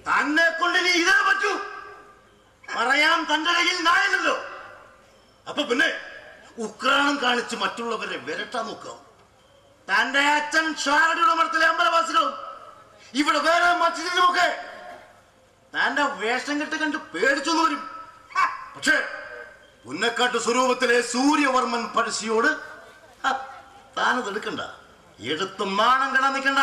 തന്നെ കൊണ്ട് ഇനി ഇതേ പറ്റൂ പറയാൻ തന്റെ കയ്യിൽ നായല്ലോ അപ്പൊ പിന്നെ ഉക്രാണം കാണിച്ച് മറ്റുള്ളവരെ വിരട്ടാൻ നോക്കാം തന്റെ അച്ഛൻ ഷാരടിയുടെ മഠത്തിലെ അമ്പലവാസികളും ഇവിടെ വേറെ മസ്ജിദിലുമൊക്കെ തന്റെ വേഷം കെട്ട് കണ്ട് പേടിച്ചൊന്നു വരും ഹ, പക്ഷേ പുന്നക്കാട്ട് സ്വരൂപത്തിലെ സൂര്യവർമ്മൻ പഴശ്ശിയോട് ഹ, താനത് എടുക്കണ്ട എടുത്ത് നാണം കെടാൻ നിൽക്കണ്ട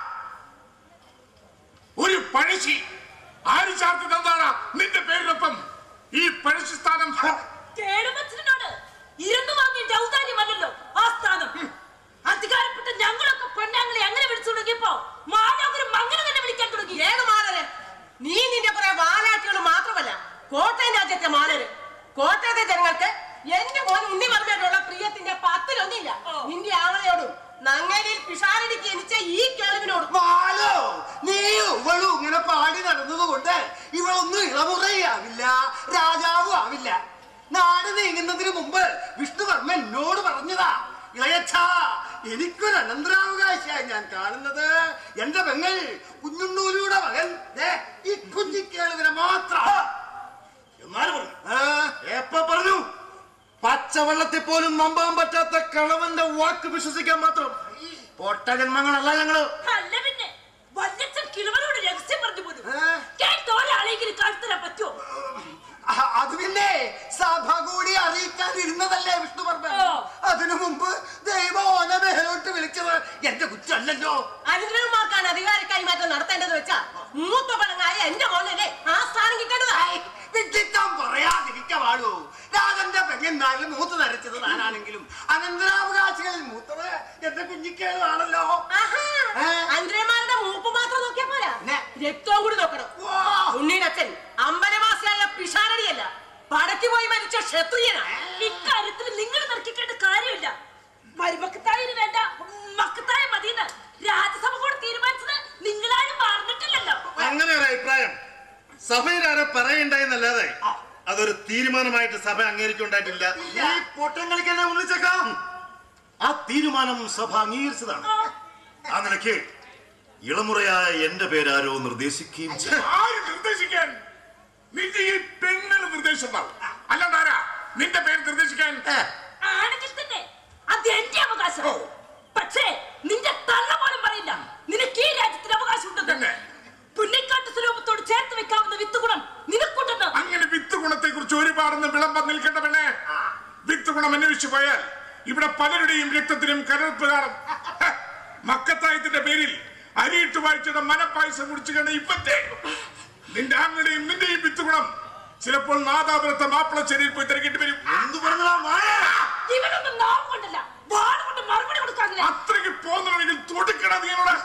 ഒരു പഴശ്ശി ആര് ചാർത്തി തന്നാണ് നിന്റെ പേരിനൊപ്പം ഈ പഴശ്ശി സ്ഥാനം ഹ, കേടുമച്ചനോട് ഇരുന്ന് വാങ്ങിയ ഔദാര്യമല്ലല്ലോ ആ സ്ഥാനം അധികാരപ്പെട്ട ഞങ്ങളൊക്കെ പൊന്നാങ്ങളെ അങ്ങനെ വിളിച്ചു തുടങ്ങിയപ്പോ മാനവരും അങ്ങനെ തന്നെ വിളിക്കാൻ തുടങ്ങി ഏത് മാനര് നീ നിന്റെ കുറെ വാലാട്ടികൾ മാത്രമല്ല കോട്ടയം രാജ്യത്തെ മാനര് കോട്ടയത്തെ ജനങ്ങൾക്ക് എന്റെ മോൻ ഉണ്ണി പറഞ്ഞിട്ടുള്ള പ്രിയത്തിന്റെ പത്തിലൊന്നില്ല നിന്റെ ആങ്ങളയോടും നങ്ങേലിയിൽ പിഷാരടിക്ക് എനിച്ച ഈ കേളുവിനോടും മാലോ നീ ഇവളും ഇങ്ങനെ പാടി നടന്നതുകൊണ്ട് ഇവളൊന്നും ഇളമുറയാവില്ല രാജാവും ആവില്ല നാട് നീങ്ങുന്നതിന് മുമ്പ് വിഷ്ണുവർമ്മ എന്നോട് പറഞ്ഞതാ ഇളയച്ഛ എനിക്കൊരു അനന്തരാവകാശിയായി ഞാൻ കാണുന്നത് എന്റെ പെങ്ങൾ കുഞ്ഞുണ്ണൂരിയുടെ മകൻ ദേ, ഈ കുഞ്ഞിക്കേളുവിനെ മാത്രം എന്നാലും പറഞ്ഞു എപ്പ പറഞ്ഞു പച്ചവെള്ളത്തിൽ പോലും നമ്പാൻ പറ്റാത്ത കളവന്റെ വാക്ക് വിശ്വസിക്കാൻ മാത്രം പൊട്ട ജന്മങ്ങളല്ല ഞങ്ങള് അല്ല പിന്നെ വല്യച്ഛൻ കിളവനോട് രഹസ്യം പറഞ്ഞു പോലും ഏ? കേട്ട ഒരാളെങ്കിലും കാണിത്തരാൻ പറ്റുമോ അഹ് അത് പിന്നെ സഭ കൂടി അറിയിക്കാതിരുന്നതല്ലേ വിഷ്ണുവർമ്മൻ ഓ. അതിനു മുമ്പ് ദൈവം ഓന മേലോട്ട് വിളിച്ചത് എന്റെ കുറ്റമല്ലല്ലോ അനുഗ്രഹന്മാർക്കാണ് അധികാര കൈമാറ്റം നടത്തേണ്ടത് വെച്ചാ മൂത്ത പണങ്ങായ എന്റെ മോനല്ലേ ആ സ്ഥാനം കിട്ടേണ്ടതാ ഐ, വിഡ്ഢിത്തം പറയാതിരിക്ക പാടൂ രാജന്റെ പെങ്ങന്മാരിൽ മൂത്ത് നരച്ചത് താനാണെങ്കിലും അനന്തരാവകാശികളിൽ മൂത്തത് എന്റെ കുഞ്ഞിക്കേളാണല്ലോ ആഹാ, ഏ? അന്ത്രന്മാരുടെ മൂപ്പ് മാത്രം നോക്കിയാ പോരാ പിന്നെ? രക്തവും കൂടി നോക്കണം വാ. ഉണ്ണിയുടെ അച്ഛൻ അമ്പലവാസിയായ പിഷാരടിയല്ല പടയ്ക്ക് പോയി മരിച്ച ക്ഷത്രിയനാ ഇക്കാര്യത്തിൽ നിങ്ങൾ തർക്കിക്കേണ്ട കാര്യമില്ല മരുമക്കത്തായിന് വേണ്ട മക്കത്തായ മതിയെന്ന് രാജ്യസഭ കൂടെ തീരുമാനിച്ചത് നിങ്ങളാരും മറന്നിട്ടില്ലല്ലോ അങ്ങനെ ഒരു അഭിപ്രായം സഭയിലാരെ പറയണ്ടായെന്നല്ലാതെ അതൊരു തീരുമാനമായിട്ട് സഭ അംഗീകരിക്കുണ്ടായിട്ടില്ല ഈ പൊട്ടം കളിക്കാൻ ഉള്ളിച്ചേക്കാം ആ തീരുമാനം സഭ അംഗീകരിച്ചതാണ് ആ നിലയ്ക്ക് ഇളമുറയായ എന്റെ പേരാരോ നിർദ്ദേശിക്കുകയും ചെയ്തു ആര് നിർദ്ദേശിക്കാൻ നിന്റെ ഈ പെങ്ങൾ നിർദ്ദേശം അല്ലാണ്ടാരാ നിന്റെ പേര് നിർദ്ദേശിക്കാൻ ഏ, ആണെങ്കിൽ തന്നെ അത് എന്റെ അവകാശം ഓ. പക്ഷേ നിന്റെ തള്ള പോലും പറയില്ല നിനക്ക് ഈ രാജ്യത്തിന് അവകാശം ഉണ്ടെന്ന് തന്നെ? പുന്നിക്കാട്ട് സ്വരൂപത്തോട് ചേർത്ത് വെക്കാവുന്ന വിത്ത് ഗുണം നിനക്കുണ്ടെന്ന് അങ്ങനെ വിത്ത് ഗുണത്തെ കുറിച്ച് ഒരുപാടൊന്നും വിളമ്പാൻ നിൽക്കേണ്ട പെണ്ണെ വിത്ത് ഗുണം അന്വേഷിച്ചു പോയാൽ ഇവിടെ പലരുടെയും രക്തത്തിലും കരൾപ്പ് കാണും ഹ, മക്കത്തായത്തിന്റെ പേരിൽ അരിയിട്ട് വായിച്ചത് മനപ്പായസം കുടിച്ചു കണ്ട ഇപ്പത്തെ നിന്റെ ആങ്ങളുടെയും നിന്റെയും വിത്ത് ഗുണം ചിലപ്പോൾ നാദാപുരത്തെ മാപ്പിളച്ചേരിയിൽ പോയി തിരക്കിട്ട് വരും എന്തു പറഞ്ഞതാ മായ ഇവനൊന്നും നാം കൊണ്ടല്ല വാട് കൊണ്ട് മറുപടി കൊടുക്കാതെ അത്രയ്ക്ക് പോന്നുണ്ടെങ്കിൽ തൊടുക്കണ നീനോട്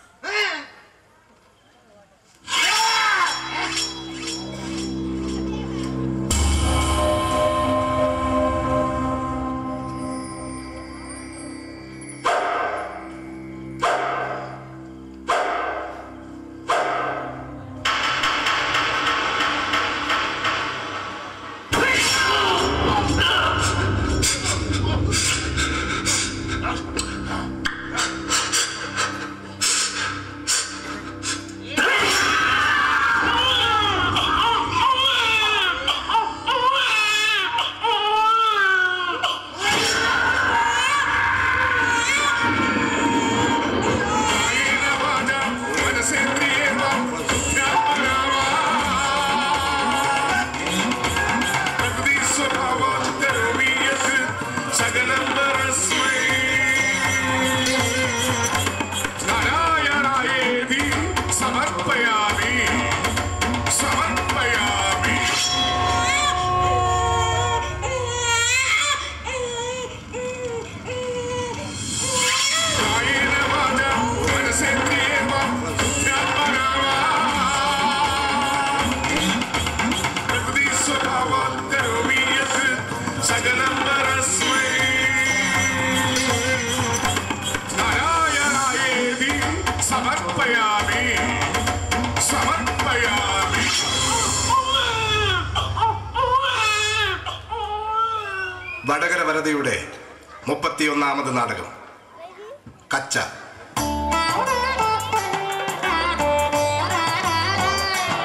സമർപ്പയാമി സമർപ്പയാമി കായേന വാച മനസേന്ദ്രിയേവ ബുദ്ധ്യാത്മനാവാ പ്രകൃതി സ്വഭാവാൽ കരോമി യത് സകലം പരസ്മൈ നാരായണായേതി സമർപ്പയാമി സമർപ്പയാമി വടകര വരതയുടെ മുപ്പത്തിയൊന്നാമത് നാടകം കച്ച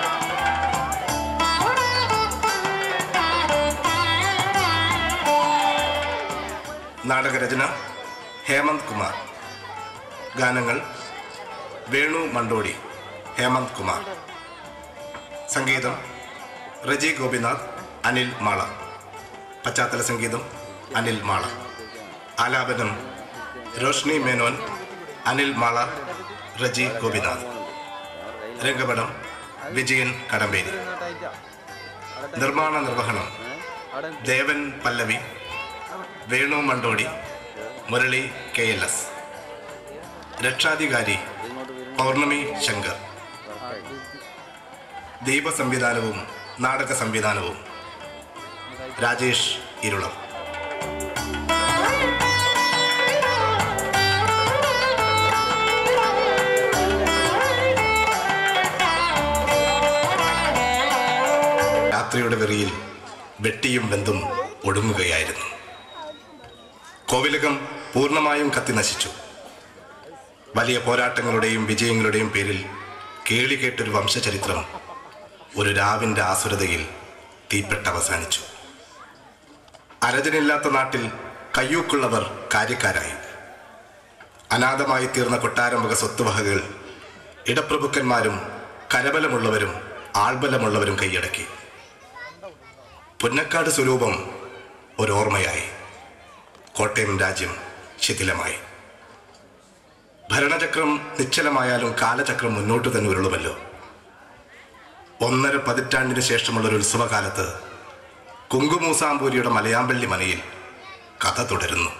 നാടകരചന ഹേമന്ത് കുമാർ ഗാനങ്ങൾ വേണു മണ്ടോടി ഹേമന്ത് കുമാർ സംഗീതം റജി ഗോപിനാഥ് അനിൽ മാള പശ്ചാത്തല സംഗീതം അനിൽ മാള ആലാപനം രോഷ്നി മേനോൻ അനിൽ മാള റജി ഗോപിനാഥ് രംഗപടം വിജയൻ കടമ്പേരി നിർമ്മാണ നിർവഹണം Devan Pallavi Venu Mandodi Murali K L S രക്ഷാധികാരി പൗർണമി ശങ്കർ ദീപ സംവിധാനവും നാടക സംവിധാനവും രാജേഷ് ഇരുളം രാത്രിയുടെ വെറിയിൽ വെട്ടിയും വെന്തും ഒടുങ്ങുകയായിരുന്നു കോവിലകം പൂർണ്ണമായും കത്തി നശിച്ചു വലിയ പോരാട്ടങ്ങളുടെയും വിജയങ്ങളുടെയും പേരിൽ കേളി കേട്ടൊരു വംശചരിത്രം ഒരു രാവിന്റെ ആസുരതയിൽ തീപ്പെട്ട് അവസാനിച്ചു അരജനില്ലാത്ത നാട്ടിൽ കയ്യൂക്കുള്ളവർ കാര്യക്കാരായി അനാഥമായി തീർന്ന കൊട്ടാരംഭക സ്വത്തുവകകൾ ഇടപ്രഭുക്കന്മാരും കരബലമുള്ളവരും ആൾബലമുള്ളവരും കൈയടക്കി പുന്നക്കാട് സ്വരൂപം ഒരോർമ്മയായി കോട്ടയം രാജ്യം ശിഥിലമായി ഭരണചക്രം നിശ്ചലമായാലും കാലചക്രം മുന്നോട്ട് തന്നെ ഉരുളുമല്ലോ ഒന്നര പതിറ്റാണ്ടിന് ശേഷമുള്ള ഒരു ഉത്സവകാലത്ത് കുങ്കുമൂസാമ്പൂരിയുടെ മലയാമ്പള്ളി മനയിൽ കഥ തുടരുന്നു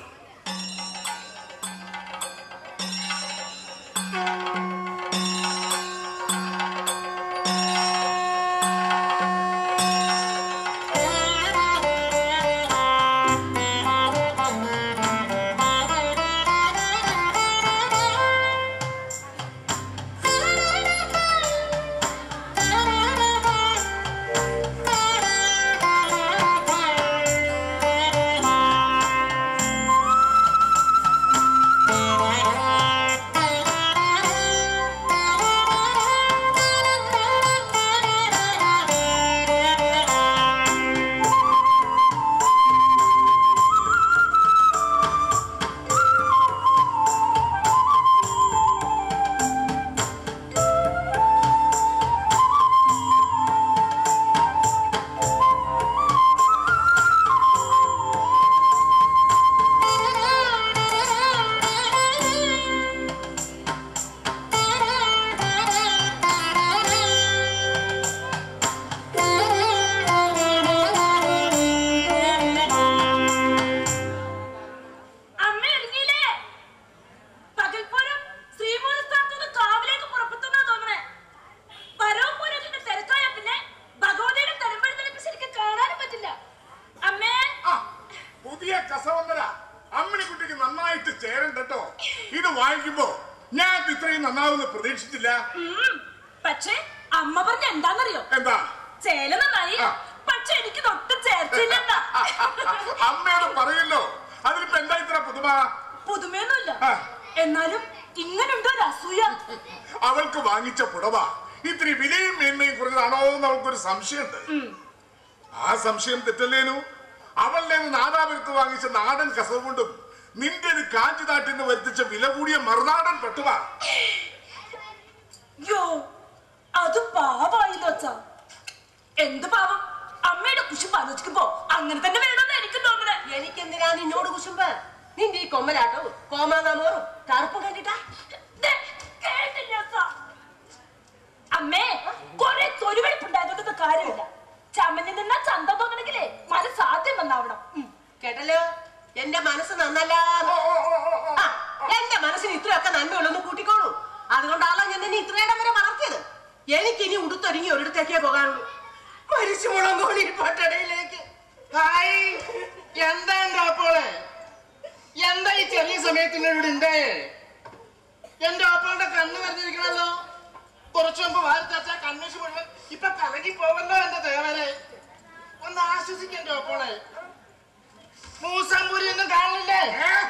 അമ്മ ഇറങ്ങിയില്ലേ പകൽപ്പോരം ശ്രീമൂലസ്ഥാനത്തുനിന്ന് കാവിലേക്ക് പുറപ്പെട്ടെന്നാ തോന്നണേ വരവും പോരത്തിന്റെ തിരക്കായ പിന്നെ ഭഗവതിയുടെ തലമ്പഴത്തിലേക്ക് ശരിക്കും കാണാനും പറ്റില്ല അമ്മേ ആ, പുതിയ കസവന്നര അമ്മിണിക്കുട്ടിക്ക് നന്നായിട്ട് ചേരണ്ട കേട്ടോ ഇത് വാങ്ങിക്കുമ്പോ ഞാൻ ഇത് ഇത്രയും നന്നാവുമെന്ന് പ്രതീക്ഷിച്ചില്ല ഉം. പക്ഷേ അമ്മ പറഞ്ഞ എന്താന്നറിയോ എന്താ ചേല നന്നായി ആ. പക്ഷെ എനിക്ക് ഒട്ടും ചേർച്ചില്ലെന്നാ അമ്മയോട് പറയല്ലോ അതിലിപ്പോ എന്താ ഇത്ര പുതുമ പുതുമയൊന്നുമില്ല ആ. എന്നാലും ഇങ്ങനുണ്ടോ ഒരു അസൂയ അവൾക്ക് വാങ്ങിച്ച പുടവ ഇത്തിരി വിലയും മേന്മയും കുറഞ്ഞതാണോ എന്ന് അവൾക്കൊരു സംശയമുണ്ട് ആ സംശയം തെറ്റല്ലേനു അവളുടെ നാദാപുരത്ത് വാങ്ങിച്ച നാടൻ കസവ് കൊണ്ടും നിന്റെ കാഞ്ചി നാട്ടിൽ നിന്ന് വരുത്തിച്ച വില കൂടിയ മറുനാടൻ പട്ടുവ യോ അത് പാവായില്ലോ അച്ഛാ എന്ത് പാവം അമ്മയുടെ കുശുമ്പ് ആലോചിക്കുമ്പോ അങ്ങനെ തന്നെ വേണമെന്ന് എനിക്ക് തോന്നണേ എനിക്കെന്തിനാ നിന്നോട് കുശുമ്പ് നിന്റെ ഈ കൊമ്മലാട്ടവും കോമാങ്ങാമോറും കറുപ്പും കണ്ടിട്ടാ ദേ, കേട്ടില്ല അച്ഛാ. അമ്മേ കൊറേ തൊലിവെടുപ്പുണ്ടായതൊന്നും കാര്യമില്ല ചമഞ്ഞു നിന്നാ ചന്തം തോന്നണെങ്കിലേ മനസ്സ് ആദ്യം നന്നാവണം ഉം. കേട്ടല്ലോ എന്റെ മനസ്സ് നന്നല്ല എന്റെ മനസ്സിന് ഇത്രയൊക്കെ നന്മയുള്ളൊന്ന് കൂട്ടിക്കോളൂ അതുകൊണ്ടാണല്ലോ ഞാൻ നിന്നെ ഇത്രയിടം വരെ വളർത്തിയത് എനിക്കിനി ഉടുത്തൊരുങ്ങി ഒരിടത്തേക്കേ പോകാനുള്ളൂ മരിച്ചു മുളങ്കോണി പട്ടടയിലേക്ക് ഹായ് എന്താ എന്റെ അപ്പോളെ എന്താ ഈ ചെറിയ സമയത്തിന് ഇവിടെ ഉണ്ട് എന്റെ അപ്പോളുടെ കണ്ണ് നിറഞ്ഞിരിക്കണല്ലോ കുറച്ചു മുമ്പ് വാർത്താച്ച കണ്ണൂശ് മുഴുവൻ ഇപ്പൊ കലകി പോവല്ലോ എന്റെ ദേവനെ ഒന്ന് ആശ്വസിക്കണ്ട അപ്പോളെ മൂസാമ്പൂരി ഒന്നും കാണില്ലേ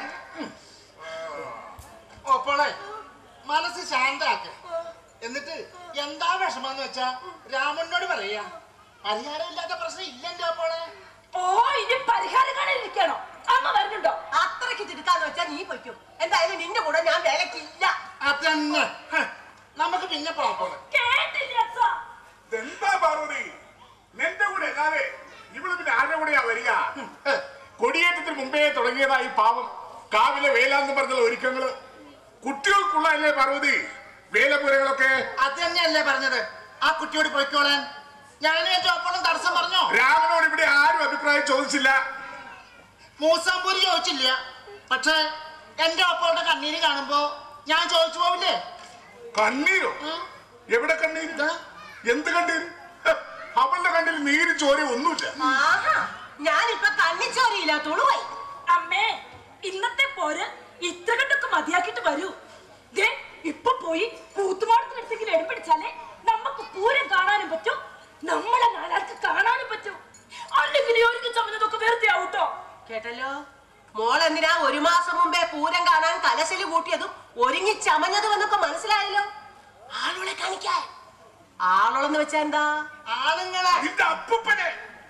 ഓപ്പോളെ മനസ്സ് ശാന്താക്ക എന്നിട്ട് എന്താ വിഷമെന്ന് വെച്ചാ രാമനോട് പറയാ പരിഹാരമില്ലാത്ത പ്രശ്നം ഇല്ല എന്റെ അപ്പോളെ ഓ ഇനി പരിഹാരം കാണാനിരിക്കണോ അമ്മ വരുന്നുണ്ടോ അത്രയ്ക്ക് തിടുക്കാന്ന് വെച്ചാൽ നീ പൊയ്ക്കും എന്തായാലും നിന്റെ കൂടെ ഞാൻ വേലക്കില്ല അതന്നെ ഹ, നമുക്ക് പിന്നെ പോകണം കേട്ടില്ല അച്ഛ ഇതെന്താ പാർവതി നിന്റെ കൂടെ അല്ലാതെ ഇവള് പിന്നെ ആരുടെ കൂടെയാ വരിക ഹ്, കൊടിയേറ്റത്തിന് മുമ്പേ തുടങ്ങിയതായി പാവം കാവിലെ വേലാന്ന് പറഞ്ഞ ഒരുക്കങ്ങള് കുട്ടികൾക്കുള്ളതല്ലേ പാർവതി വേലപുരകളൊക്കെ അത് തന്നെയല്ലേ പറഞ്ഞത് ആ കുട്ടിയോട് പോയിക്കോളാൻ ഞാനും എന്റെ ഒപ്പം തടസ്സം പറഞ്ഞോ രാമനോട് ഇവിടെ ആരും അഭിപ്രായം ചോദിച്ചില്ല മൂസാമ്പൂരി ചോദിച്ചില്ല പക്ഷേ എന്റെ ഒപ്പളുടെ കണ്ണീര് കാണുമ്പോ ഞാൻ ചോദിച്ചു പോവില്ലേ കണ്ണീരോ ഉം. എവിടെ കണ്ണീര് ഇതാ. എന്ത് കണ്ണീര് ഹ്, അവളുടെ കണ്ണിൽ നീര് ചോര ഒന്നുമില്ല ആഹാ ഞാനിപ്പൊ കണ്ണിച്ചോരിയില്ല തുളുവായി അമ്മേ ഇന്നത്തെ പോര് ഇത്ര കണ്ടൊക്കെ മതിയാക്കിട്ട് വരൂ ദേ ഇപ്പൊ പോയി കൂത്തുമാടത്തിനടുത്തേക്ക് എടുപ്പിടിച്ചാലേ നമുക്ക് പൂരം കാണാനും പറ്റും നമ്മളെ നാലാൾക്ക് കാണാനും പറ്റും അല്ലെങ്കിൽ ഒരുക്കി ചമഞ്ഞതൊക്കെ വെറുതെ ആവൂട്ടോ കേട്ടല്ലോ മോൾ എന്തിനാ ഒരു മാസം മുമ്പേ പൂരം കാണാൻ കലശല് കൂട്ടിയതും ഒരുങ്ങി ചമഞ്ഞതും എന്നൊക്കെ മനസ്സിലായല്ലോ ആളുകളെ കാണിക്കാൻ ആളുകളെന്ന് വെച്ചാ എന്താ ആണുങ്ങളെ നിന്റെ അപ്പൂപ്പനെ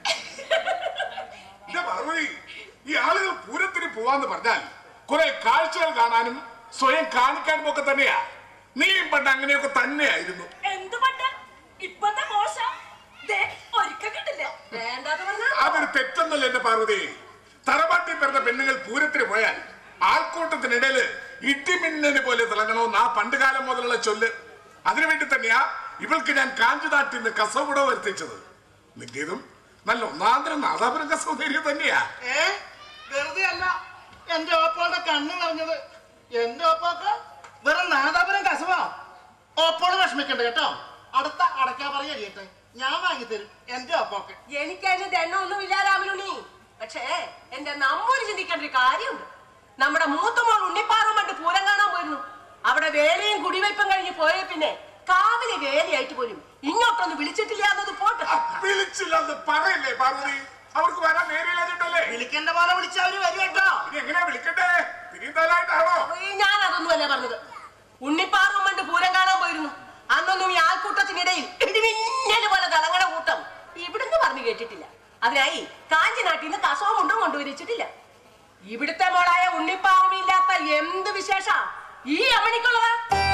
എന്റെ പാർവതി ഈ ആളുകൾ പൂരത്തിന് പോവാന്ന് പറഞ്ഞാൽ കുറെ കാഴ്ചകൾ കാണാനും സ്വയം കാണിക്കാനും ഒക്കെ തന്നെയാ നീയും പണ്ട് അങ്ങനെയൊക്കെ തന്നെയായിരുന്നു എന്ത് പണ്ട് ഇപ്പത്തെ മോശം ദേ ഒരുക്കം കിട്ടില്ല വേണ്ടാന്ന് പറഞ്ഞാ അതൊരു തെറ്റൊന്നല്ല എന്റെ പാർവതി തറവാട്ടിൽ പിറന്ന പെണ്ണുങ്ങൾ പൂരത്തിന് പോയാൽ ആൾക്കൂട്ടത്തിനിടയില് ഇടിമിന്നല് പോലെ തിളങ്ങണമെന്ന് ആ പണ്ട് കാലം മുതലുള്ള ചൊല്ല് അതിനുവേണ്ടി തന്നെയാ ഇവൾക്ക് ഞാൻ കാഞ്ചുനാട്ടിൽ നിന്ന് കസവുട വരുത്തിച്ചത് നിന്റേതും നല്ല ഒന്നാന്തരം നാദാപുരം കസൗന്ദര്യം തന്നെയാ ഏ വെറുതെ അല്ല എന്റെ ഓപ്പോളുടെ കണ്ണ് നിറഞ്ഞത് എന്റെ ഓപ്പോക്ക് വെറും നാദാപുരം കസവാ ഓപ്പോള് വിഷമിക്കണ്ട കേട്ടോ അടുത്ത അടക്കാ പറയുക ചെയ്യട്ടെ ഞാൻ വാങ്ങിത്തരും എന്റെ ഓപ്പോക്ക് എനിക്കതിന് ദണ്ണമൊന്നും ഇല്ല രാമനുണ്ണി പക്ഷേ എന്റെ നമ്മൂര് ചിന്തിക്കേണ്ട ഒരു കാര്യമുണ്ട് നമ്മുടെ മൂത്ത മോൾ ഉണ്ണിപ്പാറുമായിട്ട് പൂരം കാണാൻ പോയിരുന്നു അവിടെ വേലയും കുടിവയ്പ്പും കഴിഞ്ഞ് പോയ പിന്നെ കാവിലെ വേലയായിട്ട് പോലും ഇങ്ങോട്ടൊന്നും വിളിച്ചിട്ടില്ല എന്നത് പോട്ടെ വിളിച്ചില്ലെന്ന് പറയല്ലേ പാർവതി അവർക്ക് വരാൻ നേരില്ലാഞ്ഞിട്ടല്ലേ വിളിക്കേണ്ട പോലെ വിളിച്ച അവര് വരും കേട്ടോ ഇനി എങ്ങനെയാ വിളിക്കട്ടെ തിരിയുന്നതായിട്ടാണോ ഞാൻ അതൊന്നുമല്ല പറഞ്ഞത് ഉണ്ണിപ്പാറുമായിട്ട് പൂരം കാണാൻ പോയിരുന്നു അന്നൊന്നും ഈ ആൾക്കൂട്ടത്തിനിടയിൽ ഇടിമിന്നല് പോലെ തലങ്ങണ കൂട്ടം ഇവിടുന്ന് പറഞ്ഞു കേട്ടിട്ടില്ല അതിനായി കാഞ്ചിനാട്ടിൽ നിന്ന് കസവും കൊണ്ടും കൊണ്ടുവരിച്ചിട്ടില്ല ഇവിടുത്തെ മോളായ ഉണ്ണിപ്പാറുമില്ലാത്ത എന്ത് വിശേഷ ഈ അമണിക്കുള്ളതാ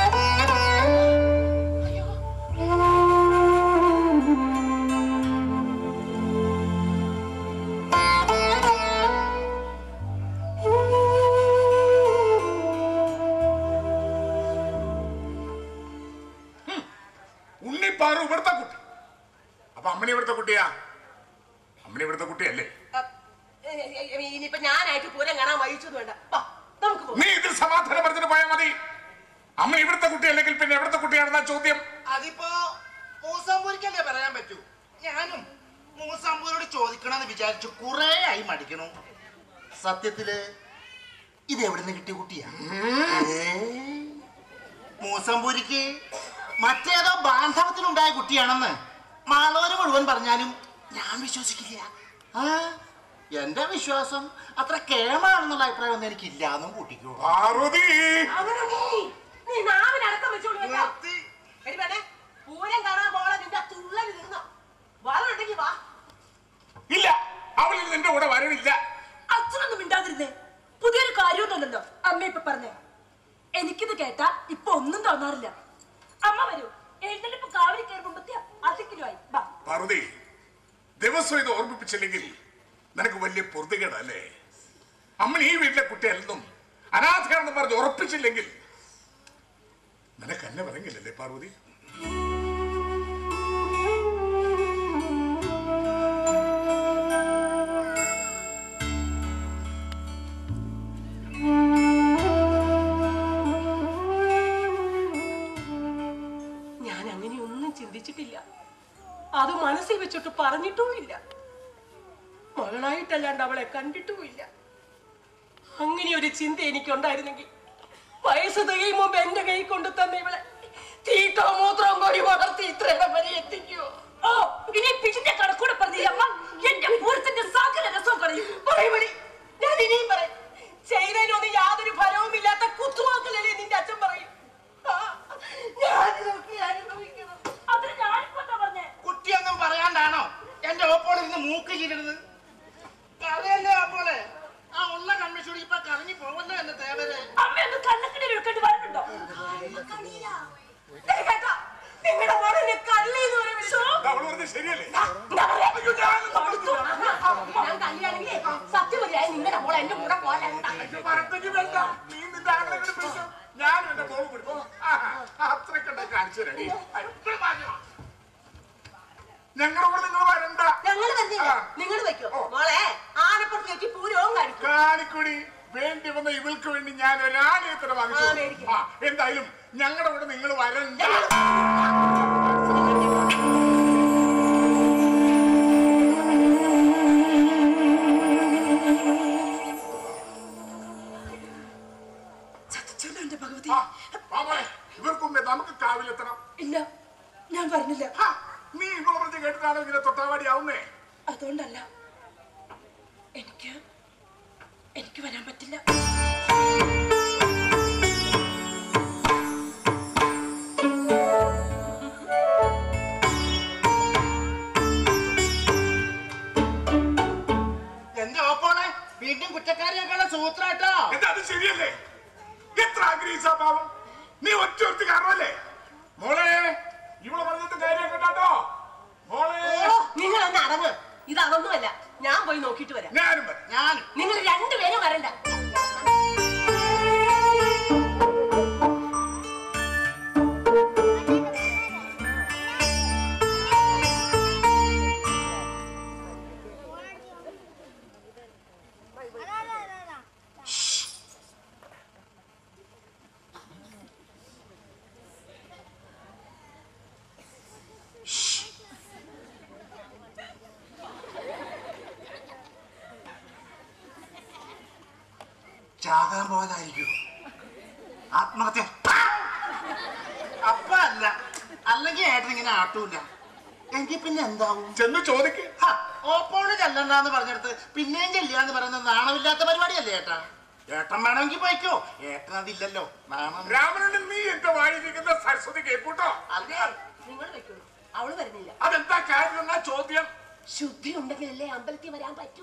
ഉണ്ണിപ്പാറു ഇവിടുത്തെ കുട്ടി അപ്പൊ അമ്മണി ഇവിടുത്തെ കുട്ടിയാ അമ്മണി ഇവിടുത്തെ കുട്ടിയല്ലേ ഇനിയിപ്പൊ ഞാനായിട്ട് പൂരം കാണാൻ വഹിച്ചൊന്നും വേണ്ട വാ, നമുക്ക് പോകാം നീ ഇതിൽ സമാധാനം പറഞ്ഞിട്ട് പോയാൽ മതി അമ്മ ഇവിടുത്തെ കുട്ടി അല്ലെങ്കിൽ പിന്നെ എവിടുത്തെ കുട്ടിയാണെന്നാ ചോദ്യം അതിപ്പോ മൂസാമ്പൂരിക്കല്ലേ പറയാൻ പറ്റൂ ഞാനും മൂസാമ്പൂരോട് ചോദിക്കണമെന്ന് വിചാരിച്ചു കുറെ ആയി മടിക്കണു സത്യത്തില് ഇത് എവിടുന്ന് കിട്ടിയ കുട്ടിയാ ഏ? മൂസാമ്പൂരിക്ക് മറ്റേതോ ബാന്ധവത്തിലുണ്ടായ കുട്ടിയാണെന്ന് മാളവര് മുഴുവൻ പറഞ്ഞാലും ഞാൻ വിശ്വസിക്കില്ല ആ എന്റെ വിശ്വാസം അത്ര കേമാണെന്നുള്ള അഭിപ്രായം ഒന്നും എനിക്കില്ല എന്നും കൂട്ടിക്കോ പാർവതി അവനുണ്ണി, നീ നാവിനടക്കം വെച്ചോളൂ കേട്ടോ. നിർത്തി. എടി പെണ്ണേ, പൂരം കാണാൻ പോളെ നിന്റെ തുള്ളൽ നിന്നോ വാളുണ്ടെങ്കി വാ ഇല്ല അവളിൽ നിന്റെ കൂടെ വരണില്ല അച്ഛനൊന്നും മിണ്ടാതിരുന്നേ പുതിയൊരു കാര്യമൊന്നുമല്ലല്ലോ അമ്മ ഇപ്പൊ പറഞ്ഞേ എനിക്കിത് കേട്ടാ ഇപ്പൊ ഒന്നും തോന്നാറില്ല അമ്മ വരൂ എഴുന്നള്ളിപ്പ് കാവലി കയറുമ്പോ അതിക്കിലുമായി ബാ പാർവതി ദിവസം ഇത് ഓർമ്മിപ്പിച്ചില്ലെങ്കിൽ നിനക്ക് വലിയ പൊറുതികേടല്ലേ അമ്മ ഈ വീട്ടിലെ കുട്ടിയല്ലെന്നും അനാഥയാണെന്ന് പറഞ്ഞ് ഉറപ്പിച്ചില്ലെങ്കിൽ നിനക്ക് എന്നെ പറഞ്ഞില്ലല്ലേ പാർവതി ഞാൻ അങ്ങനെ ഒന്നും ചിന്തിച്ചിട്ടില്ല അത് മനസ്സിൽ വെച്ചിട്ട് പറഞ്ഞിട്ടുമില്ല മകളായിട്ടല്ലാണ്ട് അവളെ കണ്ടിട്ടുമില്ല അങ്ങനെ ഒരു ചിന്ത എനിക്കുണ്ടായിരുന്നെങ്കിൽ വയസ്സ് തികയും മുമ്പ് എന്റെ കൈ കൊണ്ട് തന്നെ ഇവളെ തീട്ടോ മൂത്രവും കൂടി വളർത്തി ഇത്രയിടം വരെ എത്തിക്കുവോ ഓ ഇനി പിച്ചിന്റെ കണക്കൂടെ പറഞ്ഞ അമ്മ എന്റെ പൂരത്തിന്റെ സകല രസവും കളയും പറയുമണി ഞാൻ ഇനിയും പറയും ചെയ്തതിനൊന്നും യാതൊരു ഫലവും ഇല്ലാത്ത കുത്തുവാക്കലല്ലേ നിന്റെ അച്ഛൻ പറയും ആ, ഞാനിതൊക്കെ അനുഭവിക്കണം അതിന് ഞാനിപ്പോ എന്താ പറഞ്ഞേ കുട്ടിയൊന്നും പറയാണ്ടാണോ എന്റെ ഓപ്പോൾ ഇരുന്ന് മൂക്ക് ചീരരുത് കഥയല്ലേ ഓപ്പോളെ ആ പിടിച്ചോടി ഇപ്പൊ കറങ്ങി പോവല്ലോ എന്നെ തേവരെ അമ്മ ഒന്ന് കണ്ണക്കിടയിൽ എടുക്കേണ്ടി വരുന്നുണ്ടോ നിങ്ങളുടെ മോളെ എന്നെ കള്ളീന്ന് വരെ വിളിച്ചു. അവള് പറഞ്ഞത് ശരിയല്ലേ ഞാൻ കല്യാണെങ്കിൽ സത്യമതിയായി നിങ്ങളുടെ മോളെ എന്റെ കൂടെ പോലെ അയ്യോ, പറഞ്ഞെങ്കിൽ വേണ്ട നീ നിന്റെ ആങ്ങളെ കൂടെ പിടിച്ചോ ഞാൻ എന്റെ മോള് പിടിച്ചു അത്രയ്ക്കുണ്ടെ കാണിച്ചു തരടി ഞങ്ങളുടെ കൂടെ നിങ്ങൾ വരണ്ട ഞങ്ങൾ വരുന്നില്ല ആ. നിങ്ങൾ വെക്കോ മോളെ ആനപ്പുറത്ത് കയറ്റി പൂരവും കാണിക്കും കാണിക്കൂടി വേണ്ടി വന്ന ഇവൾക്ക് വേണ്ടി ഞാൻ ഒരാളെത്ര ആ, വാങ്ങിച്ചു മേടിക്കും. ആ, എന്തായാലും ഞങ്ങളുടെ കൂടെ നിങ്ങൾ വരണ്ട ചതിച്ചല്ലോ എന്റെ ഭഗവതി ആ, വാ മോളെ. ഇവർക്ക് മുമ്പേ നമുക്ക് കാവിലെത്തണം ഇല്ല ഞാൻ പറഞ്ഞില്ല ഹാ, നീ ഇവളെ പറഞ്ഞ് കേട്ടിട്ടാണോ ഇങ്ങനെ തൊട്ടാവാടി ആവുന്നേ അതുകൊണ്ടല്ല എനിക്ക് എനിക്ക് വരാൻ പറ്റില്ല എന്റെ ഓപ്പോളെ വീണ്ടും കുറ്റക്കാരിയൊക്കെയുള്ള സൂത്രാട്ടോ എന്താ അത് ശരിയല്ലേ എത്ര ആഗ്രഹിച്ച പാവം നീ ഒറ്റ ഒറ്റ കാരണമല്ലേ മോളെ ഇവളെ പറഞ്ഞിട്ട് കാര്യം കേട്ടോ മോളെ ഓ നിങ്ങൾ ഒന്ന് അടങ്ങ് ഇത് അതൊന്നുമല്ല ഞാൻ പോയി നോക്കിയിട്ട് വരാം ഞാനും വരാം. ഞാൻ നിങ്ങൾ രണ്ടുപേരും വരണ്ട ചാകാൻ പോകാനായിരിക്കും ആത്മഹത്യ അപ്പ അല്ല അല്ലെങ്കിൽ ഏട്ടൻ ഇങ്ങനെ ആട്ടൂല എങ്കിൽ പിന്നെ എന്താവും ചെന്ന് ചോദിക്ക് ഹ, ഓപ്പോണ് ചെല്ലണ്ടെന്ന് പറഞ്ഞെടുത്ത് പിന്നെയും ചെല്ലാന്ന് പറയുന്നത് നാണമില്ലാത്ത പരിപാടിയല്ലേ ഏട്ടാ ഏട്ടൻ വേണമെങ്കിൽ പോയിക്കോ ഏട്ടൻ അതില്ലല്ലോ നാണം രാമനോട് നീ എന്റെ വായിരിക്കുന്ന സരസ്വതി കേൾക്കൂട്ടോ അതെ നിങ്ങൾ വെക്കുള്ളൂ അവള് വരുന്നില്ല അതെന്താ കാര്യം എന്നാ ചോദ്യം ശുദ്ധി ഉണ്ടെങ്കിലല്ലേ അമ്പലത്തിൽ വരാൻ പറ്റൂ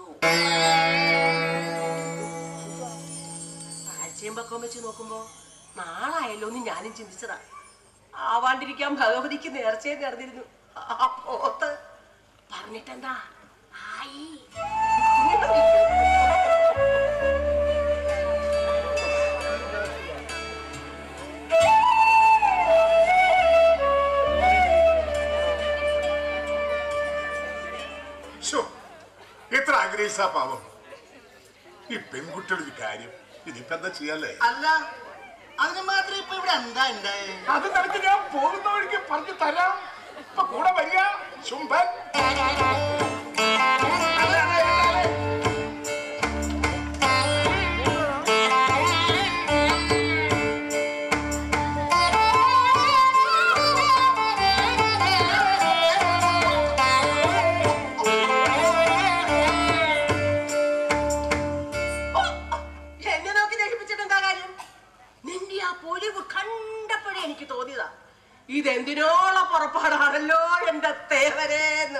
ആഴ്ചയും പക്കം വെച്ച് നോക്കുമ്പോ നാളായല്ലോ എന്ന് ഞാനും ചിന്തിച്ചതാ ആവാണ്ടിരിക്കാൻ ഭഗവതിക്ക് നേർച്ചയെ നേർന്നിരുന്നു ആ പോത്ത് പറഞ്ഞിട്ടെന്താ ആയി ഇങ്ങോട്ട് വിളിക്കൂ. ശോ, എത്ര ആഗ്രഹിച്ച പാവം ഈ പെൺകുട്ടിയുടെ ഒരു കാര്യം ഇതിപ്പോ എന്താ ചെയ്യാല്ലേ അല്ല അതിന് മാത്രം ഇപ്പൊ ഇവിടെ എന്താ ഉണ്ടായേ അത് നിനക്ക് ഞാൻ പോകുന്ന വഴിക്ക് പറഞ്ഞു തരാം ഇപ്പൊ കൂടെ വരിക ശുംഭൻ എന്നെ നോക്കി ദഹിപ്പിച്ചിട്ട് എന്താ കാര്യം നിന്റെ ആ പൊലിവ് കണ്ടപ്പോഴേ എനിക്ക് തോന്നിയതാ ഇതെന്തിനോള പുറപ്പാടാണല്ലോ എന്റെ തേവരേന്ന്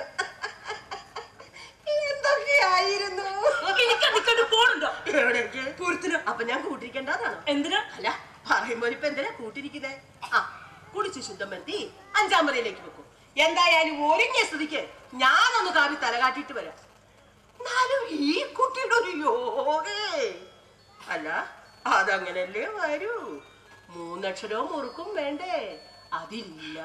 എന്തൊക്കെയായിരുന്നു എനിക്ക് നിൽക്കൊണ്ട് പോണുണ്ടോ എവിടേക്ക് പൂരത്തിന് അപ്പൊ ഞാൻ കൂട്ടിരിക്കേണ്ടതാണോ എന്തിനാ അല്ല പറയുമ്പോ ഇപ്പൊ എന്തിനാ കൂട്ടിരിക്കുന്നേ ആ കുളിച്ച് ശുദ്ധം വരുത്തി അഞ്ചാം മുറിയിലേക്ക് വെക്കും എന്തായാലും ഒരുങ്ങിയ സ്ഥിതിക്ക് ഞാനൊന്ന് കാവി തലകാട്ടിട്ട് വരാം എന്നാലും ഈ കുട്ടിയുടെ ഒരു യോഗേ അല്ല അതങ്ങനല്ലേ വരൂ മൂന്നക്ഷരവും മുറുക്കും വേണ്ടേ അതില്ല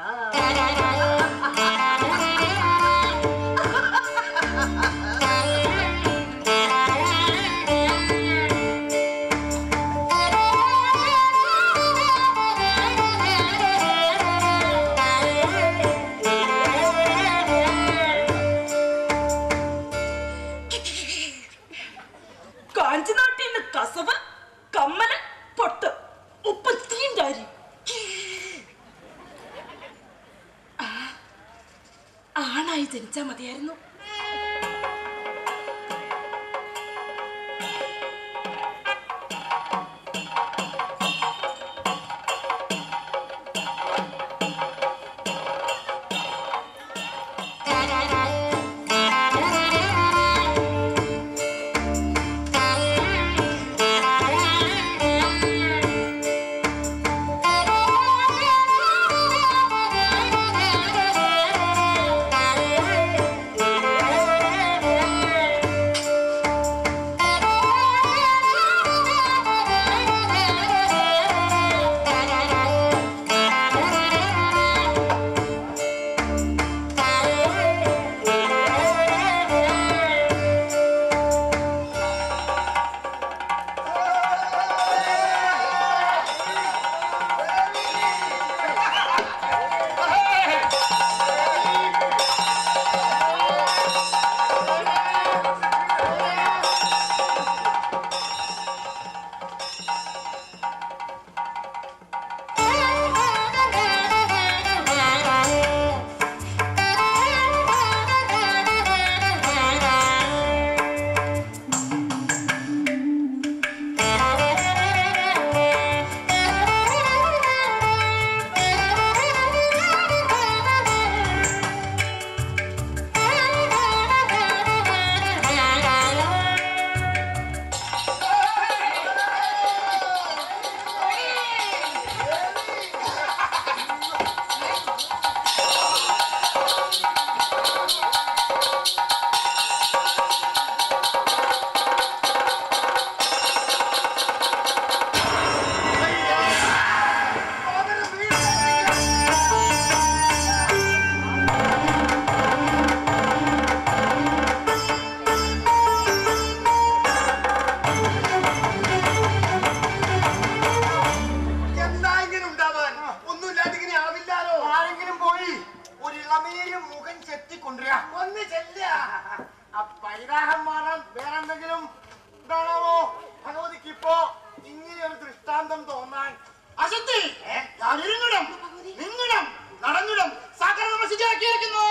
കാഞ്ചനാട്ടിന്ന് കസവ് കമ്മല് പൊട്ട് ഉപ്പ് തീണ്ടാരി ആണായി ജനിച്ചാ മതിയായിരുന്നു ചെത്തിക്കൊണ്ടുവരാ ഒന്ന് ചെല്ല ആ പൈതാഹം മാറാൻ വേറെ എന്തെങ്കിലും ഉണ്ടാണാവോ ഭഗവതിക്ക് ഇപ്പോ ഇങ്ങനെ ഒരു ദൃഷ്ടാന്തം തോന്നാൻ അശക്തി ഇരുന്നിടം നിന്നിടം നടന്നിടം സകല നമസ്കാരിക്കുന്നു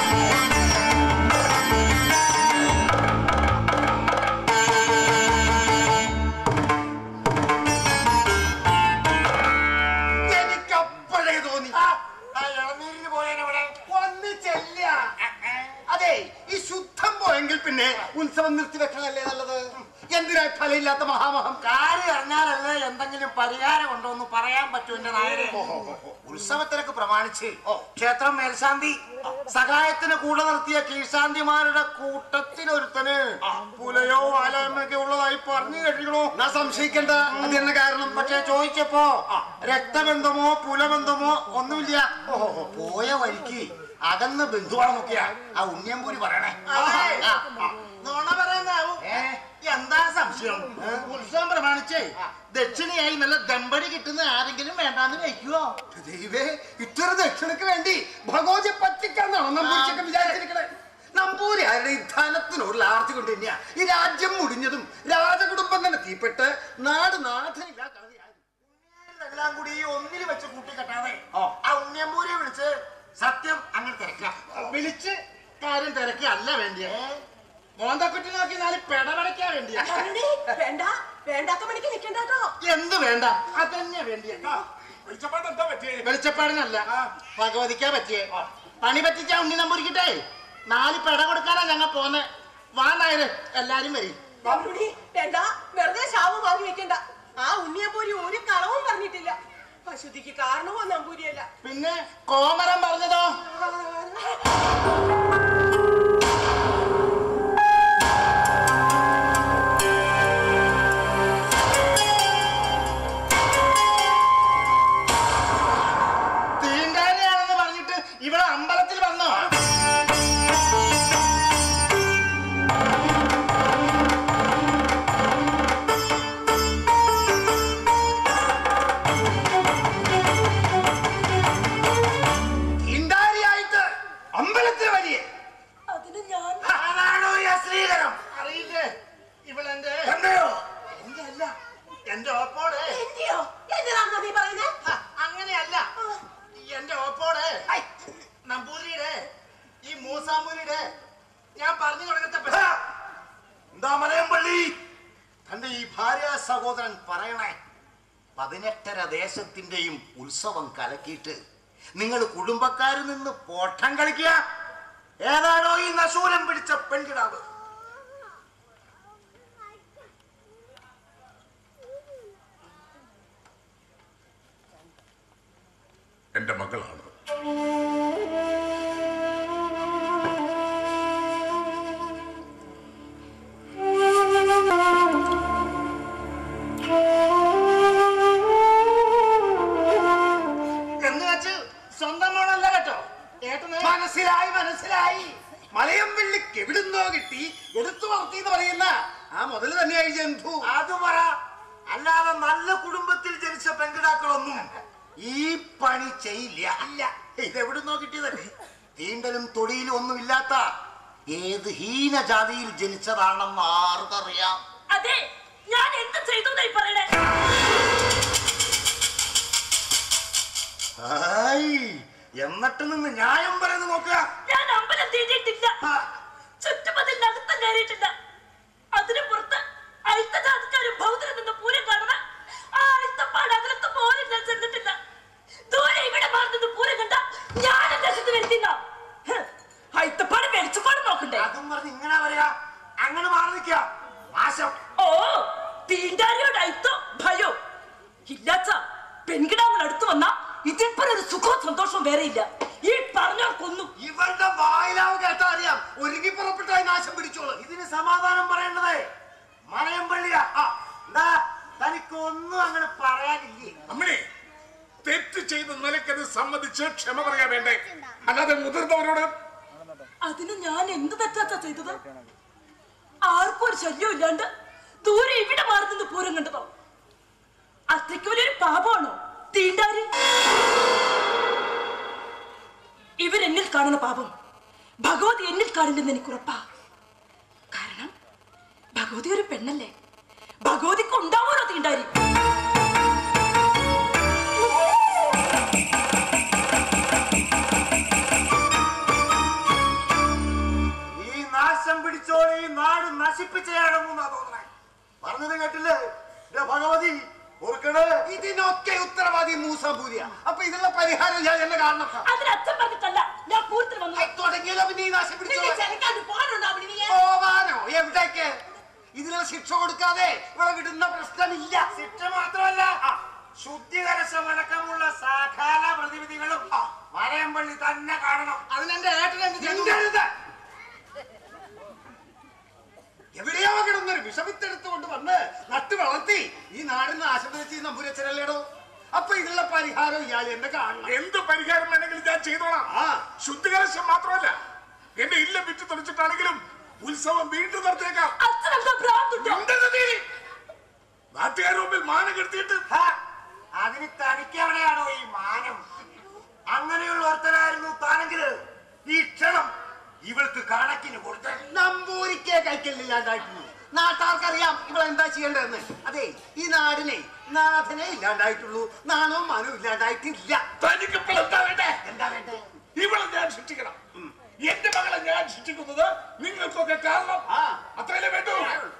എനിക്ക് അപ്പോഴേ തോന്നി ആ ഇളനീരിന് പോയാലവിടെ ഒന്ന് ചെല്ല അതെ ഈ ശുദ്ധം പോയെങ്കിൽ പിന്നെ ഉത്സവം നിർത്തിവെക്കണല്ലേ നല്ലത് എന്തിനാ ഫലമില്ലാത്ത മഹാമഹം കാര്യം അറിഞ്ഞാലല്ലേ എന്തെങ്കിലും പരിഹാരം ഉണ്ടോ എന്ന് പറയാൻ പറ്റൂ എന്റെ നായരെ ഉത്സവത്തിനൊക്കെ പ്രമാണിച്ച് ക്ഷേത്രം മേൽശാന്തി സഹായത്തിന് കൂടെ നിർത്തിയ കീഴ്ശാന്തിമാരുടെ കൂട്ടത്തിൽ ഒരുത്തന് പുലയോ വാലായ്മയൊക്കെ ഉള്ളതായി പറഞ്ഞു കേട്ടിരിക്കണോ ഞാൻ സംശയിക്കണ്ട അത് തന്നെ കാരണം പക്ഷെ ചോദിച്ചപ്പോ രക്തബന്ധമോ പുലബന്ധമോ ഒന്നുമില്ല പോയ വഴിക്ക് അകന്ന് ബന്ധുവാണെന്നൊക്കെയാ ആ ഉണ്ണിയമ്പൂരി പറയണേ നോണ പറയുന്നാവും എന്താ സംശയം ഉത്സവം പ്രമാണിച്ചേ ദക്ഷിണയായി നല്ല ദമ്പടി കിട്ടുന്ന ആരെങ്കിലും വേണ്ടാന്ന് വെക്കുവോ ദൈവേ ഇത്ര ദക്ഷിണക്ക് വേണ്ടി ഭഗവതി പറ്റിക്കാന്നാണോ നമ്പൂരിച്ചൊക്കെ വിചാരിച്ചിരിക്കണേ നമ്പൂരി ആരുടെ ഈ ധനത്തിനോടുള്ള ആർത്തി കൊണ്ട് തന്നെയാ ഈ രാജ്യം മുടിഞ്ഞതും രാജകുടുംബം തന്നെ തീപ്പെട്ട് നാട് നാഥനില്ലാ കളതിയായത് എല്ലാം കൂടി ഈ ഒന്നിൽ വെച്ച് കൂട്ടിക്കെട്ടാതെ ആ ഉണ്ണിയമ്പൂരെ വിളിച്ച് സത്യം അങ്ങനെ തിരക്കാം വിളിച്ച് കാര്യം തിരക്കല്ല വേണ്ടിയേ മോന്തക്കുറ്റി നോക്കി നാല് പെടപടയ്ക്കാ വേണ്ടിയ കരുണി, വേണ്ട വേണ്ടാത്ത മണിക്ക് നിൽക്കണ്ടോ എന്ത് വേണ്ട അതന്നെ വേണ്ടിയ വെളിച്ചപ്പാട് എന്താ പറ്റിയേ വെളിച്ചപ്പാടിനല്ല ഭഗവതിക്കാ പറ്റിയേ പണി പറ്റിച്ച ഉണ്ണി നമ്പൂരിക്കിട്ടേ നാല് പെട കൊടുക്കാനാ ഞങ്ങൾ പോന്നെ വാ നായര് എല്ലാരും വരും കരുണി, വേണ്ട വെറുതെ ശാപം വാങ്ങി വെക്കണ്ട ആ ഉണ്ണിയപ്പോരി ഒരു കളവും പറഞ്ഞിട്ടില്ല അശുദ്ധിക്ക് കാരണമോ നമ്പൂരിയല്ല പിന്നെ കോമരം പറഞ്ഞതോ തീണ്ടാനെയാണെന്ന് പറഞ്ഞിട്ട് ഇവിടെ അമ്പലത്തിൽ വന്നോ തീണ്ടാരിയായിട്ട് അമ്പലത്തിൽ വരിയേ അതിന് ഞാൻ ആരാണോ ഈ അശ്ലീകരം അറിയില്ലേ ഇവളെന്റെ എന്റെയോ എന്റെ അല്ല എന്റെ ഓപ്പോടെ എന്റെയോ എന്തിനാണെന്നാ നീ പറയുന്നേ ഹ, അങ്ങനെയല്ല എന്റെ ഓപ്പോടെ നമ്പൂതിരിയുടെ ഈ മൂസാമ്പൂരിയുടെ ഞാൻ പറഞ്ഞു തുടങ്ങത്തെ എന്താ മലയം പള്ളി തന്റെ ഈ ഭാര്യ സഹോദരൻ പറയണേ പതിനെട്ടര ദേശത്തിന്റെയും ഉത്സവം കലക്കിയിട്ട് നിങ്ങൾ കുടുംബക്കാരിൽ നിന്ന് പോട്ടം കളിക്കുക ഏതാണോ ഈ നശൂലം പിടിച്ച പെൺകിടാവ് എന്റെ മകളാണ് എന്ന് വെച്ച് സ്വന്തം മോണല്ല കേട്ടോ മനസ്സിലായി മനസ്സിലായി മലയം വെള്ളിക്ക് എവിടുന്നോ കിട്ടി എടുത്തു വളർത്തി എന്ന് പറയുന്ന ആ മുതൽ തന്നെയായി ജന്തു അത് പറ അല്ലാതെ നല്ല കുടുംബത്തിൽ ജനിച്ച പെൺകിടാക്കളൊന്നും ഈ പണി ചെയ്യില്ല ഇല്ല ഇതെവിടുന്നോ കിട്ടിയതല്ലേ തീണ്ടലും തൊടിയിലും ഒന്നുമില്ലാത്ത ഏത് ഹീനജാതിയിൽ ജനിച്ചതാണെന്ന് ആർക്കറിയാം അതെ ഞാൻ എന്ത് ചെയ്തു എന്നാ ഈ പറയണേ ആയി എന്നിട്ട് നിന്ന് ന്യായം പറയുന്നത് നോക്കുക ഞാൻ അമ്പലം തീണ്ടിയിട്ടില്ല ചുറ്റുപതിനകത്തും കയറിയിട്ടില്ല അതിന് പുറത്ത് അയിത്തജാതിക്കാരും ബൗദ്ധരും നിന്ന് പൂരം കാണുന്ന ആ അയിത്തപ്പാട് അതിലത്ത് പോലും ഞാൻ ചെന്നിട്ടില്ല ദൂരെ ഇവിടെ മാറി നിന്ന് പൂരം കണ്ട ഞാൻ എന്റെ അശുദ്ധി വരുത്തില്ല അയിത്തപ്പാട് വെളിച്ചപ്പാട് നോക്കണ്ടേ അതും പറഞ്ഞ് ഇങ്ങനെ പറയാ അങ്ങനെ മാറി നിൽക്കുക നാശം ഓ തീണ്ടാരിയോട് അയിത്തോ ഭയോ ഇല്ലാച്ച പെൺകിടാങ്ങൾ അടുത്ത് വന്ന ഇതിൽപ്പോ ഒരു സുഖവും സന്തോഷവും വേറെ ഇല്ല ഈ പറഞ്ഞവർക്കൊന്നും ഇവരുടെ വായിലാവ് കേട്ടാ അറിയാം ഒരുങ്ങി പുറപ്പെട്ടായി നാശം പിടിച്ചോളൂ ഇതിന് സമാധാനം പറയേണ്ടതേ മലയമ്പള്ളിയാ ആ, എന്താ തനിക്ക് ഒന്നും അങ്ങനെ പറയാനില്ലേ അമ്മേ തെറ്റ് ചെയ്ത നിലക്കത് സമ്മതിച്ച് ക്ഷമ പറയാൻ വേണ്ടേ അല്ലാതെ മുതിർന്നവരോട് അതിന് ഞാൻ എന്ത് തെറ്റാച്ചാ ചെയ്തത് ആർക്കും ഒരു ശല്യം ഇല്ലാണ്ട് ദൂരെ ഇവിടെ മാറി നിന്ന് പൂരം കണ്ടതോ അത്രയ്ക്ക് വലിയൊരു പാപമാണോ തീണ്ടാരി ഇവരെന്നിൽ കാണുന്ന പാപം കാണില്ലെന്ന് എനിക്ക് ഉറപ്പാ കാരണം ഭഗവതി ഒരു പെണ്ണല്ലേ ഭഗവതിക്ക് ഉണ്ടാവുമല്ലോ തീണ്ടാരി ഈ നാശം പിടിച്ചോളെ ഈ നാട് നശിപ്പിച്ചയാണെന്നാ തോന്നണേ പറഞ്ഞത് കേട്ടില്ലേ ദേ ഭഗവതി ഓർക്കണേ ഇതിനൊക്കെ ഉത്തരവാദി മൂസപൂരിയ അപ്പൊ ഇതിനുള്ള പരിഹാരം ഞാൻ എന്നെ കാണണം അതിന് അച്ഛൻ പറഞ്ഞിട്ടല്ല ഞാൻ പൂരത്തിന് വന്നു ഐ, തുടങ്ങിയല്ലോ പിന്നെ ഈ നാശം നിന്റെ പിടിച്ചോ ചെറുക്കാണ്ട് പോകാനുണ്ടാവും നീ പോവാനോ എവിടേക്ക് ഇതിനുള്ള ശിക്ഷ കൊടുക്കാതെ ഇവിടെ വിടുന്ന പ്രശ്നമില്ല ശിക്ഷ മാത്രമല്ല ശുദ്ധികലശമടക്കമുള്ള സകല പ്രതിവിധികളും വരയമ്പള്ളി തന്നെ കാണണം അതിനെന്റെ ഏട്ടൻ എന്ത് ചെയ്തു? മിണ്ടരുത്. എവിടെയോ കിടന്നൊരു വിഷമിത്തെടുത്തുകൊണ്ട് വന്ന് നട്ടു വളർത്തി ഈ നാടിന് ആശുപത്രി നമ്പൂരച്ചനല്ലേടോ അപ്പൊ ഇതിനുള്ള പരിഹാരം ഇയാൾ എന്നെ കാണണം എന്ത് പരിഹാരം വേണമെങ്കിലും ഞാൻ ചെയ്തോളാം ആ ശുദ്ധികലശം മാത്രമല്ല എന്റെ ഇല്ല വിറ്റ് തുറച്ചിട്ടാണെങ്കിലും ഉത്സവം വീണ്ടും നടത്തിയേക്കാം അച്ഛൻ എന്താ ഭ്രാന്തുണ്ടോ ഉണ്ടെന്ന് നീ നാട്ടുകാരുടെ മുമ്പിൽ മാനം കെടുത്തിയിട്ട് ഹ, അതിന് തനിക്ക് എവിടെയാണോ ഈ മാനം അങ്ങനെയുള്ള ഒരുത്തനായിരുന്നു താനെങ്കിൽ ഈ ക്ഷണം ഇവൾക്ക് കണക്കിന് കൊടുത്തേ നമ്പൂരിക്കേ കൈക്കല്ലില്ലാണ്ടായിട്ടുള്ളൂ നാട്ടാർക്കറിയാം ഇവൾ എന്താ ചെയ്യേണ്ടതെന്ന് അതെ ഈ നാടിനെ നാഥനെ ഇല്ലാണ്ടായിട്ടുള്ളൂ നാണവും മാനവും ഇല്ലാണ്ടായിട്ടില്ല തനിക്ക് ഇപ്പോൾ എന്താ വേണ്ടേ എന്താ വേണ്ടേ ഇവളെ ഞാൻ ശിക്ഷിക്കണം എന്റെ മകളെ ഞാൻ ശിക്ഷിക്കുന്നത് നിങ്ങൾക്കൊക്കെ കാരണം ആ. അത്രയല്ലേ വേണ്ടൂ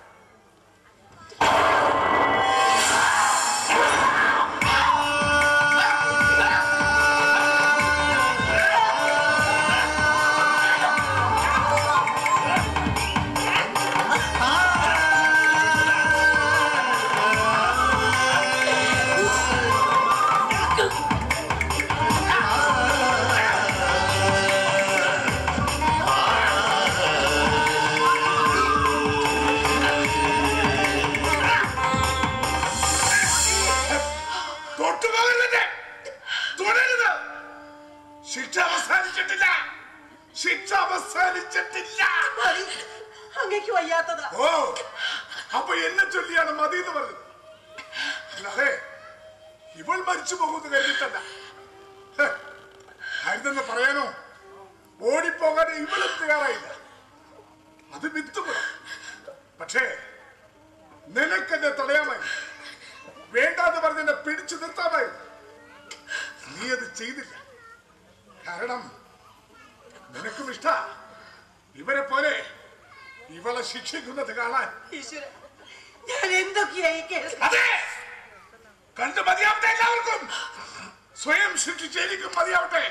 തൊട്ടുപോകരുത് തുടരുത് ശിക്ഷ അവസാനിച്ചിട്ടില്ല ശിക്ഷ അവസാനിച്ചിട്ടില്ല മതി. അങ്ങേക്ക് വയ്യാത്തതാ ഓ അപ്പൊ എന്നെ ചൊല്ലിയാണ് മതി എന്ന് പറഞ്ഞത് അല്ലാതെ ഇവൾ മരിച്ചു പോകുന്നു കരുതിട്ടല്ല ഹെ, ആരുതെന്ന് പറയാനോ ഓടിപ്പോകാൻ ഇവളും തയ്യാറായില്ല അത് വിത്തുപെടും പക്ഷേ നിനക്കെന്നെ തടയാമായി വേണ്ടാന്ന് പറഞ്ഞെന്നെ പിടിച്ചു നിർത്താമായി നീ അത് ചെയ്തില്ല കാരണം നിനക്കും ഇഷ്ട ഇവരെ പോലെ ഇവളെ ശിക്ഷിക്കുന്നത് കാണാൻ ഈശ്വര ഞാൻ എന്തൊക്കെയായി കേൾക്കുന്നത് അതെ കണ്ട് മതിയാവട്ടെ എല്ലാവർക്കും സ്വയം ശിക്ഷിച്ച് എനിക്കും മതിയാവട്ടെ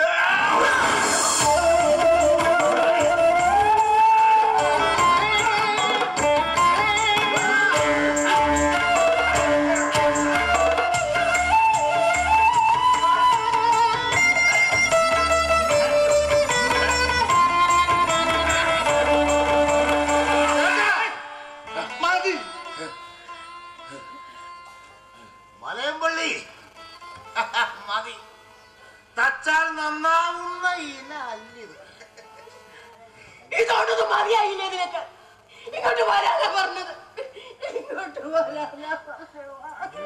മതി മലയമ്പള്ളി മതി തച്ചാൽ നന്നാവുന്ന ഇല അല്ലിത് ഇതോടൊന്നും മതിയായില്ലേ നിനക്ക് ഇങ്ങോട്ട് വരാനാ പറഞ്ഞത് ഇങ്ങോട്ട് വരാനാ പറഞ്ഞത്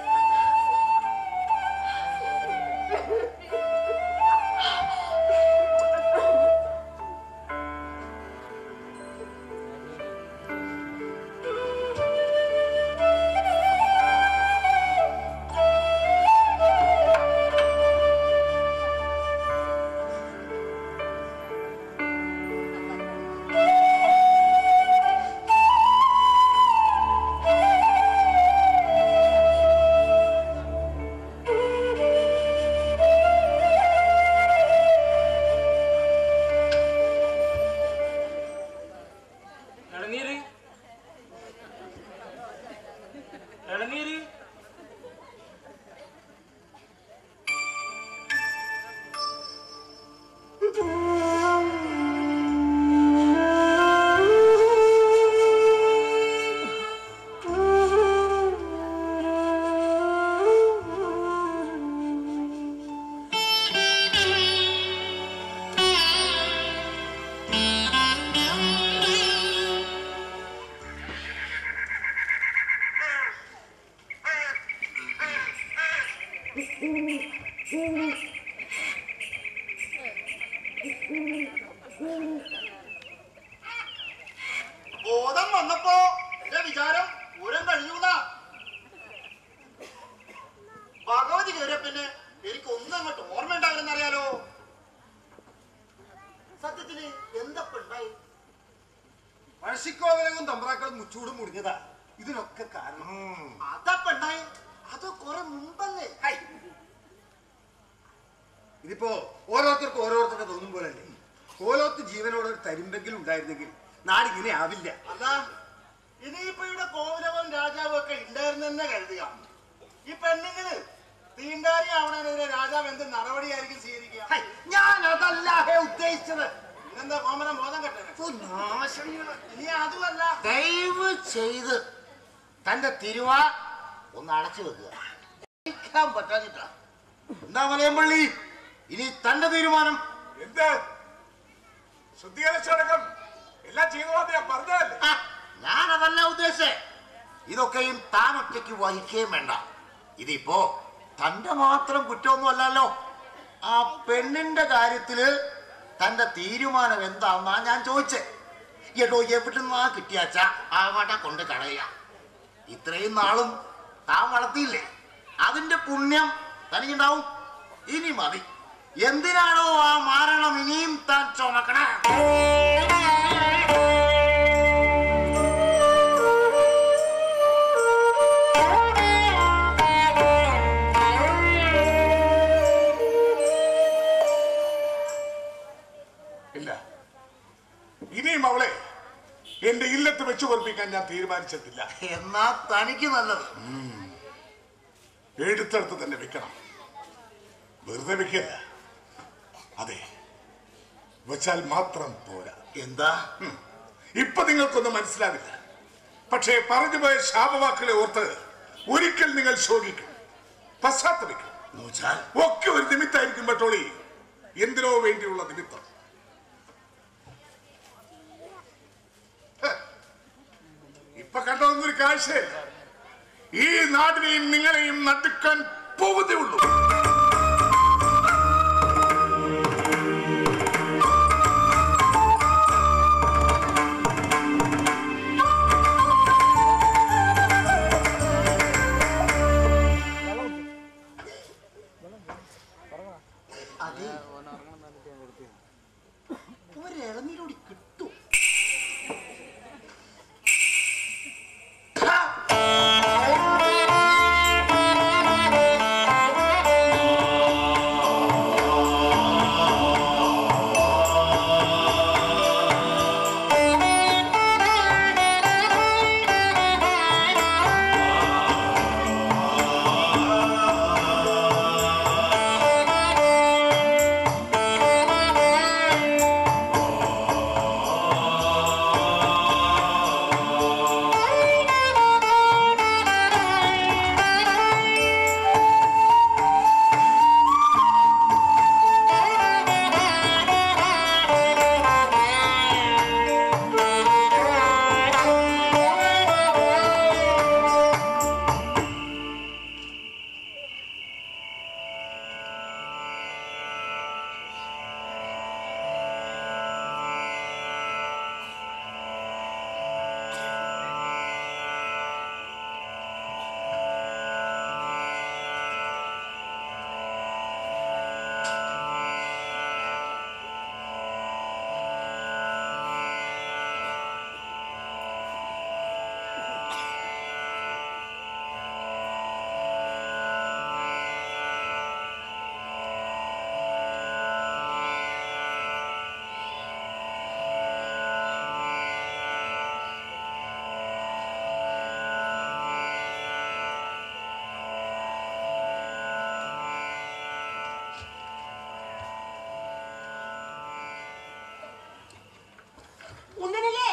ഇളനീര് ഇളനീര് ബോധം വന്നപ്പോ എന്റെ വിചാരം പൂരം കഴിഞ്ഞൂന്നാ ഭഗവതി കയറിയ പിന്നെ എനിക്ക് ഒന്നും അങ്ങോട്ട് ഓർമ്മ ഉണ്ടാവില്ലെന്ന് അറിയാലോ സത്യത്തില് എന്തപ്പ ഉണ്ടായി പഴശ്ശിക്കോവിലകം തമ്പ്രാക്കളും മുച്ചൂടും മുടിഞ്ഞതാ ഇതിനൊക്കെ കാരണം അതപ്പ ഉണ്ടായി അത് കുറെ മുമ്പല്ലേ ഹൈ. ഇതിപ്പോ ഓരോരുത്തർക്കും ഓരോരുത്തർക്ക് തോന്നും പോലല്ലേ ഓരോരുത്ത ജീവനോട് ഒരു തരിമ്പെങ്കിലും ഉണ്ടായിരുന്നെങ്കിൽ നാടിങ്ങനെ ആവില്ല അല്ല ഇനിയിപ്പോ ഇവിടെ കോവിലവും രാജാവും ഒക്കെ ഉണ്ടായിരുന്നെന്നെ കരുതുക ഈ പെണ്ണുങ്ങള് തീണ്ടാരി ആവണതിനെതിരെ രാജാവ് എന്ത് നടപടിയായിരിക്കും സ്വീകരിക്കുക ഹൈ, ഞാൻ അതല്ല ഹേ ഉദ്ദേശിച്ചത് ഇതെന്താ കോമനം ബോധം കെട്ടത് ഓ, നാശങ്ങള്. ഇനി അതുമല്ല ദയവ് ചെയ്ത് തന്റെ തിരുവാ ഒന്ന് അടച്ചു വെക്കുക ജയിക്കാൻ പറ്റാഞ്ഞിട്ടാ എന്താ മലയമ്പള്ളി ഇനി തന്റെ തീരുമാനം എന്ത് ശുദ്ധീകരണച്ചടക്കം എല്ലാം ചെയ്തോളാം ഞാൻ പറഞ്ഞതല്ലേ ആ, ഞാനതല്ല ഉദ്ദേശിച്ചേ ഇതൊക്കെയും താൻ ഒറ്റയ്ക്ക് വഹിക്കുകയും വേണ്ട ഇതിപ്പോ തന്റെ മാത്രം കുറ്റമൊന്നും അല്ലല്ലോ ആ പെണ്ണിന്റെ കാര്യത്തില് തന്റെ തീരുമാനം എന്താന്നാ ഞാൻ ചോദിച്ചേ എടോ എവിടുന്നാ കിട്ടിയാച്ച ആവട്ടെ കൊണ്ട് കളയുക ഇത്രയും നാളും താൻ വളർത്തിയില്ലേ അതിന്റെ പുണ്യം തനിക്കുണ്ടാവും ഇനി മതി എന്തിനാണോ ആ മാരണം ഇനിയും താൻ ചുമക്കണേ ഇല്ല ഇനിയും അവളെ എന്റെ ഇല്ലത്ത് വെച്ചു പൊറപ്പിക്കാൻ ഞാൻ തീരുമാനിച്ചിട്ടില്ല എന്നാ തനിക്ക് നല്ലത് എടുത്തെടുത്ത് തന്നെ വെക്കണം വെറുതെ വെക്കല്ല അതെ വെച്ചാൽ മാത്രം പോരാ എന്താ ഉം. ഇപ്പൊ നിങ്ങൾക്കൊന്നും മനസ്സിലാവില്ല പക്ഷേ പറഞ്ഞുപോയ ശാപവാക്കുകളെ ഓർത്ത് ഒരിക്കൽ നിങ്ങൾ ശോകിക്കും പശ്ചാത്തപിക്കും എന്നുവെച്ചാൽ ഒക്കെ ഒരു നിമിത്തായിരിക്കും പട്ടോളി എന്തിനോ വേണ്ടിയുള്ള നിമിത്തം ഹ, ഇപ്പൊ കണ്ടതൊന്നും ഒരു കാഴ്ചയല്ല ഈ നാടിനെയും നിങ്ങളെയും നടുക്കാൻ പോകുന്നേ ഉള്ളൂ അതെ ഒരു ഇളനീരോടി കിട്ടും ഉണ്ണനില്ലേ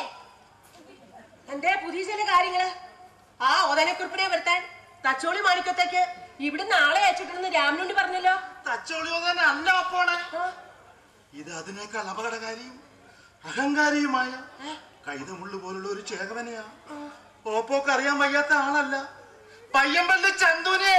എന്റെ പുതിയ ചില കാര്യങ്ങള് ആ ഓതനക്കുറിപ്പിനെ വരുത്താൻ തച്ചോളി മാണിക്കത്തേക്ക് ഇവിടെ നാളെ അയച്ചിട്ടുണ്ടെന്ന് രാമനുണ്ടി പറഞ്ഞല്ലോ തച്ചോളിയോ തന്നെ അല്ല അപ്പോളെ ഇത് അതിനേക്കാൾ അപകടകാരിയും അഹങ്കാരിയുമായ കൈതമുള്ളു പോലുള്ള ഒരു ചേകവനെയാ ഓപ്പോക്ക് അറിയാൻ വയ്യാത്ത ആളല്ല പയ്യമ്പള്ളി ചന്തുനെ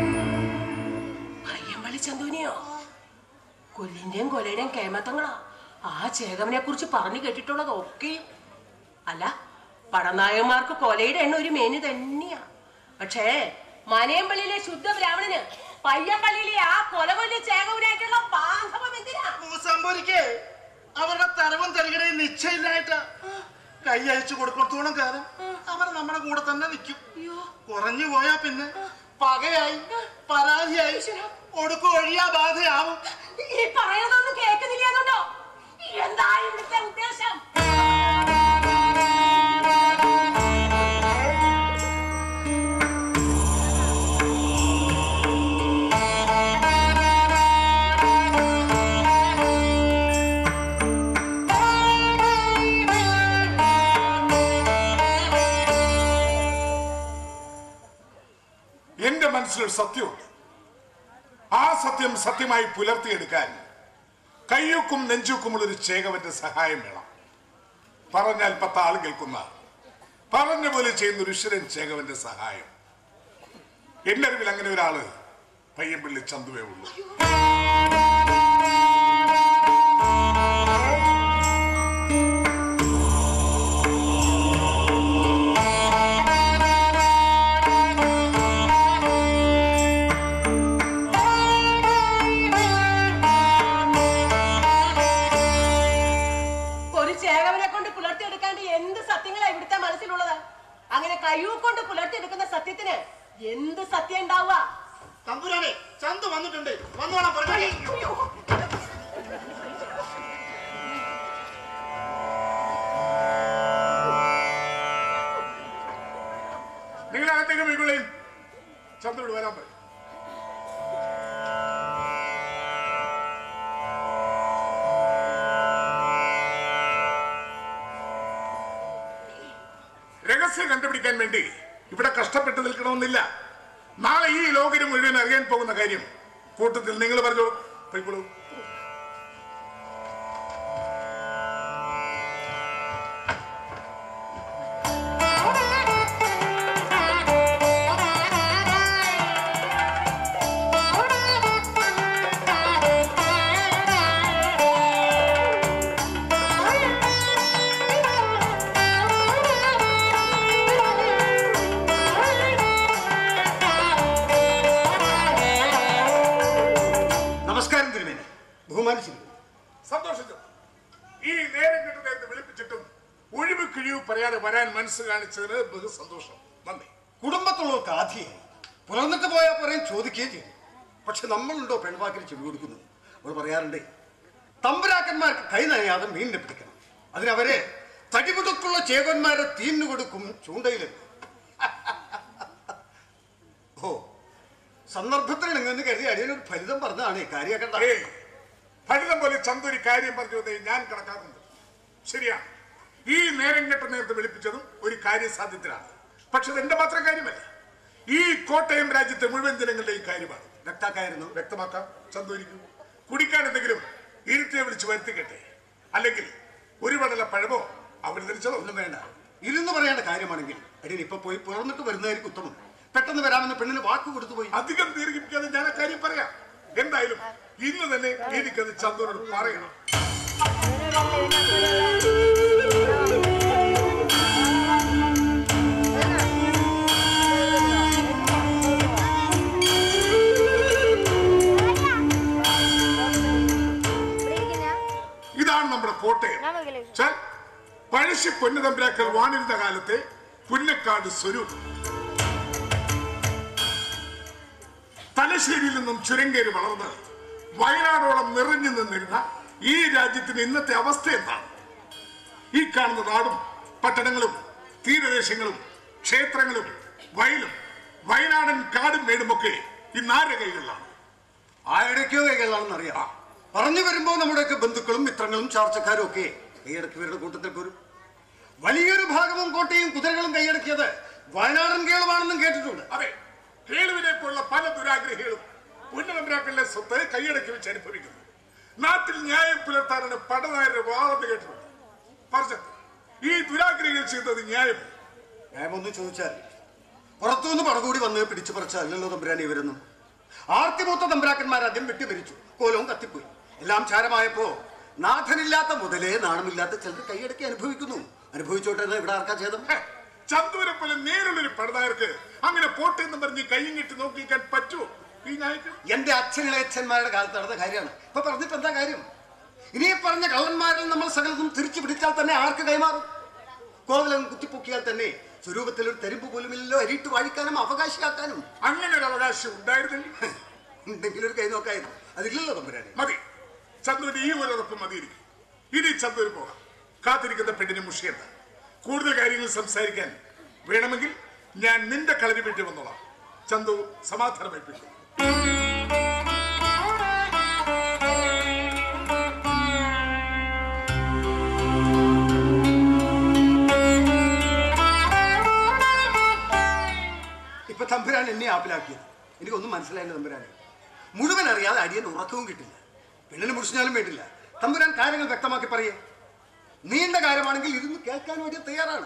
അയ്യമ്പള്ളി ചന്തുവിനെയോ കൊല്ലിന്റെയും കൊലയുടെയും കേമത്തങ്ങളാ ആ ചേകവനെ കുറിച്ച് പറഞ്ഞു കേട്ടിട്ടുള്ളതൊക്കെയും അല്ല പടനായന്മാർക്ക് കൊലയുടെ എണ്ണ ഒരു മേനി തന്നെയാ പക്ഷേ മനയമ്പള്ളിയിലെ ശുദ്ധ ബ്രാഹ്മണന് പയ്യമ്പള്ളിയിലെ ആ കൊലകൊല്ലി ചേകവനായിട്ടുള്ള ബാന്ധവം എന്തിനാ സംഭവിക്കേ അവരുടെ തരവും തരികടയും നിശ്ചയില്ലായിട്ട് കൈ അയച്ചു കൊടുക്കത്തോളം കാലം അവർ നമ്മുടെ കൂടെ തന്നെ നിൽക്കും കുറഞ്ഞു പോയാ പിന്നെ പകയായി പരാതിയായി ഒടുക്കു ഒഴിയാ ബാധയാവും ഈ പറയുന്നതൊന്നും കേൾക്കുന്നില്ലെന്നുണ്ടോ എന്താ ഇവിടുത്തെ ഉദ്ദേശം എന്റെ മനസ്സിലൊരു സത്യമുണ്ട് ആ സത്യം സത്യമായി പുലർത്തിയെടുക്കാൻ കയ്യൂക്കും നെഞ്ചൂക്കുമുള്ള ഒരു ചേകവന്റെ സഹായം വേണം പറഞ്ഞാൽ പത്ത് ആൾ കേൾക്കുന്ന പറഞ്ഞ പോലെ ചെയ്യുന്ന ഒരു ഈശ്വരൻ ചേകവന്റെ സഹായം എന്റെ അറിവിൽ അങ്ങനെ ഒരാള് പയ്യൻപിള്ളി ചന്തുവേ ഉള്ളൂ ഒരു ചേകവനെ കൊണ്ട് പുലർത്തിയെടുക്കാണ്ട് എന്ത് സത്യങ്ങളാ ഇവിടുത്തെ മനസ്സിലുള്ളത് അങ്ങനെ കയ്യൂ കൊണ്ട് പുലർത്തിയെടുക്കുന്ന സത്യത്തിന് എന്ത് സത്യം ഉണ്ടാവുക തമ്പുരാനെ ചന്തു വന്നിട്ടുണ്ട് വന്നോളാം പുറത്തേക്ക്. നിങ്ങൾ അകത്തേക്ക് പോയിക്കൊള്ളേ ചന്ദ്രോട് വരാൻ പറയും രഹസ്യം കണ്ടുപിടിക്കാൻ വേണ്ടി ഇവിടെ കഷ്ടപ്പെട്ട് നിൽക്കണമെന്നില്ല നാളെ ഈ ലോകരും മുഴുവൻ അറിയാൻ പോകുന്ന കാര്യം കൂട്ടത്തിൽ നിങ്ങൾ പറഞ്ഞോളൂ പോയിക്കോളൂ നമസ്കാരം തിരുമേനി ബഹുമാനിച്ചിരിക്കുന്നു സന്തോഷിച്ചു ഈ നേരം കിട്ടുന്ന നേരത്തെ വിളിപ്പിച്ചിട്ടും ഒഴിവ് കിഴിവ് പറയാതെ വരാൻ മനസ്സ് കാണിച്ചതിന് ബഹു സന്തോഷം നന്ദി കുടുംബത്തുള്ളവർക്ക് ആധിയായി പുറന്നിട്ട് പോയാൽ പറയും ചോദിക്കുകയും ചെയ്യും പക്ഷെ നമ്മളുണ്ടോ പെൺവാക്കിന് ചെവി കൊടുക്കുന്നത് അവൾ പറയാറുണ്ട് തമ്പുരാക്കന്മാർക്ക് കൈ നനയാതെ മീനിനെ പിടിക്കണം അതിനവരെ തടിമുടുക്കുള്ള ചേകന്മാരെ തീന്നു കൊടുക്കും ചൂണ്ടയിലെന്ന് ഓ സന്ദർഭത്തിൽ ഇണങ്ങുന്ന കരുതി അടിയനൊരു ഫലിതം പറഞ്ഞതാണ് കാര്യമാക്കണ്ട ഏയ്, ഫലിതം പോലെ ചന്തൊരു കാര്യം പറഞ്ഞു എന്നേ ഞാൻ കണക്കാക്കുന്നത് ശരിയാണ് ഈ നേരം കെട്ട നേരത്തെ വിളിപ്പിച്ചതും ഒരു കാര്യസാധ്യത്തിലാണ് പക്ഷെ ഇത് എന്റെ മാത്രം കാര്യമല്ല ഈ കോട്ടയം രാജ്യത്തെ മുഴുവൻ ജനങ്ങളുടെയും കാര്യമാണ് വ്യക്താക്കായിരുന്നു വ്യക്തമാക്കാം ചന്തോരിക്കും കുടിക്കാൻ എന്തെങ്കിലും ഇരുത്തിയെ വിളിച്ച് വരുത്തിക്കട്ടെ അല്ലെങ്കിൽ ഒരു പടല പഴമോ അവർ ധരിച്ചതോ ഒന്നും വേണ്ട ഇരുന്ന് പറയേണ്ട കാര്യമാണെങ്കിൽ അടിയൻ ഇപ്പൊ പോയി പുറന്നിട്ട് വരുന്നതായിരിക്കും ഉത്തമം പെട്ടെന്ന് വരാമെന്ന് പെണ്ണിന് വാക്ക് കൊടുത്തു പോയി അധികം ദീർഘിപ്പിക്കാതെ ഞാൻ ആ കാര്യം പറയാം എന്തായാലും ഇന്ന് തന്നെ എനിക്കത് ചന്ദനോട് പറയണം ഇതാണ് നമ്മുടെ കോട്ടയം ചാൽ പഴശ്ശി പൊന്നുതമ്പരാക്കൾ വാണിരുന്ന കാലത്തെ പുന്നക്കാട് സ്വരൂപം തലശ്ശേരിയിൽ നിന്നും ചുരങ്കേരി വളർന്ന് വയനാടോളം നിറഞ്ഞു നിന്നിരുന്ന ഈ രാജ്യത്തിന്റെ ഇന്നത്തെ അവസ്ഥ എന്താണ് ഈ കാണുന്ന നാടും പട്ടണങ്ങളും തീരദേശങ്ങളും ക്ഷേത്രങ്ങളും വയലും വയനാടൻ കാടും മേടുമൊക്കെ ഇന്ന് ആരുടെ കൈകളിലാണ് ആരുടെയൊക്കെയോ കൈകളിലാണെന്ന് അറിയാം പറഞ്ഞു വരുമ്പോ നമ്മുടെയൊക്കെ ബന്ധുക്കളും മിത്രങ്ങളും ചാർച്ചക്കാരും ഒക്കെ കൈയടക്കിയവരുടെ കൂട്ടത്തിൽ പോരും വലിയൊരു ഭാഗവും കോട്ടയും കുതിരകളും കൈയടക്കിയത് വയനാടൻ കേളുമാണെന്നും കേട്ടിട്ടുണ്ട് അതെ കേളുവിനെ പോലുള്ള പല ദുരാഗ്രഹികളും പുന്നതമ്പരാക്കളുടെ സ്വത്ത് കൈയടക്കി വെച്ച് അനുഭവിക്കുന്നു നാട്ടിൽ ന്യായം പുലർത്താനാണ് പടനായരുടെ വാദത്ത് കേട്ടിട്ടുണ്ട് പറഞ്ഞു ഈ ദുരാഗ്രഹികൾ ചെയ്തത് ന്യായം ന്യായമൊന്ന് ചോദിച്ചാൽ പുറത്തുനിന്ന് പടകൂടി വന്ന് പിടിച്ചു പറിച്ചല്ലോ തമ്പുരാൻ ഇവരൊന്നും ആർത്തിമൂത്ത തമ്പുരാക്കന്മാർ ആദ്യം വെട്ടിമരിച്ചു കോലവും കത്തിപ്പോയി എല്ലാം ചാരമായപ്പോ നാഥനില്ലാത്ത മുതലേ നാണമില്ലാത്ത ചിലർ കൈയടക്കി അനുഭവിക്കുന്നു അനുഭവിച്ചോട്ടെ എന്ന് ഇവിടെ ആർക്കാ ഛേദം ഹെ, ചന്തുവിനെ പോലെ നേരുള്ളൊരു പടുതായർക്ക് അങ്ങനെ പോട്ടെ എന്ന് പറഞ്ഞ് കൈയും കെട്ടി നോക്കിക്കാൻ പറ്റുമോ ഈ നായക്ക് എന്റെ അച്ഛനിളയച്ഛന്മാരുടെ കാലത്ത് നടന്ന കാര്യമാണ് ഇപ്പൊ പറഞ്ഞിട്ട് എന്താ കാര്യം ഇനി ഈ പറഞ്ഞ കള്ളന്മാരിൽ നമ്മൾ സകലതും തിരിച്ചു പിടിച്ചാൽ തന്നെ ആർക്ക് കൈമാറും കോവലം കുത്തിപ്പൊക്കിയാൽ തന്നെ സ്വരൂപത്തിൽ ഒരു തെരുമ്പ് പോലുമില്ലല്ലോ അരിയിട്ട് വാഴിക്കാനും അവകാശിയാക്കാനും അങ്ങനെ ഒരു അവകാശം ഉണ്ടായിരുന്നില്ല എന്തെങ്കിലും ഒരു കൈ നോക്കായിരുന്നു അതില്ലല്ലോ തമ്പുരാനെ മതി ചന്തുവിന് ഈ ഒരു ഉറപ്പ് മതിയിരിക്കും ഇനി ചന്തുവിന് പോകാം കാത്തിരിക്കുന്ന പെണ്ണിന് മുഷിയണ്ട കൂടുതൽ കാര്യങ്ങൾ സംസാരിക്കാൻ വേണമെങ്കിൽ ഞാൻ നിന്റെ കളരി വീട്ടിൽ വന്നോളാം ചന്തു സമാധാനമേൽപ്പിക്കും ഇപ്പൊ തമ്പുരാൻ എന്നെ ആപ്പിലാക്കിയത് എനിക്കൊന്നും മനസ്സിലായില്ല തമ്പുരാനെ മുഴുവൻ അറിയാതെ അടിയൻ ഉറക്കവും കിട്ടില്ല പെണ്ണിന് മുടിച്ചാലും വേണ്ടില്ല തമ്പുരാൻ കാര്യങ്ങൾ വ്യക്തമാക്കി പറയേ നീണ്ട കാര്യമാണെങ്കിൽ ഇരുന്ന് കേൾക്കാൻ വേണ്ടി തയ്യാറാണ്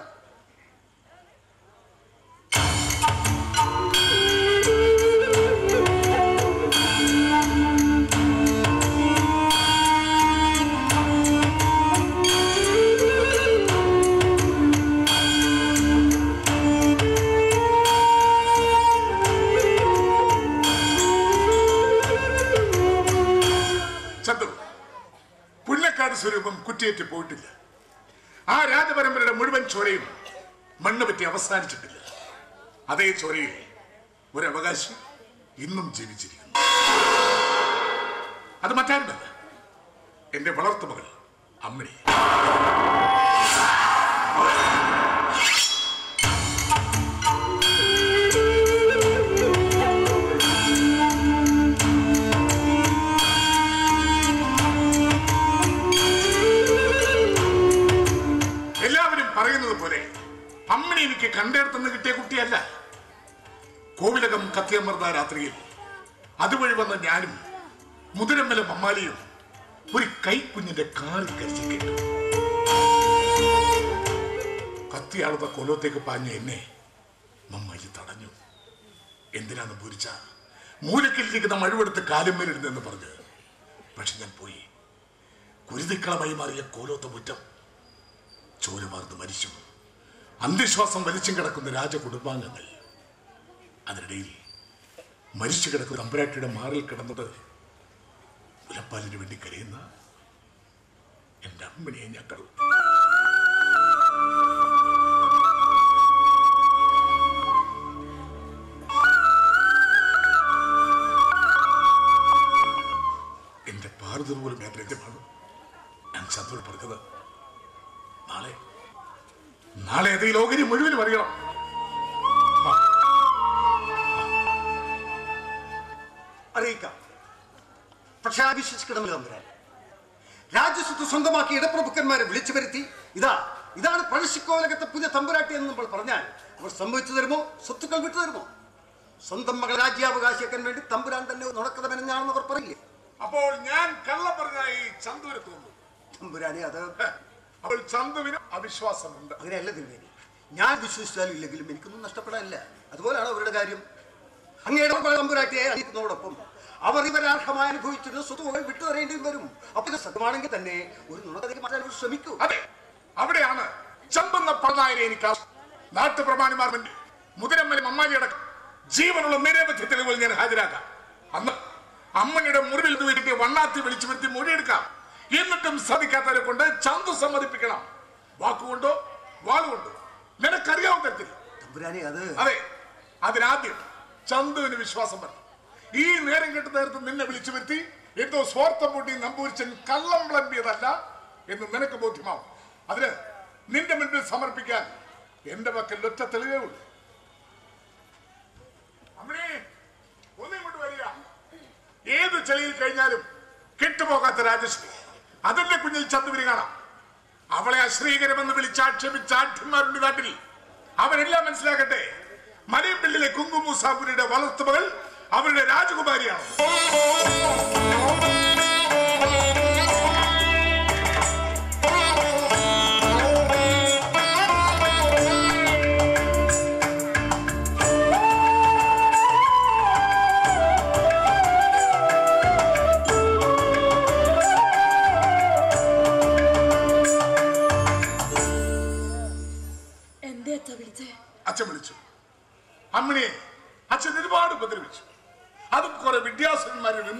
ചന്തു പുന്നക്കാട് സ്വരൂപം കുറ്റിയേറ്റ് പോയിട്ടില്ല ആ രാജപരമ്പരയുടെ മുഴുവൻ ചോരയും മണ്ണ് പറ്റി അവസാനിച്ചിട്ടില്ല അതേ ചോരയിൽ ഒരു അവകാശി ഇന്നും ജീവിച്ചിരിക്കുന്നു അത് മറ്റാരുമല്ല എന്റെ വളർത്തുമകൾ അമ്മിണി എല്ലാവരും പറയുന്നത് പോലെ അമ്മിണി എനിക്ക് കണ്ടെടുത്തുനിന്ന് കിട്ടിയ കുട്ടിയല്ല കോവിലകം കത്തിയമർന്ന രാത്രിയിൽ അതുവഴി വന്ന ഞാനും മുതിരമ്മല മമ്മാലിയും ഒരു കൈക്കുഞ്ഞിന്റെ കാറിൽ കരിച്ചു കേട്ടു കത്തിയാളുന്ന കൊലത്തേക്ക് പാഞ്ഞ എന്നെ മമ്മാലി തടഞ്ഞു എന്തിനാന്ന് പൂരിച്ച മൂലക്കിലിരിക്കുന്ന മഴുവെടുത്ത് കാലുമേലിരുന്നെന്ന് പറഞ്ഞ് പക്ഷെ ഞാൻ പോയി കുരുതിക്കളമായി മാറിയ കോലോത്ത മുറ്റം ചോരമാർന്ന് മരിച്ചു അന്ത്യശ്വാസം വലിച്ചും കിടക്കുന്ന രാജകുടുംബാംഗങ്ങൾ അതിനിടയിൽ മരിച്ചു കിടക്കുന്ന തമ്പുരാട്ടിയുടെ മാറിൽ കിടന്നത് മുലപ്പാലിന് വേണ്ടി കരയുന്ന എന്റെ അമ്മനെ ഞങ്ങൾ എന്റെ ഭാരത പോലും വേദനമാണ് ഞാൻ ചന്ദ്രൻ പറഞ്ഞത് നാളെ നാളെ അത് ഈ ലോകരി മുഴുവനും അറിയണം അറിയിക്കാം പക്ഷെ ആ വിശ്വസിക്കണമല്ലോ തമ്പുരാൻ രാജ്യസ്വത്ത് സ്വന്തമാക്കി ഇടപ്രഭുക്കന്മാരെ വിളിച്ചു വരുത്തി ഇതാ ഇതാണ് പഴശ്ശിക്കോലകത്തെ പുതിയ തമ്പുരാട്ടി എന്ന് നമ്മൾ പറഞ്ഞാൽ അവർ സംഭവിച്ചു തരുമോ സ്വത്തുക്കൾ വിട്ടു തരുമോ സ്വന്തം മകൾ രാജ്യാവകാശിയാക്കാൻ വേണ്ടി തമ്പുരാൻ തന്നെ നുണക്കഥമെന്നാണെന്ന് അവർ പറയില്ലേ അപ്പോൾ ഞാൻ കള്ള പറഞ്ഞായി ചന്തുവിന് തോന്നുന്നു തമ്പുരാനെ അത് ഹെ, അപ്പോൾ ചന്തുവിന് അവിശ്വാസമുണ്ട് അങ്ങനെയല്ല തിരുവേനി ഞാൻ വിശ്വസിച്ചാലും ഇല്ലെങ്കിലും എനിക്കൊന്നും നഷ്ടപ്പെടാനില്ല അതുപോലെയാണ് അവരുടെ കാര്യം അങ്ങയുടെ തമ്പുരാട്ടിയെ അറിയിക്കുന്നതോടൊപ്പം അവർ ഇവരർഹമായി അനുഭവിച്ചിരുന്ന സ്വത്തുവകൾ വിട്ടു തരേണ്ടിയും വരും അപ്പൊ ഇത് സത്യമാണെങ്കിൽ തന്നെ ഒരു നുണകഥയ്ക്ക് മാറ്റാൻ അവർ ശ്രമിക്കൂ അതെ അവിടെയാണ് ചമ്പെന്ന പണനായരെ എനിക്ക് ആവശ്യം. നാട്ടുപ്രമാണിമാർ മുന്നിൽ മുതിരമ്മലും അമ്മാലിയടക്കം ജീവനുള്ള നിരവധി തെളിവുകൾ ഞാൻ ഹാജരാക്കാം അന്ന് അമ്മയുടെ മുറിവിൽ നിന്ന് കിട്ടിയ വണ്ണാത്തി വിളിച്ചു വരുത്തി മൊഴിയെടുക്കാം എന്നിട്ടും സാധിക്കാത്തവരെ കൊണ്ട് ചന്തു സമ്മതിപ്പിക്കണം വാക്കുകൊണ്ടോ വാളുകൊണ്ടോ നിനക്കറിയാവുന്ന തരത്തിൽ തമ്പുരാനെ അത് അതെ അതിനാദ്യം ചന്തുവിന് വിശ്വാസം വരണം ഈ നേരം കെട്ട നേരത്ത് നിന്നെ വിളിച്ചു വരുത്തി എന്തോ സ്വാർത്ഥം പൂട്ടി നമ്പൂരിച്ചൻ കള്ളം വിളമ്പിയതല്ല എന്ന് നിനക്ക് ബോധ്യമാവും അതിന് നിന്റെ മുൻപിൽ സമർപ്പിക്കാൻ എന്റെ പക്കൽ ഒറ്റ തെളിവേ ഉള്ളൂ അമ്മേ ഒന്നിങ്ങോട്ട് വരിക ഏത് ചെളിയിൽ കഴിഞ്ഞാലും കെട്ടുപോകാത്ത രാജശ്രീ അതല്ലേ കുഞ്ഞിൽ ചന്തുവിന് കാണാം അവളെ അശ്രീകരമെന്ന് വിളിച്ച് ആക്ഷേപിച്ച ആഠ്യന്മാരുണ്ട് നാട്ടിൽ അവരെല്ലാം മനസ്സിലാക്കട്ടെ മലയപ്പിള്ളിലെ കുങ്കുമു സാബുരിയുടെ വളർത്തുമകൾ അവരുടെ രാജകുമാരിയാണ്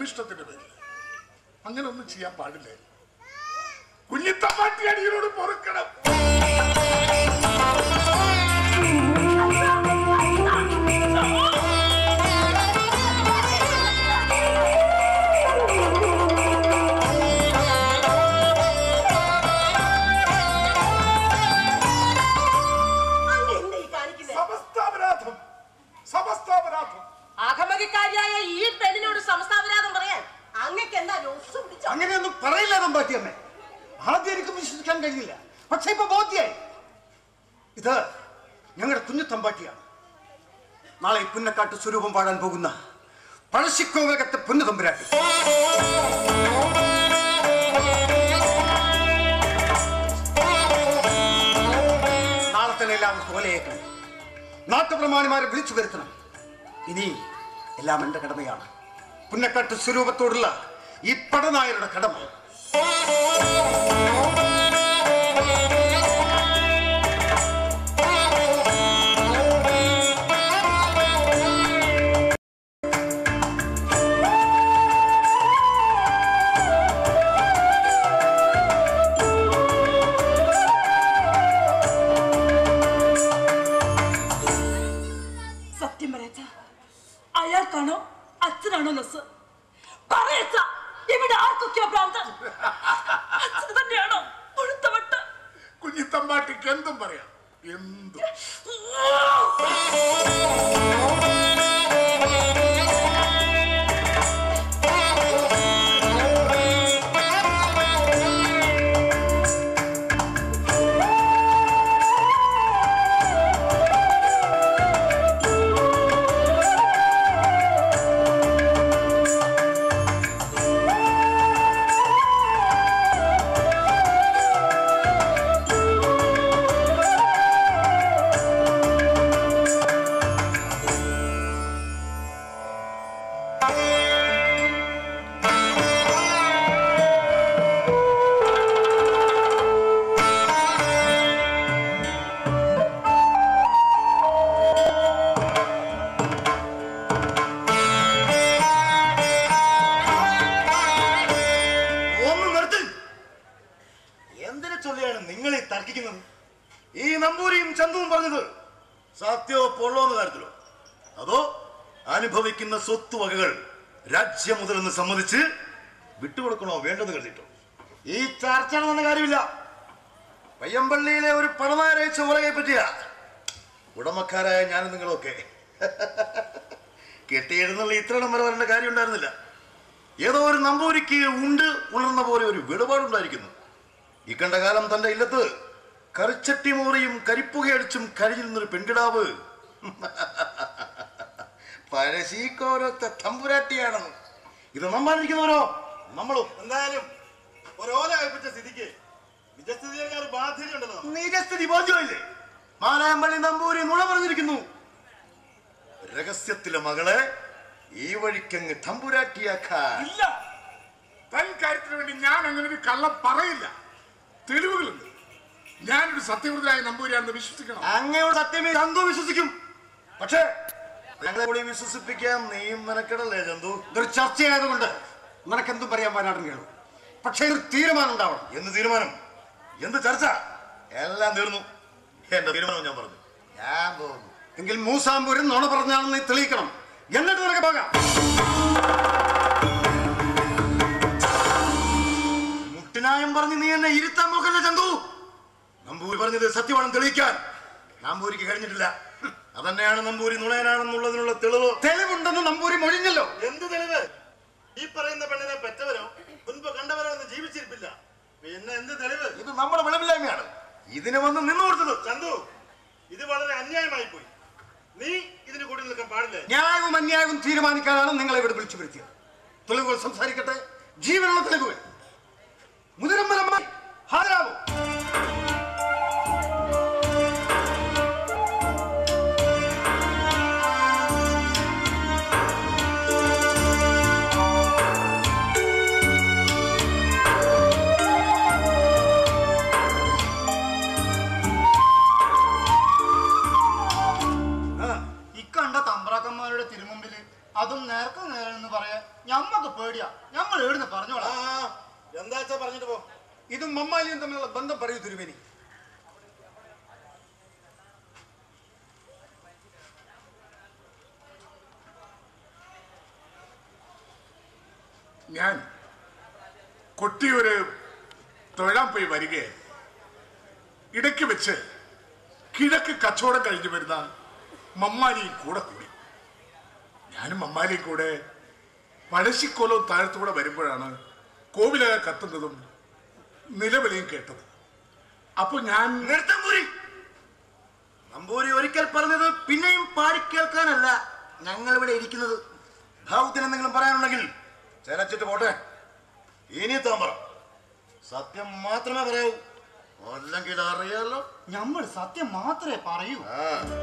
അഭിഷ്ടത്തിന്റെ പേരിൽ അങ്ങനെ ഒന്നും ചെയ്യാൻ പാടില്ലേ കുഞ്ഞിത്തമ്പാട്ടി അടിയനോട് പൊറുക്കണം അങ്ങ് എന്താ ഈ കാണിക്കുന്നെ? സമസ്താപരാധം സമസ്താപരാധം അഹമ്മദിക്കാരിയായ ഈ പെണ്ണിനോട് സംസ്ഥാപരാധം പറയാൻ അങ്ങക്ക് എന്താ ലോസ് പിടിച്ചോ അങ്ങനെയൊന്നും പറയില്ല തമ്പാട്ടി അമ്മേ ആദ്യം എനിക്ക് വിശ്വസിക്കാൻ കഴിഞ്ഞില്ല പക്ഷെ ഇപ്പൊ ബോധ്യായി ഇത് ഞങ്ങളുടെ കുഞ്ഞു തമ്പാട്ടിയാണ് നാളെ ഈ പുന്നക്കാട്ട് സ്വരൂപം പാടാൻ പോകുന്ന പഴശ്ശിക്കോവകത്തെ പൊന്നു തമ്പുരാട്ടി നാളെ തന്നെ എല്ലാവർക്കും ഓലയേക്കണം നാട്ടുപ്രമാണിമാരെ വിളിച്ചു വരുത്തണം ഇനി എല്ലാം എന്റെ കടമയാണ് പുന്നക്കാട്ട് സ്വരൂപത്തോടുള്ള ഈ പടനായരുടെ കടമ സത്യം പറയച്ച അയാൾക്കാണോ അച്ഛനാണോ നസ് പറയച്ച ഇവിടെ ആർക്കൊക്കെയോ ഭ്രാന്ത് അച്ഛന് തന്നെയാണോ മുഴുത്തവട്ട് കുഞ്ഞിത്തമ്പാട്ടിക്ക് എന്തും പറയാം എന്തും ഒന്ന് നിർത്ത് എന്തിനെ ചൊല്ലിയാണ് നിങ്ങൾ ഈ തർക്കിക്കുന്നത് ഈ നമ്പൂരിയും ചന്തുവും പറഞ്ഞത് സത്യമോ പൊള്ളോ എന്ന കാര്യത്തിലോ അതോ അനുഭവിക്കുന്ന സ്വത്തുവകകൾ രാജ്യം മുതലെന്ന് സമ്മതിച്ച് വിട്ടുകൊടുക്കണോ വേണ്ടെന്ന് കരുതിട്ടോ ഈ ചർച്ച നടന്ന കാര്യമില്ല പയ്യമ്പള്ളിയിലെ ഒരു പണമാരയച്ച ഉലകയെ പറ്റിയ ഉടമക്കാരായ ഞാനും നിങ്ങളൊക്കെ കെട്ടിയെഴുന്നുള്ള ഇത്രയിടം വരെ വരേണ്ട കാര്യം ഉണ്ടായിരുന്നില്ല ഏതോ ഒരു നമ്പൂരിക്ക് ഉണ്ട് ഉണർന്ന പോലെ ഒരു വിടുപാടുണ്ടായിരിക്കുന്നു ഇക്കണ്ട കാലം തന്റെ ഇല്ലത്ത് കറിച്ചട്ടി മോറിയും കരിപ്പുകയടിച്ചും കഴിഞ്ഞിരുന്നൊരു പെൺകിടാവ് പഴശീക്കോരത്തെ തമ്പുരാട്ടിയാണെന്ന് ഇത് നമ്പാനിരിക്കുന്നവരോ നമ്മളും എന്തായാലും ഒരു ഓല കൽപ്പിച്ച സ്ഥിതിക്ക് നിജസ്ഥിതിയേക്കാൾ ബാധ്യതയുണ്ടല്ലോ നിജസ്ഥിതി ബോധ്യമില്ലേ മാലായമ്പള്ളി നമ്പൂരി നുണ പറഞ്ഞിരിക്കുന്നു രഹസ്യത്തിലെ മകളെ ഈ വഴിക്കങ്ങ് തമ്പുരാട്ടിയാക്കാൻ ഇല്ല തൻ കാര്യത്തിന് വേണ്ടി ഞാൻ അങ്ങനെ ഒരു കള്ളം പറയില്ല തെളിവുകളുണ്ട് ഞാനൊരു സത്യവൃതനായ നമ്പൂരിയാണെന്ന് വിശ്വസിക്കണം അങ്ങയോട് സത്യമേ ചന്തു വിശ്വസിക്കും പക്ഷേ ഞങ്ങളെ കൂടി വിശ്വസിപ്പിക്കാൻ നീയും നിനക്കിടല്ലേ ചന്തു ഇതൊരു ചർച്ചയായതുകൊണ്ട് നിനക്കെന്തും പറയാൻ വയനാടൻ കേളു പക്ഷേ ഒരു തീരുമാനം ഉണ്ടാവണം എന്ത് തീരുമാനം എന്ത് ചർച്ച എല്ലാം തീർന്നു എന്റെ തീരുമാനം ഞാൻ പറഞ്ഞു ഞാൻ പോകുന്നു എങ്കിൽ മൂസാമ്പൂരൻ നുണ പറഞ്ഞാണെന്ന് നീ തെളിയിക്കണം എന്നിട്ട് നിനക്ക് പോകാം മുട്ടിനായം പറഞ്ഞ് നീ എന്നെ ഇരുത്താൻ നോക്കല്ലേ ചന്തു നമ്പൂരി പറഞ്ഞത് സത്യമാണെന്ന് തെളിയിക്കാൻ നമ്പൂരിക്ക് കഴിഞ്ഞിട്ടില്ല അതന്നെയാണ് നമ്പൂരി നുണയനാണെന്നുള്ളതിനുള്ള തെളിവ് തെളിവുണ്ടെന്ന് നമ്പൂരി മൊഴിഞ്ഞല്ലോ എന്ത് തെളിവ് ഈ പറയുന്ന പെണ്ണിനെ പെറ്റവരോ മുൻപ് കണ്ടവരോ ഒന്നും ജീവിച്ചിരിപ്പില്ല പിന്നെ എന്ത് തെളിവ് ഇത് നമ്മുടെ വിളവില്ലായ്മയാണ് ഇതിന് വന്ന് നിന്നു കൊടുത്തത് ചന്തു ഇത് വളരെ അന്യായമായി പോയി നീ ഇതിന് കൂടി നിൽക്കാൻ പാടില്ല ന്യായവും അന്യായവും തീരുമാനിക്കാനാണ് നിങ്ങളെ ഇവിടെ വിളിച്ചു വരുത്തിയത് തെളിവുകൾ സംസാരിക്കട്ടെ ജീവനുള്ള തെളിവുകൾ മുതിരമ്പലമ്മ ഹാജരാകും ഇക്കണ്ട തമ്പ്രാക്കന്മാരുടെ തിരുമുമ്പില് അതും നേർക്കും നേരെന്ന് പറയാൻ ഞമ്മക്ക് പേടിയാ ഇതും മമ്മാലിയും തമ്മിലുള്ള ബന്ധം പറയൂ തിരുമേനി ഞാൻ കൊട്ടിയൂര് തൊഴാൻ പോയി വരികയായി ഇടയ്ക്ക് വെച്ച് കിഴക്ക് കച്ചവടം കഴിഞ്ഞു വരുന്ന മമ്മാലിയും കൂടെ കൂടി ഞാനും മമ്മാലിയും കൂടെ പഴശ്ശിക്കോലവും താഴത്തൂടെ വരുമ്പോഴാണ് കോവിലക കത്തുന്നതും നിലവിളിയും കേട്ടത് അപ്പൊ ഞാൻ നിർത്തമ്പൂരി നമ്പൂരി ഒരിക്കൽ പറഞ്ഞത് പിന്നെയും പാടിക്കേൾക്കാനല്ല ഞങ്ങൾ ഇവിടെ ഇരിക്കുന്നത് ഭാവത്തിന് എന്തെങ്കിലും പറയാനുണ്ടെങ്കിൽ ചേനച്ചിട്ട് പോട്ടെ ഇനി താൻ പറ സത്യം മാത്രമേ പറയൂ അല്ലെങ്കിൽ അറിയാലോ നമ്മൾ സത്യം മാത്രമേ പറയൂ ആ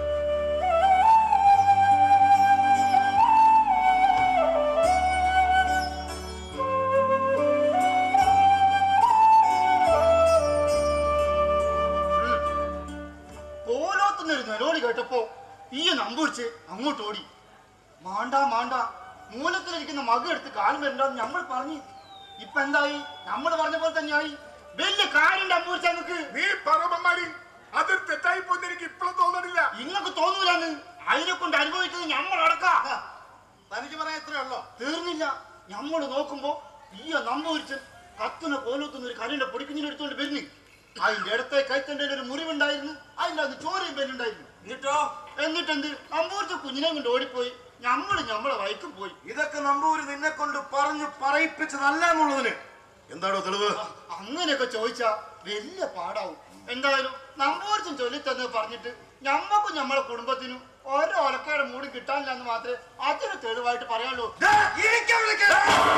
പോലോത്തുന്നൊരു നിലവിളി കേട്ടപ്പോ ഈ നമ്പൂരിച്ച് അങ്ങോട്ട് ഓടി മാണ്ട മാണ്ട മൂലത്തിലിരിക്കുന്ന മക എടുത്ത് കാലും വരണ്ടെന്ന് നമ്മൾ പറഞ്ഞു ഇപ്പൊ എന്തായി നമ്മൾ പറഞ്ഞ പോലെ തന്നെയായി വലിയ കാര്യം നമ്പൂരിച്ച നിങ്ങക്ക് നീ പറ മമ്മാലി അത് തെറ്റായി പോയി എനിക്ക് ഇപ്പോഴും തോന്നണില്ല ഇങ്ങക്ക് തോന്നൂലെന്ന് അതിനെ കൊണ്ട് അനുഭവിച്ചത് നമ്മൾ അടക്കാം തനിക്ക് പറയാൻ ഇത്രേ ഉള്ളോ തീർന്നില്ല നമ്മൾ നോക്കുമ്പോ ഈ നമ്പൂരിച്ച് കത്തുന്ന കോലത്തുന്ന ഒരു കരയുടെ പൊടിക്കുഞ്ഞിനെ എടുത്തോണ്ട് വരുന്നു അതിന്റെ ഇടത്തെ കൈത്തന്റെ ഒരു മുറിവുണ്ടായിരുന്നു അതിന്റെ അത് ചോരയും പെരുണ്ടായിരുന്നു എന്നിട്ടോ എന്നിട്ടെന്ത് നമ്പൂരിച്ച കുഞ്ഞിനെ കൊണ്ട് ഓടിപ്പോയി നമ്മള് നമ്മളെ വൈക്കും പോയി ഇതൊക്കെ നമ്പൂരി നിന്നെ കൊണ്ട് പറഞ്ഞു പറയിപ്പിച്ചതല്ല എന്നുള്ളതിന് എന്താണോ തെളിവ് അങ്ങനെയൊക്കെ ചോദിച്ചാ വലിയ പാടാവും എന്തായാലും നമ്പൂരിച്ചും ചൊല്ലിത്തന്ന് പറഞ്ഞിട്ട് ഞമ്മക്കും ഞമ്മളെ കുടുംബത്തിനും ഓരോ ഒലക്കയുടെ മൂടി കിട്ടാനില്ല എന്ന് മാത്രമേ അതിന് തെളിവായിട്ട് പറയാനുള്ളൂ ദാ, ഇരിക്കാൻ വിളിക്കാം.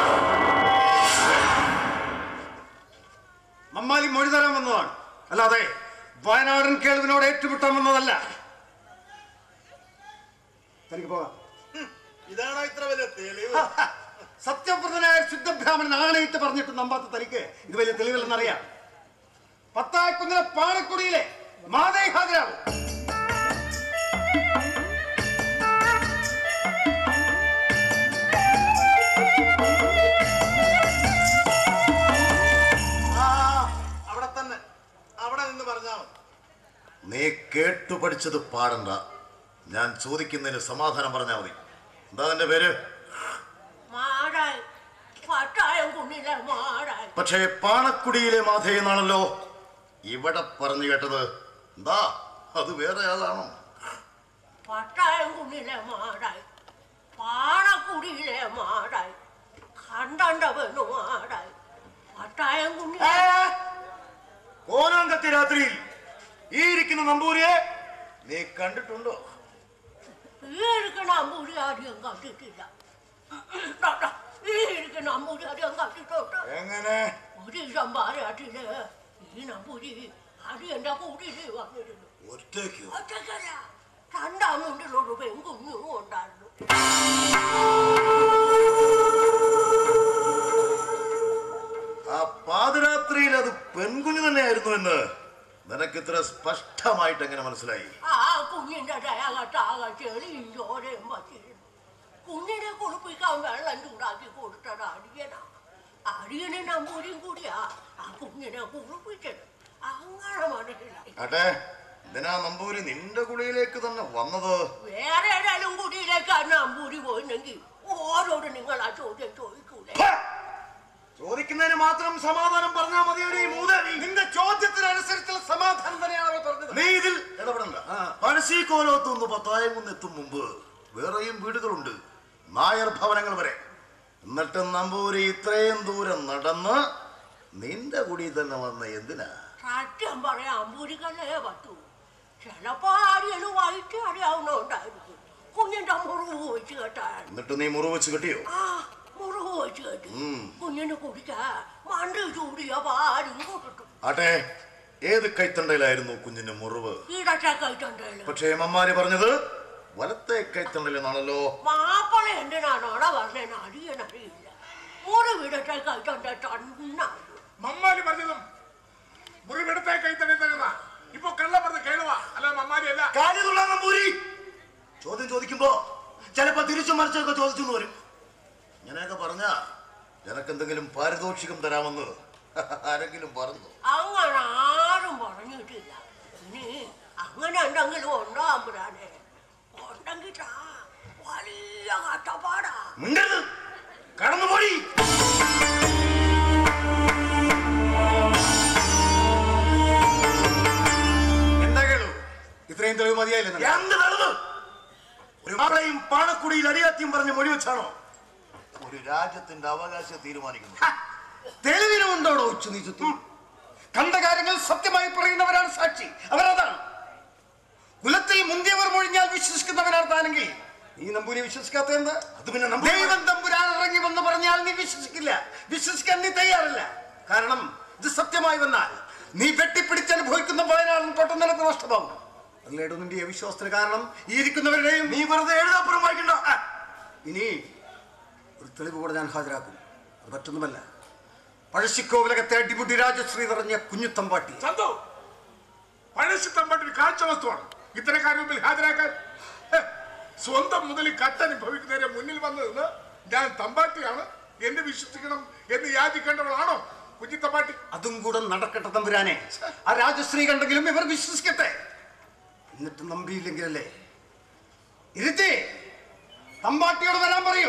മമ്മാലി മൊഴി തരാൻ വന്നതാണ് അല്ലാതെ വയനാടൻ കേൾവിനോട് ഏറ്റുമുട്ടാൻ വന്നതല്ല തനിക്ക് പോകാം ഇതാണോ ഇത്ര വലിയ തെളിവ് സത്യപ്രതനായ ശുദ്ധബ്രാഹ്മണൻ ആണയിട്ട് പറഞ്ഞിട്ട് നമ്പാത്ത തനിക്ക് ഇത് വലിയ തെളിവില്ലെന്നറിയാം പത്തായക്കുന്നിലെ പാണക്കുടിയിലെ മാതേ ഹാജരാകും ആ അവിടെ തന്നെ അവിടെ നിന്ന് പറഞ്ഞാ മതി നീ കേട്ടു പഠിച്ചത് പാടണ്ട ഞാൻ ചോദിക്കുന്നതിന് സമാധാനം പറഞ്ഞാൽ മതി എന്താ നിന്റെ പേര് മാടായി പട്ടായം കുന്നിലെ മാടായി പക്ഷേ പാണക്കുടിയിലെ മാധേ എന്നാണല്ലോ ഇവിടെ പറഞ്ഞു കേട്ടത് എന്താ അത് വേറെ ആളാണോ പട്ടായം കുന്നിലെ മാടായി പാണക്കുടിയിലെ മാടായി കണ്ടണ്ട പെണ്ണു മാടായി പട്ടായം കുന്നിലെ ഓനാന്തത്തെ രാത്രിയിൽ ഈ ഇരിക്കുന്ന നമ്പൂരിയെ നീ കണ്ടിട്ടുണ്ടോ ഈ ഇരിക്കുന്ന അമ്പൂരി ആദ്യം കണ്ടിട്ടില്ല ടാ, ഈ ഇരിക്കുന്ന അമ്പൂരി ആദ്യം കണ്ടിട്ടുണ്ട് എങ്ങനെ ഒരു ദിവസം പാരാട്ടില് ഈ നമ്പൂരി അടിയന്റെ കൂടിയിൽ വന്നിരുന്നു ഒറ്റയ്ക്കോ ഒറ്റക്കല്ല രണ്ടാം മുണ്ടിലൊരു പെൺകുഞ്ഞും ഉണ്ടായിരുന്നു ആ പാതിരാത്രിയിൽ അത് പെൺകുഞ്ഞു തന്നെയായിരുന്നു എന്ന് നിനക്ക് ഇത്ര സ്പഷ്ടമായിട്ട് എങ്ങനെ മനസ്സിലായി ആ കുഞ്ഞിന്റെ ദേഹത്താകെ ചെളിയും ചോരയും പറ്റിയിരുന്നു കുഞ്ഞിനെ കുളിപ്പിക്കാൻ വെള്ളം ചൂടാക്കി കൊടുത്തത് അടിയനാ അടിയനെ നമ്പൂരിയും കൂടിയാ ആ കുഞ്ഞിനെ കുളിപ്പിച്ചത് അങ്ങനെ മനസ്സിലായി ആട്ടെ എന്തിനാ നമ്പൂരി നിന്റെ കുളിയിലേക്ക് തന്നെ വന്നത് വേറെ ഏതായാലും കുടിയിലേക്ക് ആ നമ്പൂരി പോയില്ലെങ്കിൽ ഓരോട് നിങ്ങൾ ആ ചോദ്യം ചോദിക്കൂലേ ഹ! ചോദിക്കുന്നതിന് മാത്രം സമാധാനം പറഞ്ഞാൽ മതിയൊരു മൂതേവി നിന്റെ ചോദ്യത്തിനനുസരിച്ചുള്ള സമാധാനം തന്നെയാണ് അവർ പറഞ്ഞത് നീ ഇതിൽ ഇടപെടണ്ട പഴശ്ശി കോലോത്തുനിന്ന് പത്തായം എത്തും മുമ്പ് വേറെയും വീടുകളുണ്ട് നായർ ഭവനങ്ങൾ വരെ എന്നിട്ട് നമ്പൂരി ഇത്രയും ദൂരം നടന്ന് നിന്റെ കുടി തന്നെ വന്ന എന്തിനാ സത്യം പറയാൻ അമ്പൂരിക്കല്ലേ പറ്റൂ ചിലപ്പോ ആരെയും വയറ്റ് അറിയാവുന്നുണ്ടായിരിക്കും കുഞ്ഞിന്റെ മുറിവ് വെച്ച് കേട്ടാൽ എന്നിട്ട് നീ മുറിവ് വെച്ച് കെട്ടിയോ ആ മുറിവ് വെച്ച് കെട്ടി ഉം. കുഞ്ഞിന് കുടിക്കാൻ മണ്ട് ചൂടിയ പാലും കൊടുത്തു ആട്ടെ ഏത് കൈത്തണ്ടയിലായിരുന്നു കുഞ്ഞിന് മുറിവ് ഇടത്തെ കൈത്തണ്ടേല് പക്ഷേ മമ്മാര് പറഞ്ഞത് വലത്തെ കൈത്തണ്ടയിലെന്നാണല്ലോ മാപ്പിള എന്തിനാണോ പറഞ്ഞതെന്ന് അറിയണറിയില്ല മുറിവിടത്തെ കൈത്തണ്ട തന്നാണ് മമ്മാലി പറഞ്ഞതും മുറിവെടുത്തേ കൈ തന്നെ തരുന്ന ഇപ്പൊ കള്ള പറഞ്ഞ് കേളുവാ അല്ല മമ്മാലി അല്ല കാര്യമുള്ള നമ്പൂരി ചോദ്യം ചോദിക്കുമ്പോ ചിലപ്പോ തിരിച്ചു മറിച്ചൊക്കെ ചോദിച്ചു എന്ന് വരും ഇങ്ങനെയൊക്കെ പറഞ്ഞ നിനക്കെന്തെങ്കിലും പാരിതോഷികം തരാമെന്ന് ആരെങ്കിലും പറഞ്ഞു അങ്ങനെ ആരും പറഞ്ഞിട്ടില്ല ഇനി അങ്ങനെ എന്തെങ്കിലും ഉണ്ടോ അമ്പുരാനെ ഉണ്ടെങ്കിൽ താ, വലിയ കട്ടപ്പാടാ മിണ്ടരുത് കടന്നുപോയി എന്താ കേളു ഇത്രയും തെളിവ് മതിയായില്ല എന്ത് നടന്നു ഒരു മാളയും പാണക്കുടിയിൽ അടിയാത്തിയും പറഞ്ഞ് മൊഴി വെച്ചാണോ ഒരു രാജ്യത്തിന്റെ അവകാശം തീരുമാനിക്കുന്നു തെളിവിനുണ്ടോടോ ഉച്ചു നീചത്വം കണ്ട കാര്യങ്ങൾ സത്യമായി പറയുന്നവരാണ് സാക്ഷി അവരതാണ് കുലത്തിൽ മുന്തിയവർ മൊഴിഞ്ഞാൽ വിശ്വസിക്കുന്നവരാണ് താനെങ്കിൽ നീ നമ്പൂരി വിശ്വസിക്കാത്ത എന്താ അത് പിന്നെ നമ്പൂരി- ദൈവം തമ്പുരാൻ ഇറങ്ങി വന്ന് പറഞ്ഞാൽ നീ വിശ്വസിക്കില്ല വിശ്വസിക്കാൻ നീ തയ്യാറില്ല കാരണം ഇത് സത്യമായി വന്നാൽ നീ വെട്ടിപ്പിടിച്ച് അനുഭവിക്കുന്ന വയനാടും കൊട്ടം നിനക്ക് നഷ്ടമാവും അതിലേടോ നിന്റെ ഈ അവിശ്വാസത്തിന് കാരണം ഈ ഇരിക്കുന്നവരുടെയും നീ വെറുതെ എഴുതാപ്പുറം വായിക്കണ്ട ആ, ഇനി ഒരു തെളിവ് കൂടെ ഞാൻ ഹാജരാക്കും അത് മറ്റൊന്നുമല്ല പഴശ്ശിക്കോവിലകത്തെ അടിമുടി രാജശ്രീ നിറഞ്ഞ കുഞ്ഞുത്തമ്പാട്ടി ചന്തു പഴശ്ശി തമ്പാട്ടിന് കാഴ്ച വസ്തുവാണ് ഇത്തരക്കാരുടെ മുമ്പിൽ ഹാജരാക്കാൻ ഹെ, സ്വന്തം മുതൽ കത്തനുഭവിക്കുന്നവരെ മുന്നിൽ വന്നു നിന്ന് ഞാൻ തമ്പാട്ടിയാണ് എന്ന് വിശ്വസിക്കണം എന്ന് യാചിക്കേണ്ടവളാണോ കുഞ്ഞി തമ്പാട്ടി അതും കൂടെ നടക്കട്ടെ തമ്പുരാനെ ആ രാജശ്രീ കണ്ടെങ്കിലും ഇവർ വിശ്വസിക്കട്ടെ എന്നിട്ട് നമ്പിയില്ലെങ്കിലല്ലേ ഇരുത്തി തമ്പാട്ടിയോട് വരാൻ പറയൂ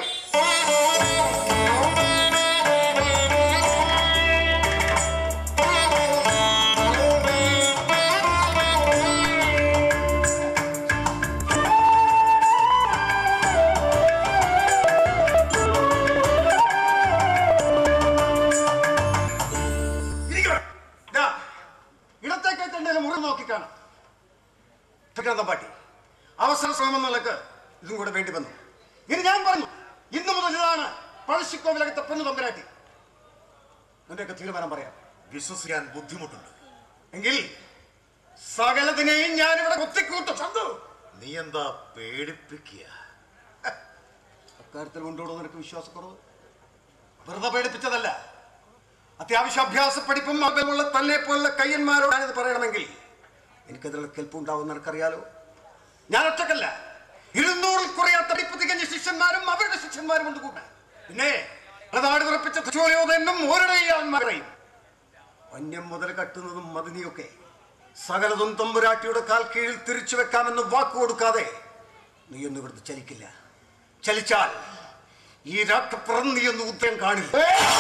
ഇരിക്കണം. ദാ, ഇടത്തേക്ക് തന്നെ മുറി നോക്കിക്കാണാം ഇതൊക്കെയാണ് തമ്പാട്ടി അവസര ശ്രമം നിലക്ക് ഇതും കൂടെ വേണ്ടി വന്നു ഇനി ഞാൻ പറഞ്ഞു ഇന്നു മുതൽ ഇതാണ് പഴശ്ശിക്കോവിലകത്തെ പെണ്ണു തമ്പുരാട്ടി നിന്റെയൊക്കെ തീരുമാനം പറയാം വിശ്വസിക്കാൻ ബുദ്ധിമുട്ടുണ്ട് എങ്കിൽ സകലതിനെയും ഞാനിവിടെ കുത്തിക്കൂട്ടും ചന്തു നീ എന്താ പേടിപ്പിക്കുക അക്കാര്യത്തിൽ കൊണ്ടോടോ നിനക്ക് വിശ്വാസക്കുറവ് വെറുതെ പേടിപ്പിച്ചതല്ല അത്യാവശ്യ അഭ്യാസ പഠിപ്പും അതുമുള്ള തന്നെ പോലുള്ള കയ്യന്മാരോട് ഞാനിത് പറയണമെങ്കിൽ എനിക്കതിലുള്ള കെൽപ്പുണ്ടാവും നിനക്കറിയാലോ ഞാൻ ഒറ്റക്കല്ല ഇരുന്നൂറിൽ കുറയാത്ത പഠിപ്പ് തികഞ്ഞ ശിഷ്യന്മാരും അവരുടെ ശിഷ്യന്മാരും ഉണ്ട് കൂട്ടാൻ പിന്നെ നാട് ഉറപ്പിച്ച തൃശൂലയോധനും ഓരടയാന്മാരെയും വന്യം മുതൽ കട്ടുന്നതും മതിനിയൊക്കെ സകലതും തമ്പുരാട്ടിയുടെ കാൽ കീഴിൽ തിരിച്ചു വെക്കാമെന്ന് വാക്ക് കൊടുക്കാതെ നീയൊന്നും ഇവിടുന്ന് ചലിക്കില്ല ചലിച്ചാൽ ഈ രാക്കപ്പുറം നീയൊന്നും ഉത്തരം കാണില്ല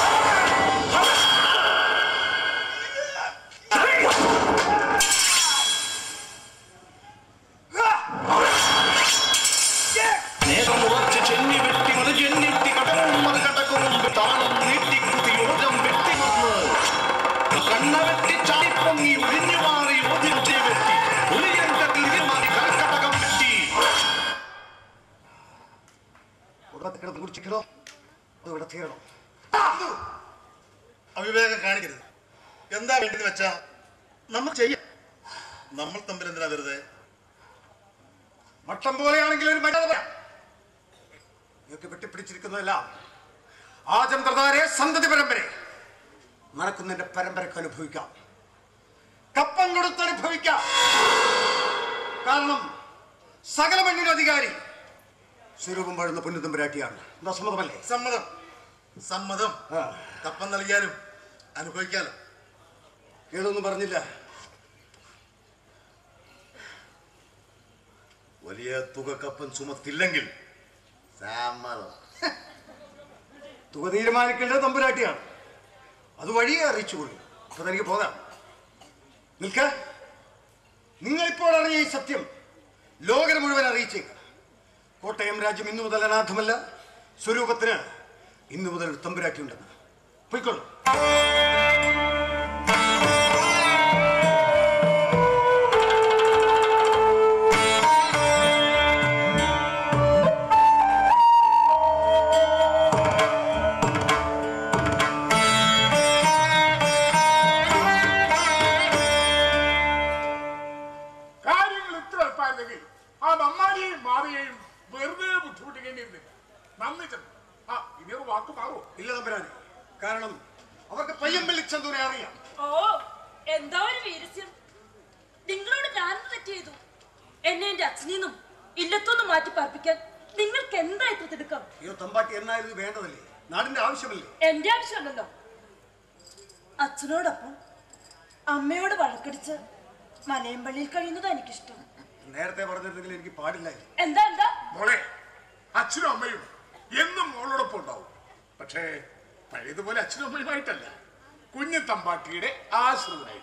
നേരമുറച്ച് ചെന്നി വെട്ടി മത് ചെന്നിട്ടി കടവും മത് കടക്കും മുമ്പ് താളം നീട്ടി കുതി യോജം വെട്ടി വന്ന് കണ്ണ വെട്ടി ചാടിപ്പൊങ്ങി ഒഴിഞ്ഞു മാറി ഓതിന്റെ വെട്ടി ഒളിയന്റെ തിരിഞ്ഞു മാറി കൽക്കടകം വെട്ടി ഉടനെ കിടന്ന് കുടിച്ചിക്കണോ അത് ഇവിടെ തീരണം അവിവേകം കാണിക്കരുത് എന്താ വേണ്ടെന്ന് വെച്ചാ നമ്മൾ ചെയ്യാം നമ്മൾ തമ്മിൽ എന്തിനാ വെറുതെ മട്ടം പോലെയാണെങ്കിൽ ഒരു മര്യാദ പറയാം നീയൊക്കെ വെട്ടിപ്പിടിച്ചിരിക്കുന്നതെല്ലാം ആജം പ്രധാരെ സന്തതി പരമ്പര നിനക്കും നിന്റെ പരമ്പരക്ക് അനുഭവിക്കാം കപ്പം കൊടുത്ത് അനുഭവിക്കാം കാരണം സകല മണ്ണിനും അധികാരി സ്വരൂപം വാഴുന്ന പൊന്നുതമ്പുരാട്ടിയാണ് എന്താ സമ്മതമല്ലേ സമ്മതം സമ്മതം ആ. കപ്പം നൽകിയാലും അനുഭവിക്കാലോ ഏതൊന്നും പറഞ്ഞില്ല വലിയ തുക കപ്പൻ ചുമത്തില്ലെങ്കിൽ സമ്മതം തുക തീരുമാനിക്കേണ്ടത് തമ്പുരാട്ടിയാണ് അത് വഴിയെ അറിയിച്ചുകൊള്ളു അപ്പൊ തനിക്ക് പോകാം നിൽക്ക നിങ്ങളിപ്പോൾ അറിഞ്ഞ ഈ സത്യം ലോകം മുഴുവൻ അറിയിച്ചേക്ക് കോട്ടയം രാജ്യം ഇന്നു മുതൽ അനാഥമല്ല സ്വരൂപത്തിന് ഇന്നു മുതൽ ഒരു തമ്പുരാട്ടി ഉണ്ടെന്ന് പോയിക്കൊള്ളു കാര്യങ്ങൾ ഇത്ര എളുപ്പമായിരുന്നെങ്കിൽ ആ മമ്മാരിയെയും മാറിയെയും വെറുതെ ബുദ്ധിമുട്ടിക്കേണ്ടിയിരുന്നില്ല നന്ദി ചന്തു ആ ഇനി ഒരു വാക്ക് മാറുമോ ഇല്ല തമ്പുരാനെ കാരണം അവർക്ക് പയ്യം വിളിച്ചെന്തൂരെ അറിയാം ഓ എന്താ ഒരു വീരസ്യം നിങ്ങളോട് ഞാനെന്ത് തെറ്റ് ചെയ്തു എന്നെ എന്റെ അച്ഛനെന്നും ഇല്ലത്തൊന്നും മാറ്റി പാർപ്പിക്കാൻ നിങ്ങൾക്ക് എന്താ ഇത്ര തിടുക്കം അയ്യോ തമ്പാട്ടി എന്നായിരുന്നു വേണ്ടതല്ലേ നാടിന്റെ ആവശ്യമല്ലേ എന്റെ ആവശ്യമല്ലല്ലോ അച്ഛൻ അച്ഛനോടൊപ്പം അമ്മയോട് വഴക്കടിച്ച് മലയമ്പള്ളിയിൽ കഴിയുന്നത് എനിക്കിഷ്ടം നേരത്തെ പറഞ്ഞിരുന്നെങ്കിൽ എനിക്ക് പാടില്ലായിരുന്നു എന്താ എന്താ മോളെ അച്ഛനും അമ്മയും എന്നും മോളോടൊപ്പം ഉണ്ടാവും പക്ഷേ പഴയതുപോലെ അച്ഛനും അമ്മയുമായിട്ടല്ല കുഞ്ഞു തമ്പാട്ടിയുടെ ആശ്രിതനായിട്ട്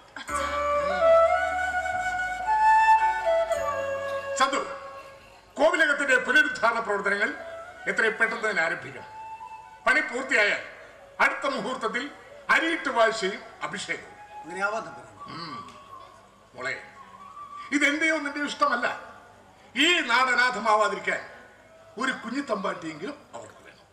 ചന്തു കോവിലകത്തിന്റെ പുനരുദ്ധാരണ പ്രവർത്തനങ്ങൾ എത്രയും പെട്ടെന്ന് തന്നെ ആരംഭിക്കണം പണി പൂർത്തിയായാൽ അടുത്ത മുഹൂർത്തത്തിൽ അരിയിട്ട് വാഴ്ചയും അഭിഷേകവും അങ്ങനെ ആവാൻ തമ്പുരാൻ മോളെ ഇതെന്റെയോ നിന്റെയോ ഇഷ്ടമല്ല ഈ നാട് അനാഥമാവാതിരിക്കാൻ ഒരു കുഞ്ഞു തമ്പാട്ടിയെങ്കിലും അവർക്ക് വേണം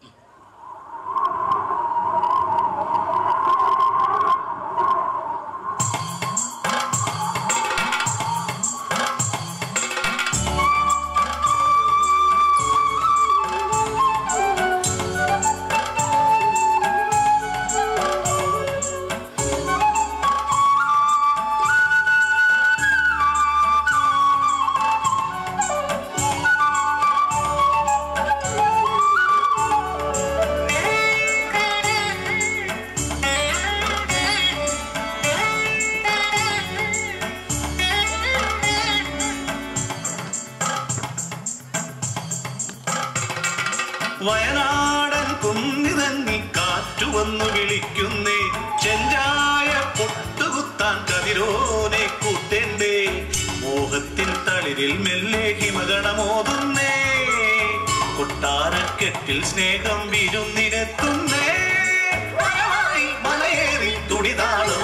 വയനാടൻ കുന്നിതങ്ങി കാറ്റു വന്നു വിളിക്കുന്നേ ചെഞ്ചായ പൊട്ടുകുത്താൻ കതിരോനെ കൂട്ടേണ്ടേ മോഹത്തിൻ തളിരിൽ മെല്ലെ ഹിമഗണമോതുന്നേ കൊട്ടാരക്കെട്ടിൽ സ്നേഹം വിരുന്നിനെത്തുന്നേ വരവായി മലയേറി തുടിതാളും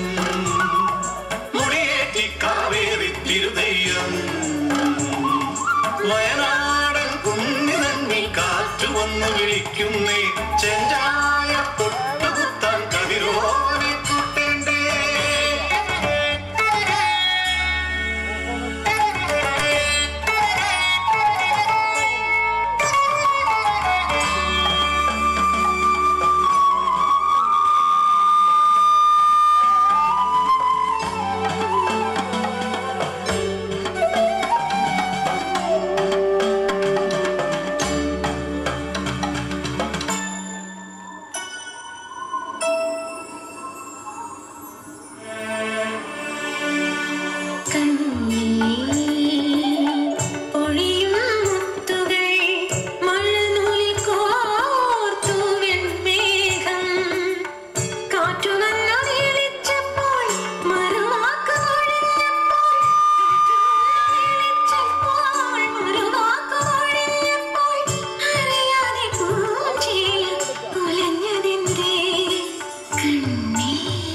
മുടിയേറ്റി കാവേറി തിരുതെയ്യം വയനാടൻ കുന്നിനങ്ങി കാറ്റു വന്നു വിളിക്കുന്നേ ചെഞ്ചായ പൊട്ടുകുത്താൻ കതിരോനെ കൂട്ടേണ്ടേ പൊഴിയും മുത്തുകൾ മഴനൂലിൽ കോർത്തു വെൺമേഘം കാറ്റു വന്നു വിളിച്ചപ്പോൾ മറുവാക്ക് ഒഴിഞ്ഞപ്പോൾ വിളിച്ചപ്പോൾ മറുവാക്ക് ഒഴിഞ്ഞപ്പോൾ അറിയാതെ പൂഞ്ചിയിൽ കുലഞ്ഞതിൻ്റെ കണ്ണീർ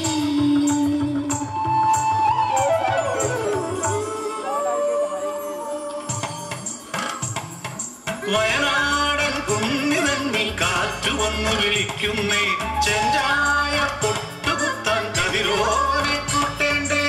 വയനാടൻ കുന്നിനങ്ങി കാറ്റു വന്നു വിളിക്കുന്നേ ചെഞ്ചായ പൊട്ടുകുത്താൻ കതിരോനെ കൂട്ടേണ്ടേ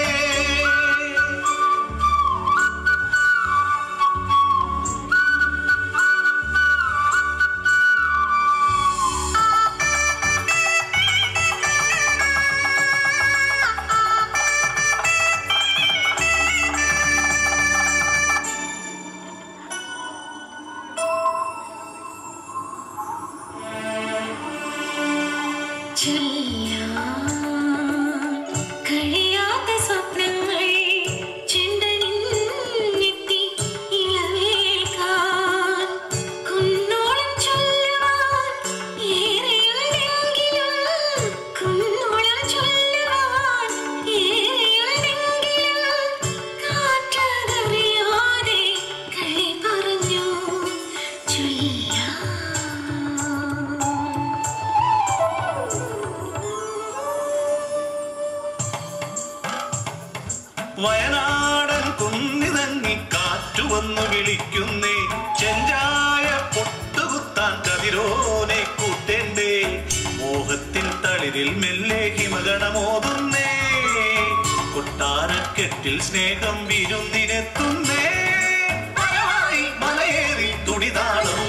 കഴിയാത്ത സ്വപ്നങ്ങൾ ചെണ്ടനിന്നെത്തി ഇളവേൽക്കാൻ കുന്നോളം ചൊല്ലുവാൻ ഏറെയുണ്ടെങ്കിലും കുന്നോളം ചൊല്ലുവാൻ ഏറെയുണ്ടെങ്കിലും കാറ്റതറിയാതെ കളി പറഞ്ഞു ചൊല്ലാം വയനാടൻ കുന്നിതങ്ങി കാറ്റു വന്നു വിളിക്കുന്നേ ചെഞ്ചായ പൊട്ടുകുത്താൻ കതിരോനെ കൂട്ടേണ്ടേ മോഹത്തിൻ തളിരിൽ മെല്ലെ ഹിമഗണമോതുന്നേ കൊട്ടാരക്കെട്ടിൽ സ്നേഹം വിരുന്നിനെത്തുന്നേ വരവായി മലയേറി തുടിതാളും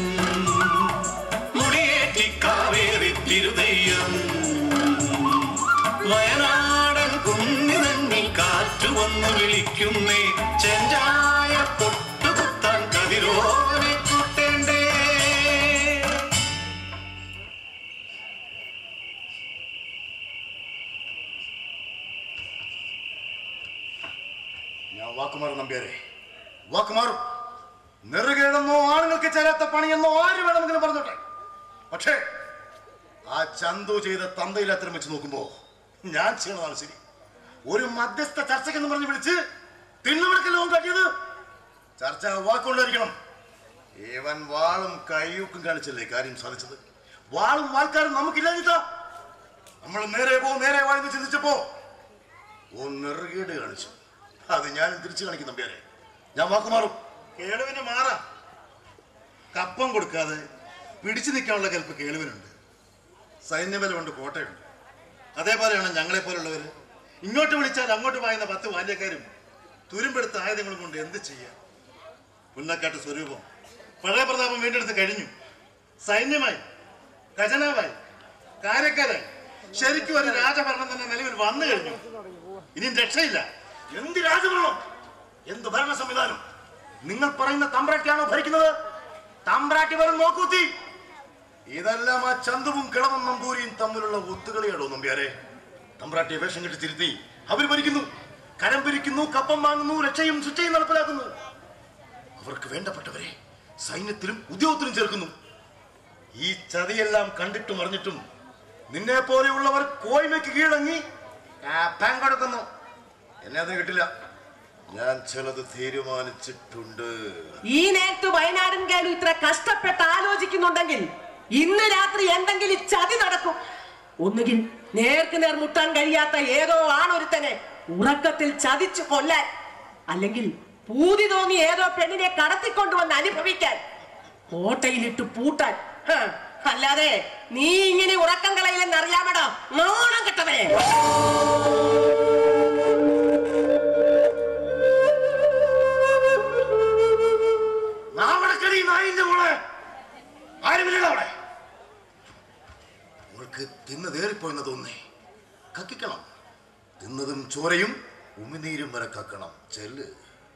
മുടിയേറ്റി കാവേറി തിരുതെയ്യം വയനാടൻ കുന്നിനങ്ങി കാറ്റു വന്നു വിളിക്കുന്നേ ചെഞ്ചായ പൊട്ടുകുത്താൻ കതിരോനെ കൂട്ടേണ്ടേ ഞാൻ വാക്കുമാറും നമ്പ്യാരെ വാക്കുമാറും നെറുകേടെന്നോ ആണുങ്ങൾക്ക് ചേരാത്ത പണിയെന്നോ ആര് വേണമെങ്കിലും പറഞ്ഞോട്ടെ പക്ഷേ ആ ചന്തു ചെയ്ത തന്തയില്ലാത്തരം വെച്ച് നോക്കുമ്പോ ഞാൻ ചെയ്യണതാണ് ശരി ഒരു മധ്യസ്ഥ ചർച്ചയ്ക്കെന്ന് പറഞ്ഞ് വിളിച്ച് തിണ്ണുവിളക്കല്ലോ കാട്ടിയത് ചർച്ച വാക്കുകൊണ്ടായിരിക്കണം ഏവൻ വാളും കയ്യൂക്കും കാണിച്ചല്ലേ കാര്യം സാധിച്ചത് വാളും വാൾക്കാരും നമുക്കില്ലാഞ്ഞിട്ടാ നമ്മൾ നേരെ പോ നേരെ വായെന്ന് ചിന്തിച്ചപ്പോ ഓ നെറുകേട് കാണിച്ചു അത് ഞാനും തിരിച്ചു കാണിക്കും നമ്പ്യാരെ ഞാൻ വാക്കുമാറും കേളുവിന് മാറാം കപ്പം കൊടുക്കാതെ പിടിച്ചു നിൽക്കാനുള്ള കൽപ്പ് കേളുവിനുണ്ട് സൈന്യബലമുണ്ട് കോട്ടയുണ്ട് അതേപോലെയാണ് ഞങ്ങളെ പോലുള്ളവര് ഇങ്ങോട്ട് വിളിച്ചാൽ അങ്ങോട്ട് പായുന്ന പത്ത് ബാല്യക്കാരും തുരുമ്പെടുത്ത ആയുധങ്ങളും കൊണ്ട് എന്ത് ചെയ്യാം പുന്നക്കാട്ട് സ്വരൂപം പഴയ പ്രതാപം വീണ്ടെടുത്ത് കഴിഞ്ഞു സൈന്യമായി ഖജനാവായി കാര്യക്കാരായി ശരിക്കും ഒരു രാജഭരണം തന്നെ നിലവിൽ വന്നു കഴിഞ്ഞു ഇനിയും രക്ഷയില്ല എന്ത് രാജഭരണം എന്ത് ഭരണ സംവിധാനം നിങ്ങൾ പറയുന്ന തമ്പ്രാട്ടിയാണോ ഭരിക്കുന്നത് തമ്പ്രാട്ടി വെറും നോക്കൂത്തി ഇതെല്ലാം ആ ചന്തുവും കിളവൻ നമ്പൂരിയും തമ്മിലുള്ള ഒത്തുകളിയാണോ നമ്പ്യാരെ തമ്പ്രാട്ടിയെ വേഷം കെട്ടി തിരുത്തി അവർ ഭരിക്കുന്നു കരം പിരിക്കുന്നു കപ്പം വാങ്ങുന്നു രക്ഷയും ശിക്ഷയും നടപ്പിലാക്കുന്നു അവർക്ക് വേണ്ടപ്പെട്ടവരെ സൈന്യത്തിലും ഉദ്യോഗത്തിലും ചേർക്കുന്നു ഈ ചതിയെല്ലാം കണ്ടിട്ടും അറിഞ്ഞിട്ടും നിന്നെ പോലെയുള്ളവർ കോയ്മയ്ക്ക് കീഴടങ്ങി കാപ്പാൻ കൊടുക്കുന്നു എന്നെ അത് കിട്ടില്ല ഞാൻ ചിലത് തീരുമാനിച്ചിട്ടുണ്ട് ഈ നേരത്ത് വയനാടൻ കേളു ഇത്ര കഷ്ടപ്പെട്ട് ആലോചിക്കുന്നുണ്ടെങ്കിൽ ഇന്ന് രാത്രി എന്തെങ്കിലും ചതി നടക്കും ഒന്നുകിൽ നേർക്ക് നേർ മുട്ടാൻ കഴിയാത്ത ഏതോ ആണൊരുത്തനെ ഉറക്കത്തിൽ ചതിച്ചു കൊല്ലാൻ അല്ലെങ്കിൽ പൂതി തോന്നി ഏതോ പെണ്ണിനെ കടത്തിക്കൊണ്ടുവന്ന് അനുഭവിക്കാൻ കോട്ടയിലിട്ട് പൂട്ടാൻ ഹ, അല്ലാതെ നീ ഇങ്ങനെ ഉറക്കം കളയില്ലെന്ന് അറിയാമടോ നാണം കെട്ടവരെ നാവടക്കടി നായിന്റെ മോളെ ആരുമില്ലല്ലോ അവിടെ അവൾക്ക് തിന്ന് തേറിപ്പോയെന്ന് തോന്നേ കക്കിക്കണം തിന്നതും ചോരയും ഉമിനീരും വരെ കക്കണം ചെല്ല്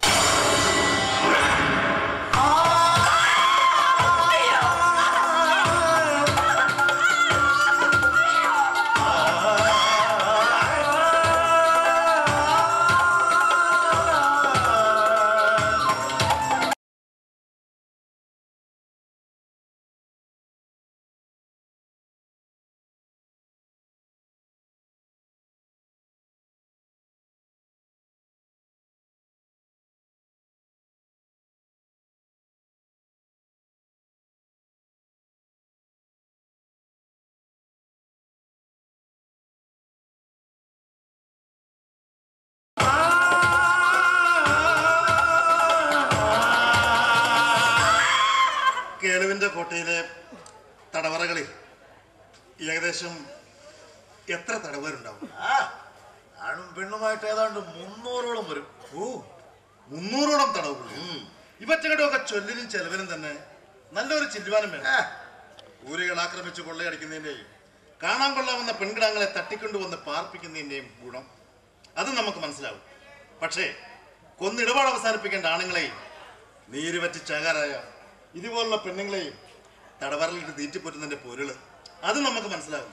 കേളുവിന്റെ കോട്ടയിലെ തടവറകളിൽ ഏകദേശം എത്ര തടവുകാരുണ്ടാവും ആ, ആണും പെണ്ണുമായിട്ട് ഏതാണ്ട് മുന്നൂറോളം വരും ഓ മുന്നൂറോളം തടവുകൾ ഇവറ്റകളുടെയൊക്കെ ചൊല്ലിനും ചെലവിനും തന്നെ നല്ലൊരു ചില്ലുവാനം വേണം ആ, ഊരുകൾ ആക്രമിച്ച് കൊള്ളയടിക്കുന്നതിന്റെയും കാണാൻ കൊള്ളാവുന്ന പെൺകിടാങ്ങളെ തട്ടിക്കൊണ്ടുവന്ന് പാർപ്പിക്കുന്നതിന്റെയും ഗുണം അത് നമുക്ക് മനസ്സിലാവും പക്ഷേ കൊന്നിടപാട് അവസാനിപ്പിക്കേണ്ട ആണുങ്ങളെയും നീര് വറ്റി ചാകാരായ ഇതുപോലുള്ള പെണ്ണുങ്ങളെയും തടവറലിട്ട് തീറ്റിപ്പോറ്റുന്നതിന്റെ പൊരുള് അത് നമുക്ക് മനസ്സിലാവും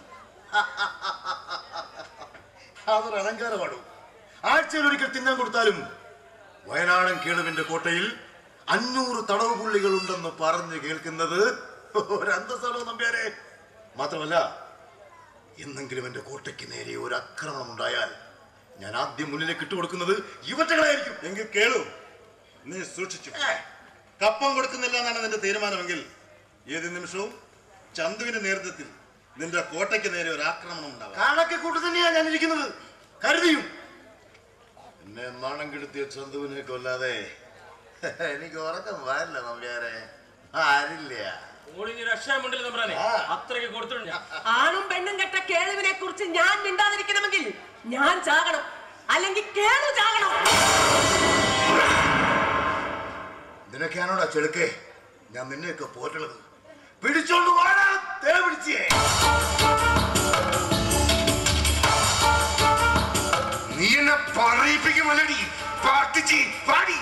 അതൊരു അലങ്കാരമാണ് ആഴ്ചയിൽ ഒരിക്കൽ തിന്നാൻ കൊടുത്താലും വയനാടൻ കേളുവിന്റെ കോട്ടയിൽ അഞ്ഞൂറ് തടവ് പുള്ളികൾ ഉണ്ടെന്ന് പറഞ്ഞു കേൾക്കുന്നത് ഒരു അന്തസ്സാണോ നമ്പ്യാരെ മാത്രമല്ല എന്നെങ്കിലും എന്റെ കോട്ടയ്ക്ക് നേരെ ഒരു ആക്രമണം ഉണ്ടായാൽ ഞാൻ ആദ്യം മുന്നിലേക്ക് ഇട്ടുകൊടുക്കുന്നത് ഇവറ്റകളായിരിക്കും എങ്കിൽ കേളു നീ സൂക്ഷിച്ചു കപ്പം കൊടുക്കുന്നില്ല എന്നാണ് നിന്റെ തീരുമാനമെങ്കിൽ ഏത് നിമിഷവും ചന്തുവിന്റെ നേതൃത്വത്തിൽ നിന്റെ കോട്ടയ്ക്ക് നേരെ ഒരു ആക്രമണം ഉണ്ടാവാം കണക്ക് കൂട്ട് തന്നെയാ ഞാൻ ഇരിക്കുന്നത് കരുതിയും എന്നെ നാണം കെടുത്തിയ ചന്തുവിനെ കൊല്ലാതെ എനിക്ക് ഉറക്കം വരില്ല നമ്പ്യാരെ ആരില്ല ഓളിഞ്ഞ് രക്ഷാമുണ്ടല്ലോ തമ്പ്രാനെ ആ. അത്രയ്ക്ക് കൊടുത്തിട്ടുണ്ട് ഞാൻ ആണും പെണ്ണും കെട്ട കേളുവിനെ കുറിച്ച് ഞാൻ മിണ്ടാതിരിക്കണമെങ്കിൽ ഞാൻ ചാകണം അല്ലെങ്കിൽ കേളു ചാകണം നിനക്കാണോടാ ചെടുക്കേ ഞാൻ നിന്നെയൊക്കെ പോറ്റുള്ളത് പിടിച്ചോണ്ട് വാടാ തേ പിടിച്ചേ നീ എന്നെ പറയിപ്പിക്കുമല്ലടി പ്രാർത്ഥിച്ച് പാടി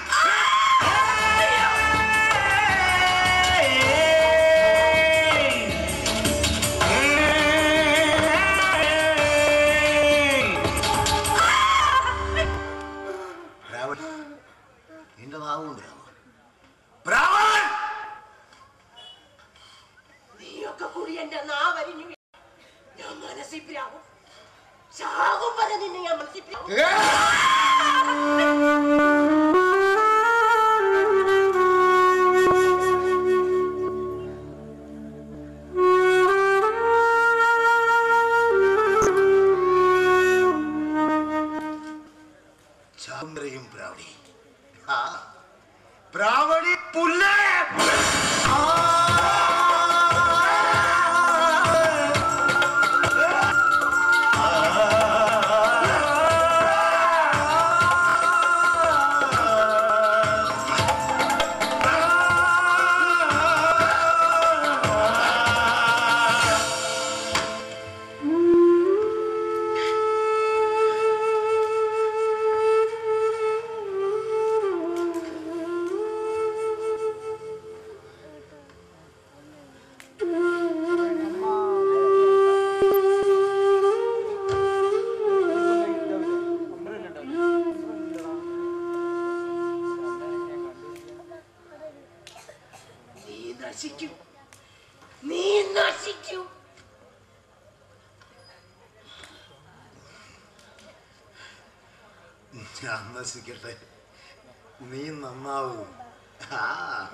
രാവൺ ചാകും വരെ നിന്നെ ഞാൻ മത്സ്യപ്പിക്കും ചാന്ദ്രയും പ്രാവണി ആ പ്രാവണി പുല്ലേ നീ നശിക്കും നീ നശിക്കും ഞാൻ നശിക്കട്ടെ നീ നന്നാവും ആ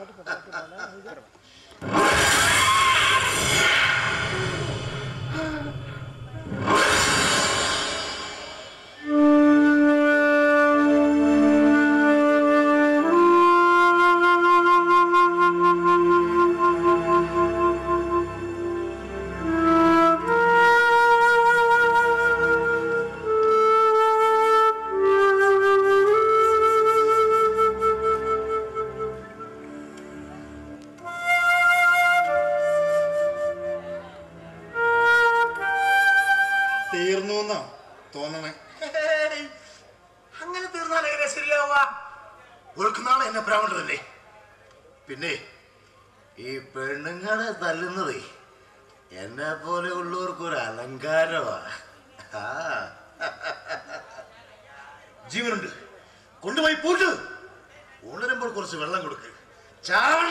തീർന്നു എന്നാ തോന്നണേ ഹേയ്, അങ്ങനെ തീർന്നാൽ എങ്ങനെ ശരിയാവുക ഒഴുക്കുന്നാളെ എന്നെ പ്രാവണ്ടതല്ലേ പിന്നെ ഈ പെണ്ണുങ്ങളെ തല്ലുന്നത് എന്നെ പോലെ ഉള്ളവർക്കൊരു അലങ്കാരമാ ആ. ജീവനുണ്ട് കൊണ്ടുപോയി പൂട്ട് ഉണരുമ്പോൾ കുറച്ച് വെള്ളം കൊടുക്ക് ചാവണ്ട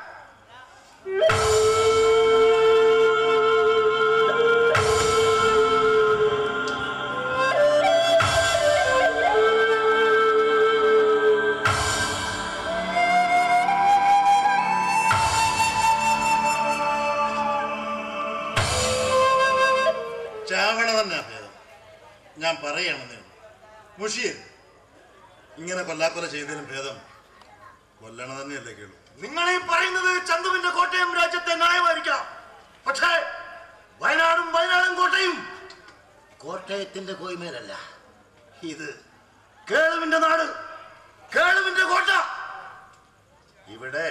ചാവണ തന്നെ ഭേദം ഞാൻ പറയുകയാണെന്നേ ഉള്ളൂ. മുഷിയേ ഇങ്ങനെ കൊല്ലാക്കൊല ചെയ്തതിനും ഭേദം കൊല്ലണ തന്നെയല്ലേ കേളു നിങ്ങൾ ഈ പറയുന്നത് ചന്തുവിന്റെ കോട്ടയം രാജ്യത്തെ ന്യായമായിരിക്കാം പക്ഷേ വയനാടും വയനാടും കോട്ടയും കോട്ടയത്തിന്റെ കോയ്മേലല്ല ഇത് കേളുവിന്റെ നാട് കേളുവിന്റെ കോട്ട ഇവിടെ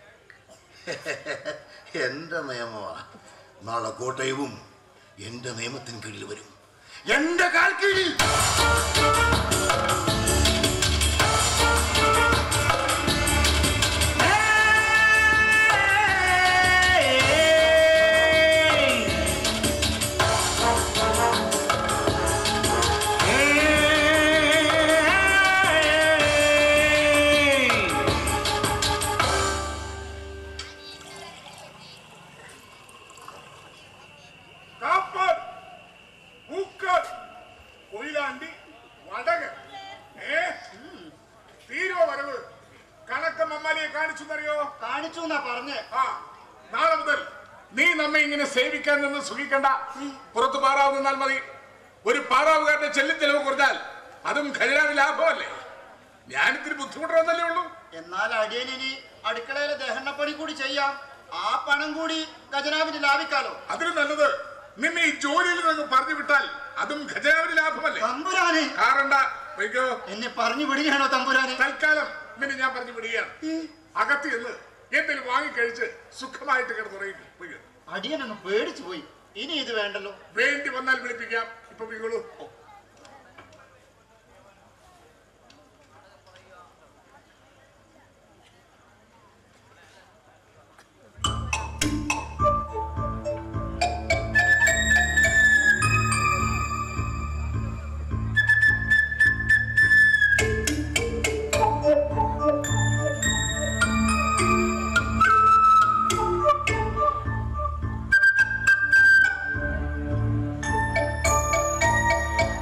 എന്റെ നിയമമാ നാളെ കോട്ടയവും എന്റെ നിയമത്തിന് കീഴിൽ വരും എന്റെ കാൽ കീഴിൽ കാപ്പർ പൂക്കർ കൊയിലാണ്ടി വടക് ഏ തീരോ വരവ് കണക്കം അമ്മാലിയെ കാണിച്ചെന്നറിയോ കാണിച്ചു എന്നാ പറഞ്ഞേ ആ നാളെ മുതൽ നീ നമ്മെ ഇങ്ങനെ സേവിക്കാൻ നിന്ന് സുഖിക്കണ്ട പുറത്ത് പാറാവ് നിന്നാൽ മതി ഒരു പാറാവുകാരന്റെ ചെല്ലിച്ചെലവ് കുറഞ്ഞാൽ അതും ഖജനാവ് ലാഭമല്ലേ ഞാനിത്തിരി ബുദ്ധിമുട്ടുണ്ടെന്നല്ലേ ഉള്ളൂ എന്നാൽ അടിയനിനി അടുക്കളയിലെ ദഹനപ്പണി കൂടി ചെയ്യാം ആ പണം കൂടി ഖജനാവിന് ലാഭിക്കാലോ അതിന് നല്ലത് നിന്നെ ഈ ജോലിയിൽ നിന്ന് പറഞ്ഞു വിട്ടാൽ അതും ഖജനാവിന് ലാഭമല്ലേ തമ്പുരാനെ കാറണ്ട വൈകോ എന്നെ പറഞ്ഞു വിടുകയാണോ തമ്പുരാനെ തൽക്കാലം നിന്നെ ഞാൻ പറഞ്ഞു വിടുകയാണ് അകത്ത് എന്ന് എന്തെങ്കിലും വാങ്ങിക്കഴിച്ച് സുഖമായിട്ട് കിടന്നുറയും വൈകോ അടിയനങ്ങ് പേടിച്ചു പോയി ഇനി ഇത് വേണ്ടല്ലോ വേണ്ടി വന്നാൽ വിളിപ്പിക്കാം ഇപ്പൊ വിളിക്കോളൂ ആ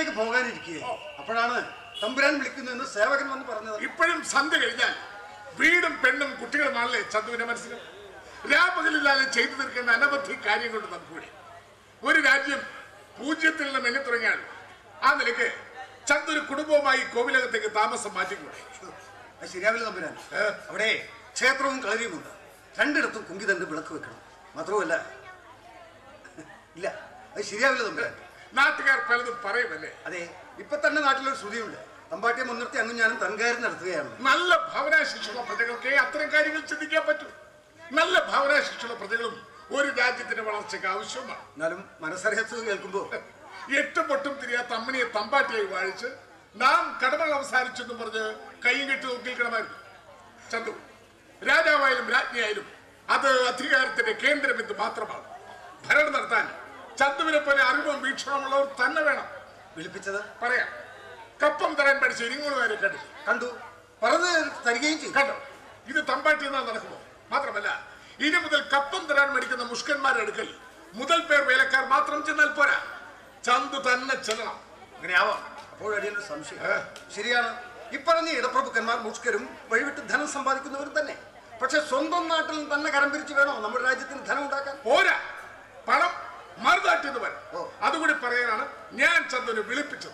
വീട്ടിലേക്ക് പോകാനിരിക്കുക അപ്പോഴാണ് തമ്പുരാൻ വിളിക്കുന്നതെന്ന് സേവകൻ വന്ന് പറഞ്ഞത് ഇപ്പോഴും സന്ധ്യ കഴിഞ്ഞാൽ വീടും പെണ്ണും കുട്ടികളുമാണല്ലേ ചന്തുവിന്റെ മനസ്സിൽ രാപകലില്ലാതെ ചെയ്തു തീർക്കേണ്ട അനവധി കാര്യങ്ങളുണ്ട് നമുക്കൂടെ ഒരു രാജ്യം പൂജ്യത്തിൽ നിന്ന് എണ്ണി തുടങ്ങിയാൽ ആ നിലയ്ക്ക് ചന്തൊരു കുടുംബവുമായി കോവിലകത്തേക്ക് താമസം മാറ്റിക്കൂടെ അത് ശരിയാവില്ല തമ്പുരാൻ അവിടെ ക്ഷേത്രവും കളരിയുമുണ്ട് രണ്ടിടത്തും കുങ്കിതണ്ട് വിളക്ക് വെക്കണം മാത്രവുമല്ല ഇല്ല അത് ശരിയാവില്ല തമ്പുരാൻ നാട്ടുകാർ പലതും പറയുമല്ലേ അതെ ഇപ്പൊ തന്നെ നാട്ടിലൊരു ശ്രുതിയുണ്ട് തമ്പാട്ടിയെ മുൻനിർത്തി അങ്ങും ഞാനും തൻകാരം നടത്തുകയാണ് നല്ല ഭാവനാശിക്ഷുള്ള പ്രജകൾക്ക് അത്തരം കാര്യങ്ങൾ ചിന്തിക്കാൻ പറ്റും നല്ല ഭാവനാശിക്ഷുള്ള പ്രജകളും ഒരു രാജ്യത്തിന്റെ വളർച്ചയ്ക്ക് ആവശ്യമാണ് എന്നാലും മനസ്സറിയാത്തത് കേൾക്കുമ്പോ എട്ടും പൊട്ടും തിരിയാത്ത അമ്മണിയെ തമ്പാട്ടിയായി വാഴിച്ച് നാം കടമകൾ അവസാനിച്ചെന്ന് പറഞ്ഞ് കൈയും കെട്ടി നോക്കിയിരിക്കണമായിരുന്നു ചന്തു രാജാവായാലും രാജ്ഞിയായാലും അത് അധികാരത്തിന്റെ കേന്ദ്രബിന്ദു മാത്രമാണ് ഭരണം നടത്താൻ ചന്തുവിനെ പോലെ അറിവും വീക്ഷണമുള്ളവർ തന്നെ വേണം വിളിപ്പിച്ചത് പറയാം കപ്പം തരാൻ പഠിച്ച ഇരിങ്ങോളുകാരെ കണ്ടില്ല കണ്ടു പറഞ്ഞു തരികയും ചെയ്തു കണ്ടോ ഇത് തമ്പാട്ടി എന്നാൽ നടക്കുമോ മാത്രമല്ല ഇനി മുതൽ കപ്പം തരാൻ മേടിക്കുന്ന മുഷ്കന്മാരുടെ അടുക്കൽ മുതൽ പേർ വേലക്കാർ മാത്രം ചെന്നാൽ പോരാ ചന്തു തന്നെ ചെല്ലണം അങ്ങനെ ആവാം അപ്പോൾ അടിയൊരു സംശയം ശരിയാണ് ഇപ്പറഞ്ഞ ഇടപ്രഭുക്കന്മാർ മുഷ്കരും വഴിവിട്ട് ധനം സമ്പാദിക്കുന്നവരും തന്നെ പക്ഷെ സ്വന്തം നാട്ടിൽ നിന്ന് തന്നെ കരം പിരിച്ചു വേണോ നമ്മുടെ രാജ്യത്തിന് ധനം ഉണ്ടാക്കാൻ പോരാ പണം മറുതാട്ടിന്ന് വരാം അതുകൂടി പറയാനാണ് ഞാൻ ചന്തുവിനെ വിളിപ്പിച്ചത്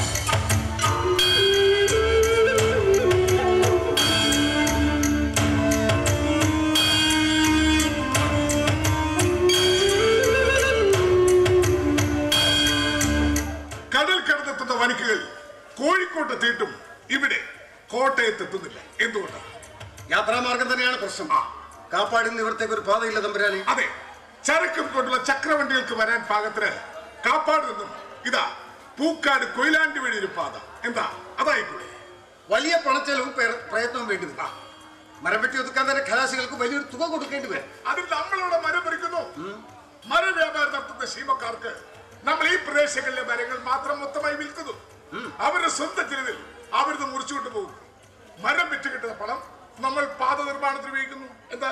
കടൽ കടന്നെത്തുന്ന വനിക്കുകൾ കോഴിക്കോട്ട് തീട്ടും ഇവിടെ കോട്ടയത്ത് എത്തുന്നില്ല എന്തുകൊണ്ടാണ് യാത്രാമാർഗം തന്നെയാണ് പ്രശ്നം കാപ്പാടിൽ നിന്ന് ഇവിടത്തേക്ക് ഒരു പാതയില്ല തമ്പുരാനെ അതെ ചരക്കും കൊണ്ടുള്ള ചക്രവണ്ടികൾക്ക് വരാൻ പാകത്തിന് കാപ്പാട് നിന്നും ഇതാ പൂക്കാട് കൊയിലാണ്ടി വഴി ഒരു പാത എന്താ അതായിക്കൂടെ വലിയ പണച്ചെലവും പേര- പ്രയത്നവും വേണ്ടി വരും മരം വെട്ടി ഒതുക്കാൻ തന്നെ ഖലാസികൾക്ക് വലിയൊരു തുക കൊടുക്കേണ്ടി വരും അതിൽ നമ്മളിവിടെ മരം പറിക്കുന്നു മര വ്യാപാരം നടത്തുന്ന ശീമക്കാർക്ക് നമ്മൾ ഈ പ്രദേശങ്ങളിലെ മരങ്ങൾ മാത്രം മൊത്തമായി വിൽക്കുന്നു അവരുടെ സ്വന്തം ചിലവിൽ അവരിത് മുറിച്ചുകൊണ്ട് പോകും മരം വിറ്റ് കിട്ടുന്ന പണം നമ്മൾ പാത നിർമ്മാണത്തിന് ഉപയോഗിക്കുന്നു എന്താ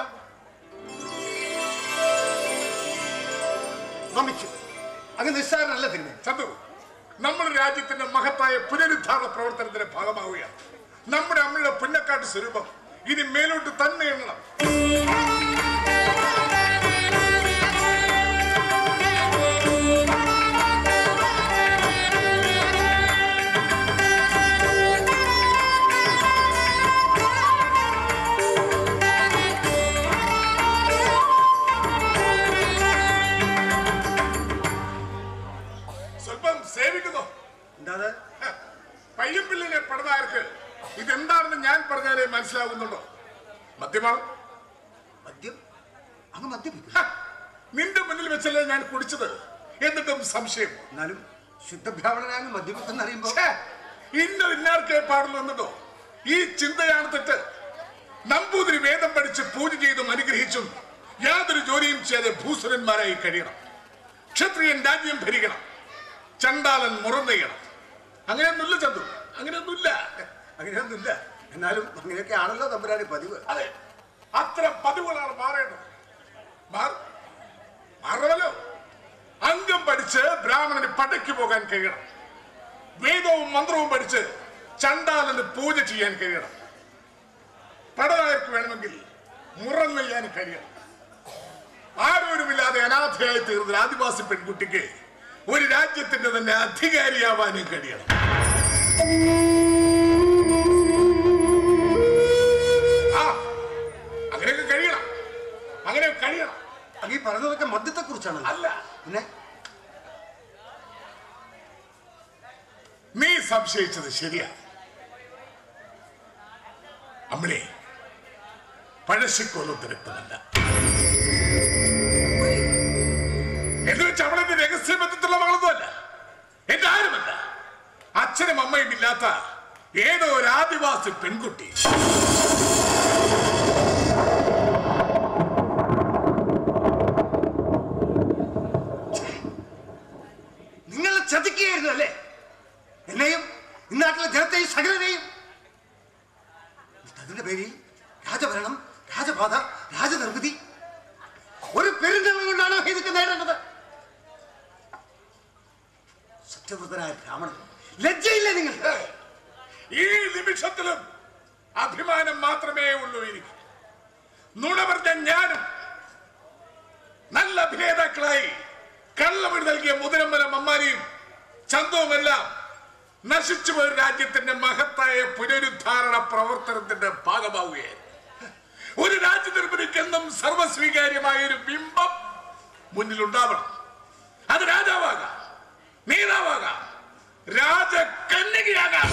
നമിച്ചു അങ്ങ് നിസ്സാരനല്ല തിരുമേനി ചന്തു നമ്മുടെ രാജ്യത്തിന്റെ മഹത്തായ പുനരുദ്ധാരണ പ്രവർത്തനത്തിന്റെ ഭാഗമാവുകയാണ് നമ്മുടെ അമ്മയുടെ പുന്നക്കാട്ട് സ്വരൂപം ഇനി മേലോട്ട് തന്നെ എണ്ണണം സ്വല്പം സേവിക്കുന്നു എന്താ ഹ, പയ്യമ്പിള്ളിലെ പടനായർക്ക് ഇതെന്താണെന്ന് ഞാൻ പറഞ്ഞാലേ മനസ്സിലാകുന്നുണ്ടോ മദ്യമാണ് മദ്യം അങ്ങ് മദ്യപിക്കും ഹ, നിന്റെ മുന്നിൽ വെച്ചല്ലേ ഞാൻ കുടിച്ചത് എന്നിട്ടും സംശയം എന്നാലും ശുദ്ധബ്രാഹ്മണനായ അങ്ങ് മദ്യപിക്കുന്ന അറിയുമ്പോ ഛേ, ഇന്ന ഇന്നാർക്കേ പാടുള്ളൂ എന്നുണ്ടോ ഈ ചിന്തയാണ് തെറ്റ് നമ്പൂതിരി വേദം പഠിച്ച് പൂജ ചെയ്തും അനുഗ്രഹിച്ചും യാതൊരു ജോലിയും ചെയ്യാതെ ഭൂസുരന്മാരായി കഴിയണം ക്ഷത്രിയൻ രാജ്യം ഭരിക്കണം ചണ്ടാലൻ മുറം നെയ്യണം അങ്ങനെയൊന്നുമില്ല ചന്തു അങ്ങനെയൊന്നുമില്ല അങ്ങനെയൊന്നുമില്ല എന്നാലും അങ്ങനെയൊക്കെ ആണല്ലോ തമ്പുരാന് പതിവ് അതെ അത്തരം പതിവുകളാണ് മാറേണ്ടത് മാറും മാറുമല്ലോ അംഗം പഠിച്ച് ബ്രാഹ്മണന് പടയ്ക്ക് പോകാൻ കഴിയണം വേദവും മന്ത്രവും പഠിച്ച് ചണ്ടാലന് പൂജ ചെയ്യാൻ കഴിയണം പടനായർക്ക് വേണമെങ്കിൽ മുറം നെയ്യാൻ കഴിയണം ആരോരുമില്ലാതെ അനാഥയായി തീർന്ന ഒരു ആദിവാസി പെൺകുട്ടിക്ക് ഒരു രാജ്യത്തിന്റെ തന്നെ അധികാരിയാവാനും കഴിയണം ആ അങ്ങനെയൊക്കെ കഴിയണം അങ്ങനെ കഴിയണം അങ്ങ് ഈ പറഞ്ഞതൊക്കെ മദ്യത്തെ കുറിച്ചാണ് അല്ല പിന്നെ നീ സംശയിച്ചത് ശരിയാണ് അമ്മളെ പഴശ്ശിക്കോലത്ത് രക്തമല്ല എന്ന് വെച്ച് അവളെന്റെ രഹസ്യ ബന്ധത്തിലുള്ള മകളൊന്നുമല്ല എന്റെ ആരുമല്ല അച്ഛനും അമ്മയും ഇല്ലാത്ത ഏതോ ഒരു ആദിവാസി പെൺകുട്ടി നിങ്ങൾ ചതിക്കുകയായിരുന്നു അല്ലേ എന്നെയും ഇന്നാട്ടിലെ ജനത്തെയും സകലരെയും അതിന്റെ പേരിൽ രാജഭരണം രാജപാത രാജനിർമ്മിതി ഒരു പെരുന്തളം കൊണ്ടാണോ ഇതൊക്കെ നേടേണ്ടത് സത്യവ്രതനായ ബ്രാഹ്മണൻ നിമിഷത്തിലും അഭിമാനം മാത്രമേ ഉള്ളൂ എനിക്ക് നുണ പറഞ്ഞ ഞാനും നല്ല അഭിനേതാക്കളായി കള്ളമിട് നൽകിയ മുതലമ്പല മമ്മാരിയും ചന്തവുമെല്ലാം നശിച്ചുപോയ രാജ്യത്തിന്റെ മഹത്തായ പുനരുദ്ധാരണ പ്രവർത്തനത്തിന്റെ ഭാഗമാവുകയായി ഒരു രാജ്യ നിർമ്മിതിക്ക് എന്നും സർവസ്വീകാര്യമായ ഒരു ബിംബം മുന്നിലുണ്ടാവണം അത് രാജാവാകാം നേതാവാകാം രാജകന്യകയാകാം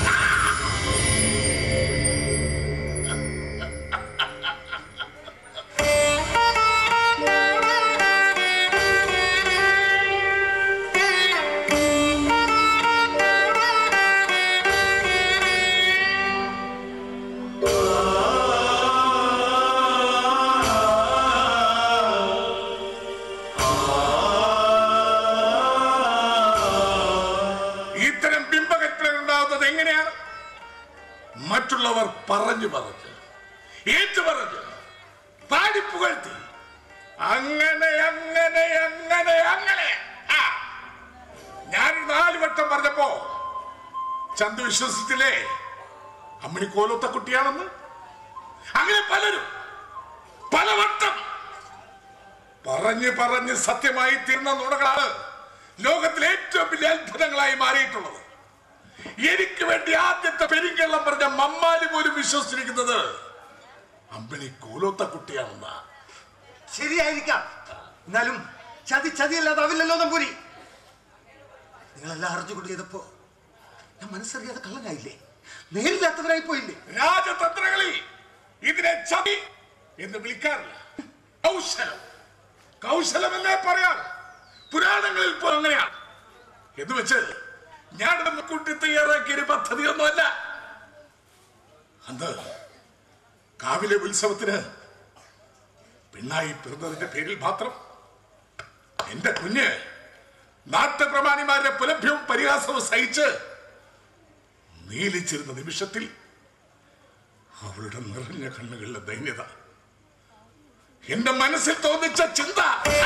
ഇത്തരം ബിംബകൽപ്പനകൾ ഉണ്ടാകുന്നത് എങ്ങനെയാണ് മറ്റുള്ളവർ പറഞ്ഞു പറഞ്ഞ് ഏറ്റു പറഞ്ഞ് പാടിപ്പുകഴ്ത്തി അങ്ങനെ അങ്ങനെ അങ്ങനെ അങ്ങനെ ആ. ഞാൻ നാല് വട്ടം പറഞ്ഞപ്പോ ചന്തു വിശ്വസിച്ചില്ലേ അമ്മണി കോലത്തെ കുട്ടിയാണെന്ന് അങ്ങനെ പലരും പലവട്ടം പറഞ്ഞ് പറഞ്ഞ് സത്യമായി തീർന്ന നുണകളാണ് ലോകത്തിലെ ഏറ്റവും വലിയ അത്ഭുതങ്ങളായി മാറിയിട്ടുള്ളത് എനിക്ക് വേണ്ടി ആദ്യത്തെ പെരിങ്കള്ളം പറഞ്ഞ മമ്മാലി പോലും വിശ്വസിച്ചിരിക്കുന്നത് അമ്പിളി കോലോത്ത കുട്ടിയാണെന്നാ ശരിയായിരിക്കാം എന്നാലും ചതി ചതിയല്ലാതാവില്ലല്ലോ നമ്പൂരി നിങ്ങളെല്ലാം അറിഞ്ഞുകൊണ്ട് ചെയ്തപ്പോ ഞാൻ മനസ്സറിയാതെ കള്ളനായില്ലേ നേരില്ലാത്തവരായി പോയില്ലേ രാജതന്ത്രങ്ങളിൽ ഇതിനെ ചതി എന്ന് വിളിക്കാറില്ല കൗശലം കൗശലമല്ലേ പറയാം പുരാണങ്ങളിൽ ഇപ്പോൾ അങ്ങനെയാണ് എന്ന് വെച്ച് ഞാൻ മുൻകൂട്ടി തയ്യാറാക്കിയ ഒരു പദ്ധതിയൊന്നുമല്ല അന്ന് കാവിലെ ഉത്സവത്തിന് പെണ്ണായി പിറന്നതിന്റെ പേരിൽ മാത്രം എന്റെ കുഞ്ഞ് നാട്ടുപ്രമാണിമാരുടെ പുലഭ്യവും പരിഹാസവും സഹിച്ച് നീലിച്ചിരുന്ന നിമിഷത്തിൽ അവളുടെ നിറഞ്ഞ കണ്ണുകളിലെ ദൈന്യത എന്റെ മനസ്സിൽ തോന്നിച്ച ചിന്ത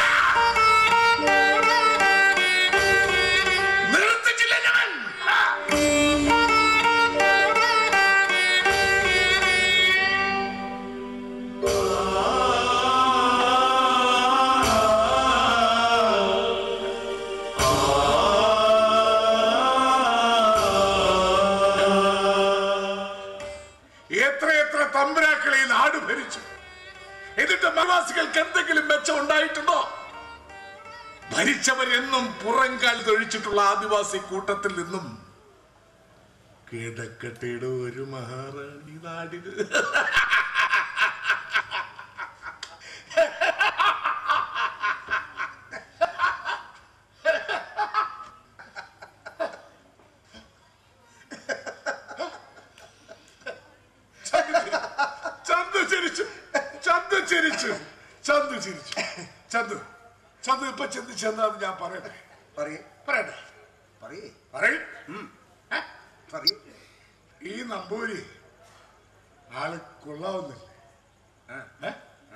നിർത്തിച്ചില്ല ഞാൻ എത്രയെത്ര തമ്പുരാക്കളെ ഈ നാട് ഭരിച്ചു എന്നിട്ട് മലവാസികൾക്ക് എന്തെങ്കിലും മെച്ചം ഉണ്ടായിട്ടുണ്ടോ ഭരിച്ചവരെന്നും പുറംകാൽ തൊഴിച്ചിട്ടുള്ള ആദിവാസി കൂട്ടത്തിൽ നിന്നും കിടക്കട്ടയുടെ ഒരു മഹാറാണി നാടിന് ചന്തു ചിരിച്ചു ചന്തു ചിരിച്ചു ചന്തു ചിരിച്ചു ചന്തു ചന്തു ഇപ്പൊ ചിന്തിച്ചു എന്താന്ന് ഞാൻ പറയട്ടെ പറയേ പറയട്ടെ പറയേ പറയും പറയേ ഈ നമ്പൂരി ആള് കൊള്ളാവുന്നില്ല ഏ?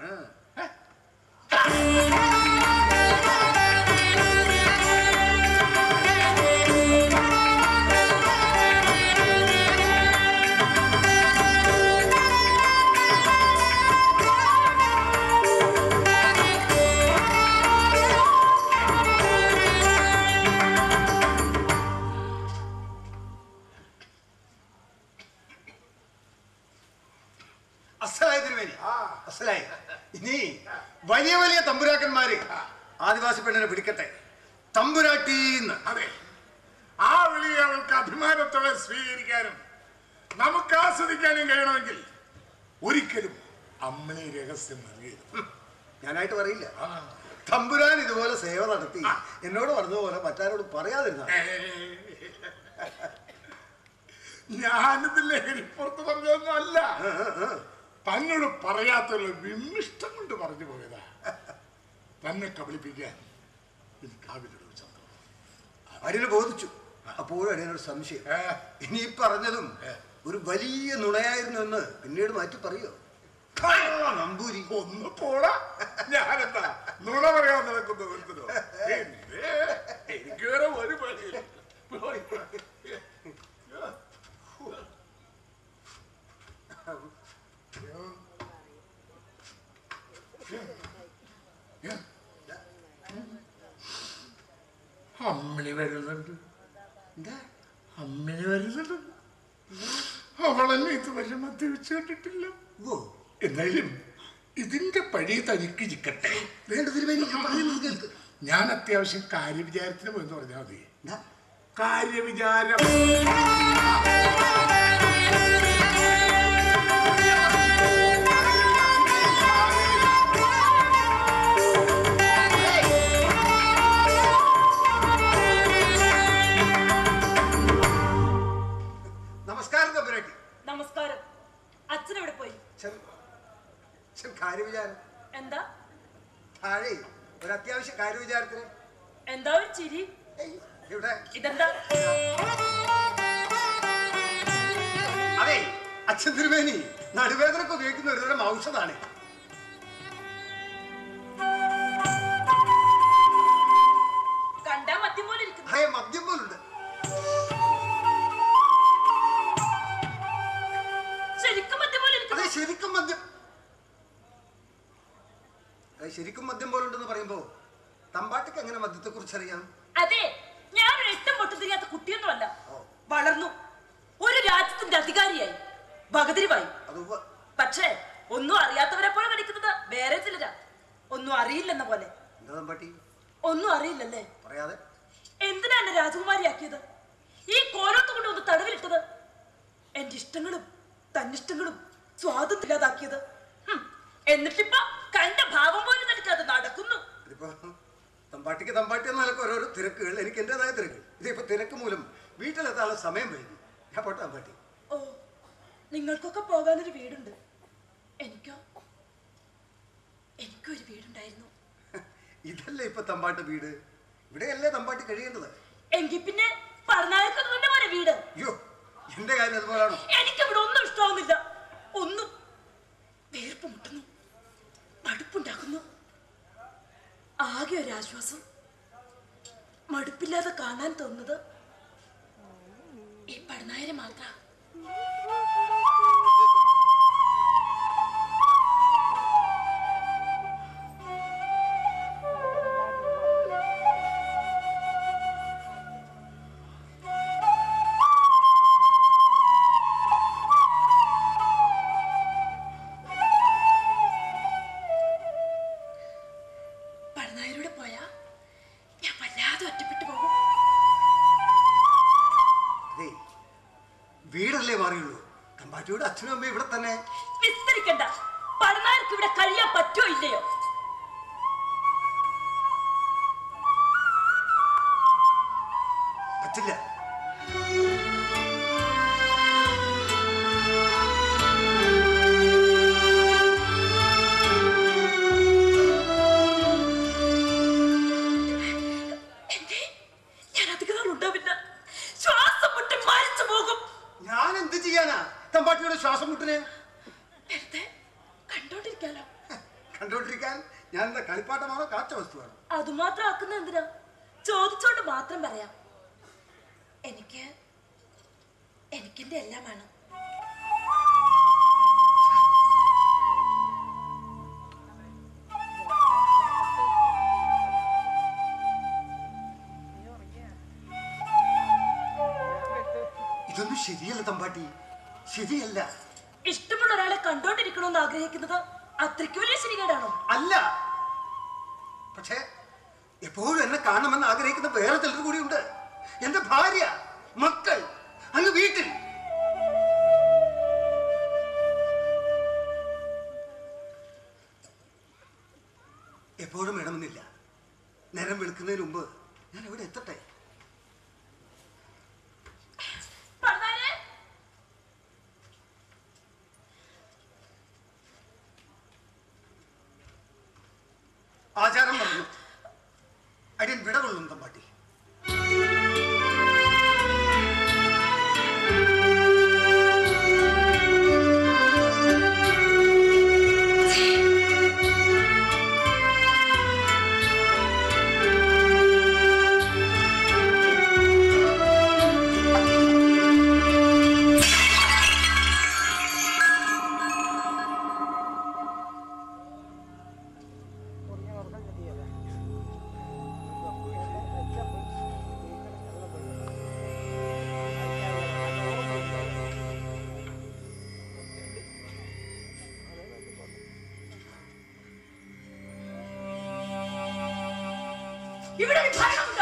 അസലായി തിരുവേനി അസലായി ഇനി വലിയ വലിയ തമ്പുരാക്കന്മാര് ആദിവാസി പെണ്ണിനെ പിടിക്കട്ടെ തമ്പുരാട്ടീന്ന് അതെ ആ വിളി അവൾക്ക് അഭിമാനത്തോടെ സ്വീകരിക്കാനും നമുക്ക് ആസ്വദിക്കാനും കഴിയണമെങ്കിൽ ഒരിക്കലും അമ്മനെ രഹസ്യം നൽകരുത് ഞാനായിട്ട് പറയില്ല തമ്പുരാൻ ഇതുപോലെ സേവ നടത്തി എന്നോട് പറഞ്ഞതുപോലെ മറ്റാരോട് പറയാതിരുന്ന ഞാനിത് ലഹരിപ്പുറത്ത് പറഞ്ഞതൊന്നും അല്ല തന്നോട് പറയാത്തുള്ള വിമിഷ്ടം കൊണ്ട് പറഞ്ഞു പോയതാ തന്നെ കബളിപ്പിക്കാൻ എനിക്ക് ആവില്ലൊരു ചന്ദ്രൻ അടിയന് ബോധിച്ചു അപ്പോഴും അടിയനൊരു സംശയം ഇനി ഈ പറഞ്ഞതും ഒരു വലിയ നുണയായിരുന്നു എന്ന് പിന്നീട് മാറ്റി പറയോ കള്ള നമ്പൂരി ഒന്ന് പോടാ ഞാനെന്താ നുണ പറയാൻ നടക്കുന്ന ഒരുത്തരോ പിന്നെ എനിക്ക് വേറെ ഒരു പണിയില്ല പോയി. വരുന്നുണ്ട് എന്താ അമ്മിണി വരുന്നുണ്ട് അവളെന്നെ ഇതുവരെ മദ്യപിച്ച് കണ്ടിട്ടില്ല ഓ എന്തായാലും ഇതിന്റെ പഴി തനിക്ക് ഇരിക്കട്ടെ വേണ്ട തിരുമേനി ഞാൻ പറയുന്നത് കേൾക്ക് ഞാൻ അത്യാവശ്യം കാര്യവിചാരത്തിന് പോയെന്ന് പറഞ്ഞാൽ മതി എന്താ കാര്യവിചാരം നമസ്കാരം തമ്പുരാട്ടി നമസ്കാരം അച്ഛനെവിടെ പോയി ചെൽ- ചെൽ കാര്യവിചാരം എന്താ താഴെ ഒരു അത്യാവശ്യ കാര്യവിചാരത്തിന് എന്താ ഒരു ചിരി ഏയ്, ഇവിടെ ഇതെന്താ അതെ അച്ഛൻ തിരുമേനി നടുവേദനക്ക് ഉപയോഗിക്കുന്ന ഒരുതരം ഔഷധാണ് കണ്ടാ മദ്യം പോലെ ഇരിക്കുന്നു ഭയ മദ്യം പോലുണ്ട് ശരിക്കും മദ്യം പോലെ അതെ ഇരിക്കുന്നു ശരിക്കും മദ്യം അതെ ശരിക്കും മദ്യം പോലുണ്ടെന്ന് പറയുമ്പോ തമ്പാട്ടിക്ക് എങ്ങനെ മദ്യത്തെ കുറിച്ച് അറിയാം അതെ ഞാൻ ഒരു എട്ടും പൊട്ടും തിരിയാത്ത കുട്ടിയൊന്നുമല്ല വളർന്നു ഒരു രാജ്യത്തിന്റെ അധികാരിയായി ഭഗതിരിവായി അത് ഉവ്വ്. പക്ഷേ ഒന്നും അറിയാത്തവരെ പോലെ പഠിക്കുന്നത് വേറെ ചിലരാ ഒന്നും അറിയില്ലെന്ന പോലെ എന്താ തമ്പാട്ടി ഒന്നും അറിയില്ലല്ലേ പറയാതെ എന്തിനാ എന്നെ രാജകുമാരിയാക്കിയത് ഈ കോലത്ത് കൊണ്ട് ഒന്ന് തടവിലിട്ടത് എന്റെ ഇഷ്ടങ്ങളും തന്നിഷ്ടങ്ങളും സ്വാതന്ത്ര്യമില്ലാതാക്കിയത് ഹും, എന്നിട്ടിപ്പോ കണ്ട ഭാവം പോലും നടിക്കാതെ നടക്കുന്നു ഇതിപ്പോ തമ്പാട്ടിക്ക് തമ്പാട്ടി എന്ന നിലക്ക് ഓരോരോ തിരക്കുകൾ എനിക്ക് എന്റേതായ തിരക്ക് ഇതിപ്പോ തിരക്ക് മൂലം വീട്ടിലെത്താനുള്ള സമയം വൈകി ഞാൻ പോട്ടെ തമ്പാട്ടി ഓ നിങ്ങൾക്കൊക്കെ പോകാനൊരു വീടുണ്ട് എനിക്കോ എനിക്കും ഒരു വീടുണ്ടായിരുന്നു ഇതല്ലേ ഇപ്പൊ തമ്പാട്ട് വീട് ഇവിടെയല്ലേ തമ്പാട്ടി കഴിയേണ്ടത് എങ്കിൽ പിന്നെ പറഞ്ഞാൽക്കുന്നതിന്റെ പോലെ വീട് അയ്യോ എന്റെ കാര്യം അതുപോലാണോ എനിക്ക് ഇവിടെ ഒന്നും ഇഷ്ടമാവുന്നില്ല ഒന്നും വേർപ്പ് മുട്ടുന്നു മടുപ്പുണ്ടാക്കുന്നു ആകെ ഒരു ആശ്വാസം മടുപ്പില്ലാതെ കാണാൻ തോന്നുന്നത് ഈ പടനായരെ മാത്ര പടനായരോടെ പോയാ ഞാൻ വല്ലാതെ ഒറ്റപ്പെട്ടു പോകും അതെ വീടല്ലേ മാറിയുള്ളൂ തമ്പാട്ടിയുടെ അച്ഛനും അമ്മയും ഇവിടെ തന്നെ വിസ്തരിക്കണ്ട പടനായർക്ക് ഇവിടെ കഴിയാൻ പറ്റുമോ ഇല്ലയോ പറ്റില്ല എന്തേ ഞാൻ അധിക നാൾ ഉണ്ടാവില്ല ശ്വാസം മുട്ടി മരിച്ചു പോകും ഞാൻ എന്ത് ചെയ്യാനാ തമ്പാട്ടിയുടെ ശ്വാസം മുട്ടിനെ വെറുതെ കണ്ടോണ്ടിരിക്കാലോ കണ്ടോണ്ടിരിക്കാൻ ഞാൻ എന്താ കളിപ്പാട്ടമാണോ കാച്ച വസ്തുവാണോ അതുമാത്രം ആക്കുന്ന എന്തിനാ ചോദിച്ചോണ്ട് മാത്രം പറയാം എനിക്ക് എനിക്കെന്റെ എല്ലാം വേണം ഇതൊന്നും ശരിയല്ല തമ്പാട്ടി ശരിയല്ല ഇഷ്ടമുള്ള ഒരാളെ കണ്ടോണ്ടിരിക്കണമെന്ന് ആഗ്രഹിക്കുന്നത് അത്രയ്ക്ക് വലിയ ശരികേടാണോ അല്ല പക്ഷേ എപ്പോഴും എന്നെ കാണണമെന്ന് ആഗ്രഹിക്കുന്ന വേറെ ചിലർ കൂടിയുണ്ട് എന്റെ ഭാര്യ മക്കൾ അങ്ങ് വീട്ടിൽ എപ്പോഴും വേണമെന്നില്ല നേരം വെളുക്കുന്നതിന് മുമ്പ് ഞാൻ എവിടെ എത്തട്ടെ പടനായരെ, ആചാരം പറഞ്ഞു അടിയൻ വിടകൊള്ളും തമ്പാട്ടി ആ ഇവിടെ ഒരു ഭരണമുണ്ടോ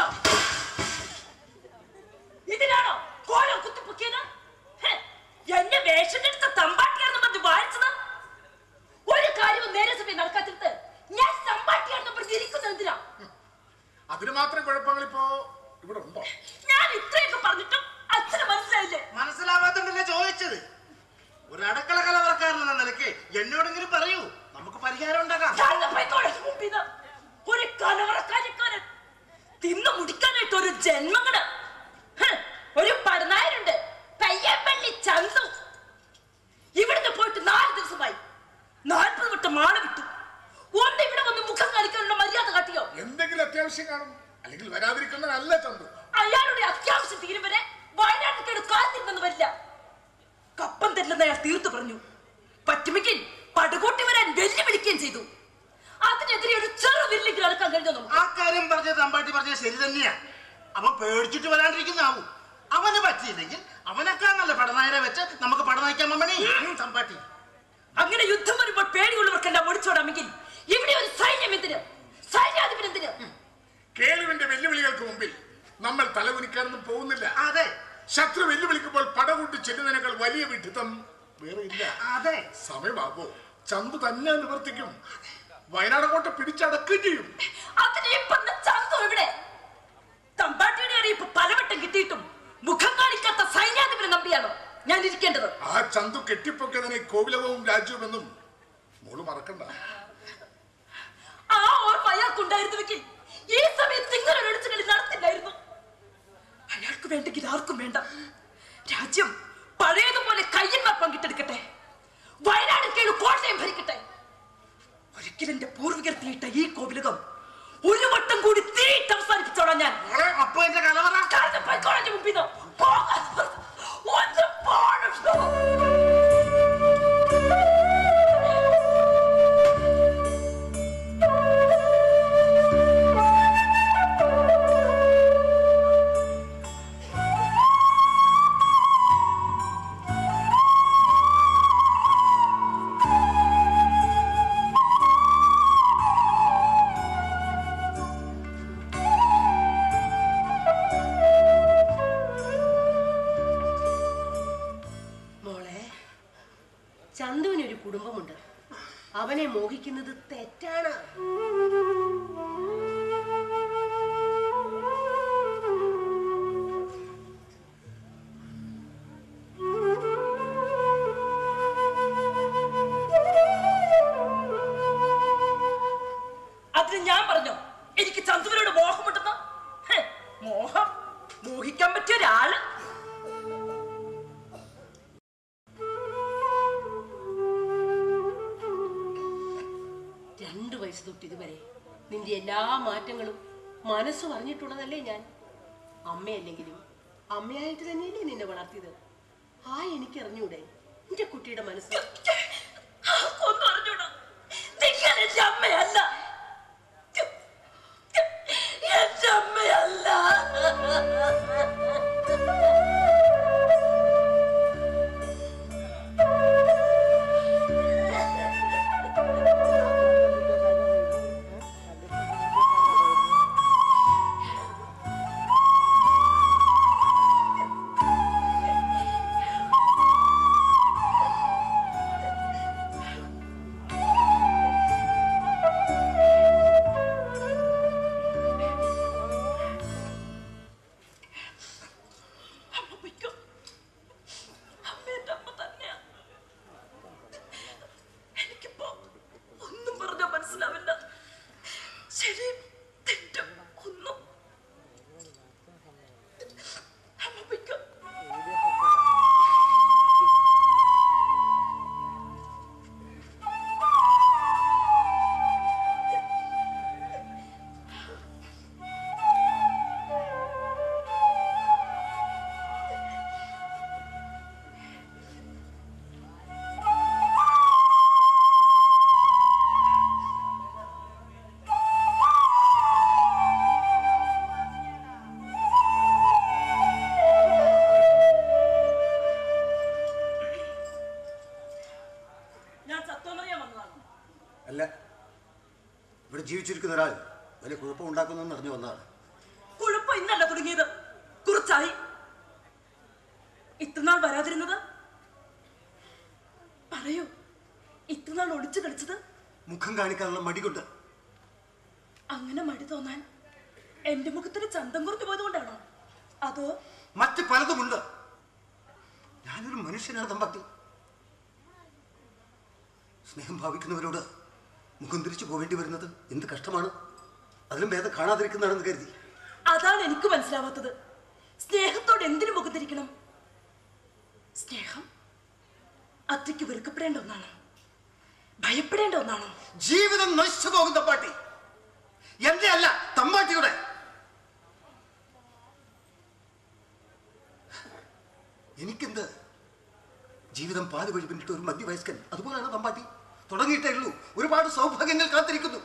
ഇതിനാണോ കോലം കുത്തിപ്പൊക്കിയത് ഹെ, എന്നെ വേഷത്തെടുത്ത തമ്പാട്ടിയാണെന്ന് പറഞ്ഞ് വായിച്ചത് ഒരു കാര്യവും നേരെ സമയം നടക്കാത്തിരുത്ത് ഞാൻ തമ്പാട്ടിയാണെന്ന് പറഞ്ഞിരിക്കുന്നത് എന്തിനാ അതിന് മാത്രം കുഴപ്പങ്ങൾ ഇപ്പോ ഇവിടെ ഉണ്ടോ ഞാൻ ഇത്രയൊക്കെ പറഞ്ഞിട്ടും അച്ഛന് മനസ്സിലായില്ലേ മനസ്സിലാവാത്തോണ്ടല്ലേ ചോദിച്ചത് ഒരു അടുക്കള കലവറക്കാരൻ എന്ന നിലയ്ക്ക് എന്നോടെങ്കിലും പറയൂ നമുക്ക് പരിഹാരം ഉണ്ടാക്കാം താഴ്ന്ന പൈത്തോടെ മുമ്പിന്ന് ഒരു കലവറക്കാരിക്കാരൻ തിന്നു മുടിക്കാനായിട്ട് ഒരു ജന്മങ്ങള് ഹ്, ഒരു പടനായരുണ്ട് പയ്യപ്പള്ളി ചന്തു ഇവിടുന്ന് പോയിട്ട് നാല് ദിവസമായി നാൽപ്പത് വട്ടം മാള വിട്ടു ഒന്ന് ഇവിടെ വന്ന് മുഖം കാണിക്കാനുള്ള മര്യാദ കാട്ടിയോ എന്തെങ്കിലും അത്യാവശ്യം കാണും അല്ലെങ്കിൽ വരാതിരിക്കുന്നതല്ല ചന്തു അയാളുടെ അത്യാവശ്യം തീരും വരെ വയനാട്ടിൽ കാത്തിരുന്നെന്ന് വരില്ല കപ്പം തല്ലെന്ന് അയാൾ തീർത്തു പറഞ്ഞു പറ്റുമെങ്കിൽ പടുകൂട്ടി വരാൻ വെല്ലുവിളിക്കുകയും ചെയ്തു അതിനെതിരെ ഒരു ചെറു വില്ലിക്ക് നടക്കാൻ കഴിഞ്ഞു നമുക്ക് ആ കാര്യം പറഞ്ഞ തമ്പാട്ടി പറഞ്ഞത് ശരി തന്നെയാ അവൻ പേടിച്ചിട്ട് വരാണ്ടിരിക്കുന്നാവും അവന് പറ്റിയില്ലെങ്കിൽ അവനൊക്കെ നല്ല പടനായരെ വെച്ച് നമുക്ക് പടനായിക്കാൻ മമ്മണി ഉം, തമ്പാട്ടി അങ്ങനെ യുദ്ധം വരുമ്പോൾ പേടിയുള്ളവർക്കെല്ലാം ഒളിച്ചോടാമെങ്കിൽ ഇവിടെ ഒരു സൈന്യം എന്തിന് സൈന്യാധിപൻ എന്തിന് കേളുവിന്റെ വെല്ലുവിളികൾക്ക് മുമ്പിൽ നമ്മൾ തലകുനിക്കാനൊന്നും പോകുന്നില്ല അതെ ശത്രു വെല്ലുവിളിക്കുമ്പോൾ പടകൂട്ടി ചെല്ലുന്നതിനേക്കാൾ വലിയ വിഡിത്തം വേറെ ഇല്ല അതെ സമയമാകോ ചന്തു തന്നെ നിവർത്തിക്കും വയനാട് കോട്ട പിടിച്ചടക്കുകയും ചെയ്യും അതിന് ഇപ്പം ചന്തു ഇവിടെ തമ്പാട്ടിയുടെ അറിയിപ്പ് പലവട്ടം കിട്ടിയിട്ടും മുഖം കാണിക്കാത്ത സൈന്യാധിപനെ നമ്പിയാണോ ഞാൻ ഇരിക്കേണ്ടത് ആ ചന്തു കെട്ടിപ്പൊക്കിയതിനെ കോവിലകവും രാജ്യവുമെന്നും മോള് മറക്കണ്ട ആ ഓർമ്മ അയാൾക്കുണ്ടായിരുന്നുവെങ്കിൽ ഈ സമയത്ത് ഇങ്ങനെ ഒരു ഒളിച്ചുകളി നടത്തില്ലായിരുന്നു അയാൾക്ക് വേണ്ടെങ്കിൽ ആർക്കും വേണ്ട രാജ്യം പഴയതുപോലെ കയ്യന്മാർ പങ്കിട്ടെടുക്കട്ടെ വയനാട് കേളു കോട്ടയം ഭരിക്കട്ടെ ഒരിക്കലും എന്റെ പൂർവികർ തീയിട്ട ഈ കോവിലകം ഒരു വട്ടം കൂടി തീയിട്ട് അവസാനിപ്പിച്ചോളാം ഞാൻ മോളെ അപ്പൊ എന്റെ കലവറ കാരണം പൈക്കോളഞ്ഞ മുമ്പിന്ന് പോകാൻ ഒന്ന് പോകണം മോളെ ചന്തുവിന് ഒരു കുടുംബമുണ്ട് അവനെ മോഹിക്കുന്നത് തെറ്റാണ് അതിന് ഞാൻ പറഞ്ഞു എനിക്ക് ചന്തുവിനോട് മോഹമുണ്ടെന്ന് ഹെ, മോഹം മോഹിക്കാൻ പറ്റിയ ഒരാള് രണ്ടു വയസ്സ് തൊട്ട് ഇതുവരെ നിന്റെ എല്ലാ മാറ്റങ്ങളും മനസ്സ് പറഞ്ഞിട്ടുള്ളതല്ലേ ഞാൻ അമ്മയല്ലെങ്കിലും അമ്മയായിട്ട് തന്നെയല്ലേ നിന്നെ വളർത്തിയത് ആ എനിക്ക് അറിഞ്ഞൂടെ എന്റെ കുട്ടിയുടെ മനസ്സ് ഒന്നും അറിഞ്ഞൂടാ നിങ്ങൾ എന്റെ അമ്മയല്ല എന്റെ അമ്മയല്ല അമ്മ പൊയ്ക്കോ. അമ്മ എന്റെ അമ്മ തന്നെയാ. എനിക്കിപ്പോ ഒന്നും പറഞ്ഞാ മനസ്സിലാവില്ല ശരി തെറ്റും ഒന്നും അമ്മ പൊയ്ക്കോ. ഞാൻ സത്വമറിയാൻ വന്നതാണ് അല്ല ഇവിടെ ജീവിച്ചിരിക്കുന്ന ഒരാൾ വലിയ കുഴപ്പമുണ്ടാക്കുന്നെന്ന് അറിഞ്ഞു വന്നതാണ് കുഴപ്പം ഇന്നല്ല തുടങ്ങിയത് കുറച്ചായി ഇത്രനാൾ വരാതിരുന്നത് പറയൂ ഇത്രനാൾ ഒളിച്ചു കളിച്ചത് മുഖം കാണിക്കാനുള്ള മടി കൊണ്ട് അങ്ങനെ മടി തോന്നാൻ എന്റെ മുഖത്തിന് ചന്തം കുറഞ്ഞു പോയതുകൊണ്ടാണോ അതോ മറ്റ് പലതുമുണ്ട് ഞാനൊരു മനുഷ്യനാണ് തമ്പാട്ടി സ്നേഹം ഭാവിക്കുന്നവരോട് മുഖം തിരിച്ചു പോവേണ്ടി വരുന്നത് എന്ത് കഷ്ടമാണ് അതിലും ഭേദം കാണാതിരിക്കുന്നതാണെന്ന് കരുതി അതാണ് എനിക്ക് മനസ്സിലാവാത്തത് സ്നേഹത്തോട് എന്തിനു മുഖത്തിരിക്കണം സ്നേഹം അത്രയ്ക്ക് വെറുക്കപ്പെടേണ്ട ഒന്നാണോ ഭയപ്പെടേണ്ട ഒന്നാണോ ജീവിതം നശിച്ചു പോകും തമ്പാട്ടി എന്റെ അല്ല തമ്പാട്ടിയുടെ എനിക്കെന്ത് ജീവിതം പാല് വഴി പിന്നിട്ട് ഒരു മധ്യവയസ്കൻ അതുപോലെയാണ് തമ്പാട്ടി തുടങ്ങിയിട്ടേ ഉള്ളൂ ഒരുപാട് സൗഭാഗ്യങ്ങൾ കാത്തിരിക്കുന്നു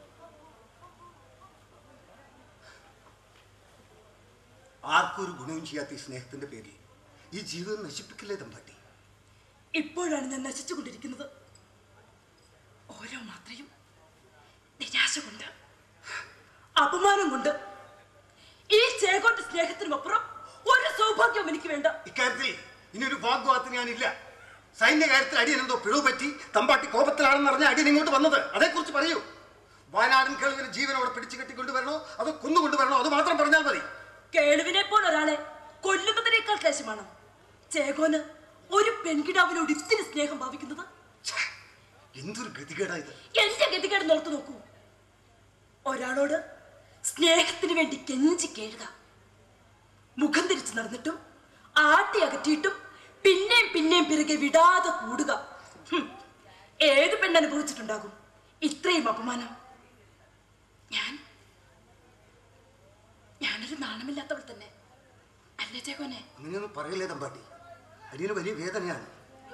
ആർക്കും ഒരു ഗുണവും ചെയ്യാത്ത ഈ സ്നേഹത്തിന്റെ പേരിൽ ഈ ജീവിതം നശിപ്പിക്കില്ലേ തമ്പാട്ടി ഇപ്പോഴാണ് ഞാൻ നശിച്ചുകൊണ്ടിരിക്കുന്നത് ഓരോ മാത്രയും നിരാശ കൊണ്ട് അപമാനം കൊണ്ട് ഈ ചേകോട്ട് സ്നേഹത്തിനുമപ്പുറം ഒരു സൗഭാഗ്യവും എനിക്ക് വേണ്ട ഇക്കാര്യത്തിൽ ഇനി ഒരു വാഗ്വാദത്തിന് ഞാനില്ല സൈന്യ കാര്യത്തിൽ അടിയൻ എന്തോ പിഴവ് പറ്റി തമ്പാട്ടി കോപത്തിലാണെന്ന് അറിഞ്ഞ അടിയൻ ഇങ്ങോട്ട് വന്നത് അതേക്കുറിച്ച് പറയൂ വയനാടൻ കേളുവിന് ജീവനോടെ പിടിച്ചു കെട്ടിക്കൊണ്ടുവരണോ അതോ കൊന്നുകൊണ്ടുവരണോ അത് മാത്രം പറഞ്ഞാൽ മതി കേളുവിനെ പോലെ ഒരാളെ കൊല്ലുന്നതിനേക്കാൾ ക്ലേശമാണ് ചേകോന് ഒരു പെൺകിടാവിനോട് ഇത്തിരി സ്നേഹം ഭാവിക്കുന്നത് എന്തൊരു ഗതികേടാ ഇത് എന്റെ ഗതികേട് നോർത്തു നോക്കൂ ഒരാളോട് സ്നേഹത്തിന് വേണ്ടി കെഞ്ചി കേഴുക മുഖം തിരിച്ചു നടന്നിട്ടും ആട്ടി അകറ്റിയിട്ടും പിന്നെയും പിന്നെയും പിറകെ വിടാതെ കൂടുക ഹും, ഏത് പെണ്ണനുഭവിച്ചിട്ടുണ്ടാകും ഇത്രയും അപമാനം ഞാൻ ഞാനൊരു നാണമില്ലാത്തവൾ തന്നെ അല്ലേ ചേക്കോനെ അങ്ങനെയൊന്നും പറയല്ലേ തമ്പാട്ടി അടിയന് വലിയ വേദനയാണ്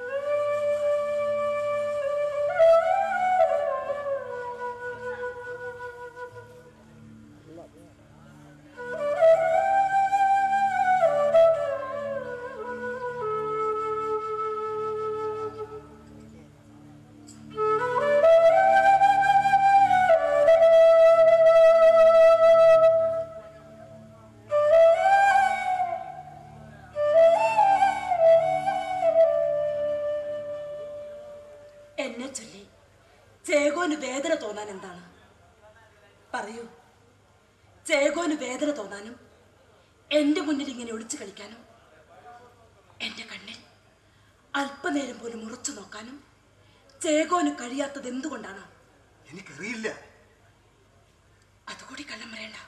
എന്നെ ചൊല്ലി ചേകോന് വേദന തോന്നാൻ എന്താണ് പറയൂ ചേകോന് വേദന തോന്നാനും എന്റെ മുന്നിൽ ഇങ്ങനെ ഒളിച്ചു കളിക്കാനും എന്റെ കണ്ണിൽ അല്പനേരം പോലും ഉറച്ചു നോക്കാനും ചേകോന് കഴിയാത്തത് എന്തുകൊണ്ടാണ് എനിക്കറിയില്ല അതുകൂടി കള്ളം പറയണ്ട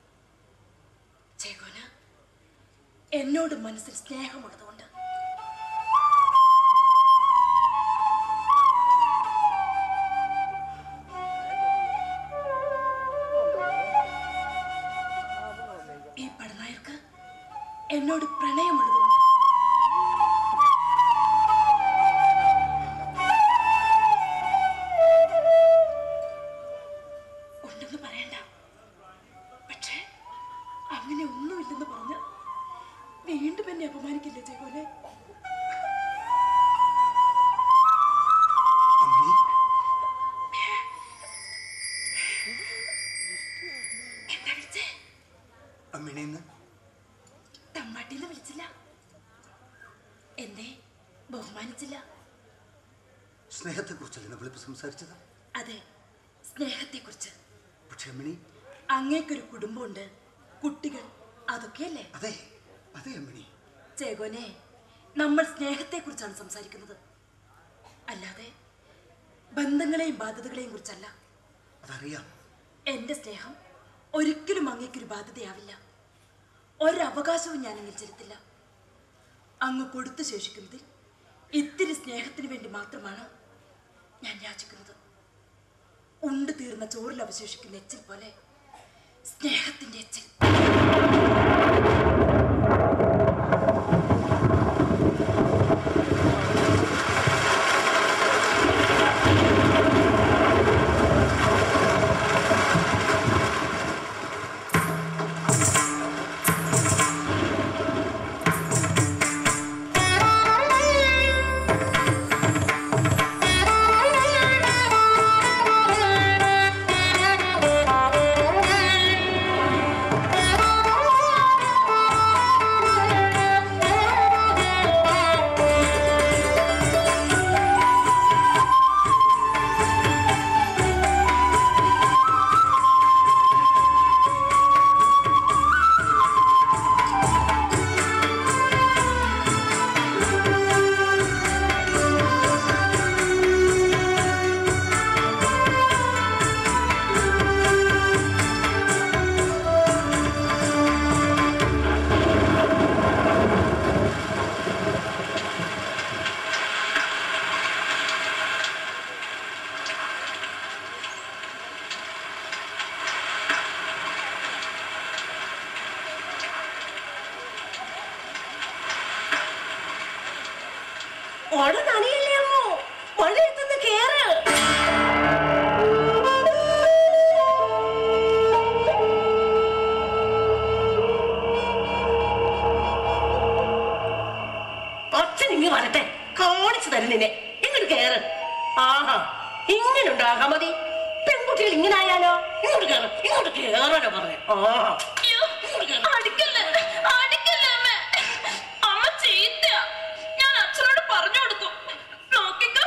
ചേകോന് എന്നോട് മനസ്സിൽ സ്നേഹമുള്ളതുകൊണ്ട് ഈ പടനായർക്ക് എന്നോട് പ്രണയമുള്ളതുകൊണ്ട് ഉണ്ടെന്ന് പറയണ്ട പക്ഷേ അങ്ങനെ ഒന്നുമില്ലെന്ന് പറഞ്ഞ് വീണ്ടും എന്നെ അപമാനിക്കില്ലേ ചേകോനെ അമ്മി എന്താ വിളിച്ചേ അമ്മിണിന്ന് തമ്പാട്ടിന്ന് വിളിച്ചില്ല എന്തേ ബഹുമാനിച്ചില്ല സ്നേഹത്തെക്കുറിച്ചല്ലേ നമ്മളിപ്പോൾ സംസാരിച്ചത് അതെ സ്നേഹത്തെക്കുറിച്ച് പക്ഷെ അമ്മിണി അങ്ങേക്കൊരു കുടുംബമുണ്ട് കുട്ടികൾ അതൊക്കെയല്ലേ അതെ അതെ അമ്മിണി ചേകോനെ നമ്മൾ സ്നേഹത്തെക്കുറിച്ചാണ് സംസാരിക്കുന്നത് അല്ലാതെ ബന്ധങ്ങളെയും ബാധ്യതകളെയും കുറിച്ചല്ല അതറിയാം എന്റെ സ്നേഹം ഒരിക്കലും അങ്ങേക്കൊരു ബാധ്യതയാവില്ല ഒരവകാശവും ഞാൻ അങ്ങിൽ ചെലുത്തില്ല അങ്ങ് കൊടുത്തു ശേഷിക്കുന്നതിൽ ഇത്തിരി സ്നേഹത്തിന് വേണ്ടി മാത്രമാണ് ഞാൻ യാചിക്കുന്നത് ഉണ്ട് തീർന്ന ചോറിൽ അവശേഷിക്കുന്ന എച്ചിൽ പോലെ സ്നേഹത്തിന്റെ എച്ചിൽ Thank you. കൊട നനയില്ലേ അമ്മോ മഴയത്തുനിന്ന് കേറ് അച്ഛൻ ഇങ്ങ് വരട്ടെ കാണിച്ചു തരും നിന്നെ ഇങ്ങോട്ട് കേറ് ആഹാ ഇങ്ങനുണ്ടോ അഹമതി പെൺകുട്ടികൾ ഇങ്ങനെ ആയാലോ ഇങ്ങോട്ട് കേറ് ഇങ്ങോട്ട് കേറാനോ പറഞ്ഞു ആഹാ അടിക്കല്ലേ അടിക്കല്ലേ അമ്മ അമ്മ ചീത്തയാ ഞാൻ അച്ഛനോട് പറഞ്ഞു കൊടുക്കും നോക്കിക്കോ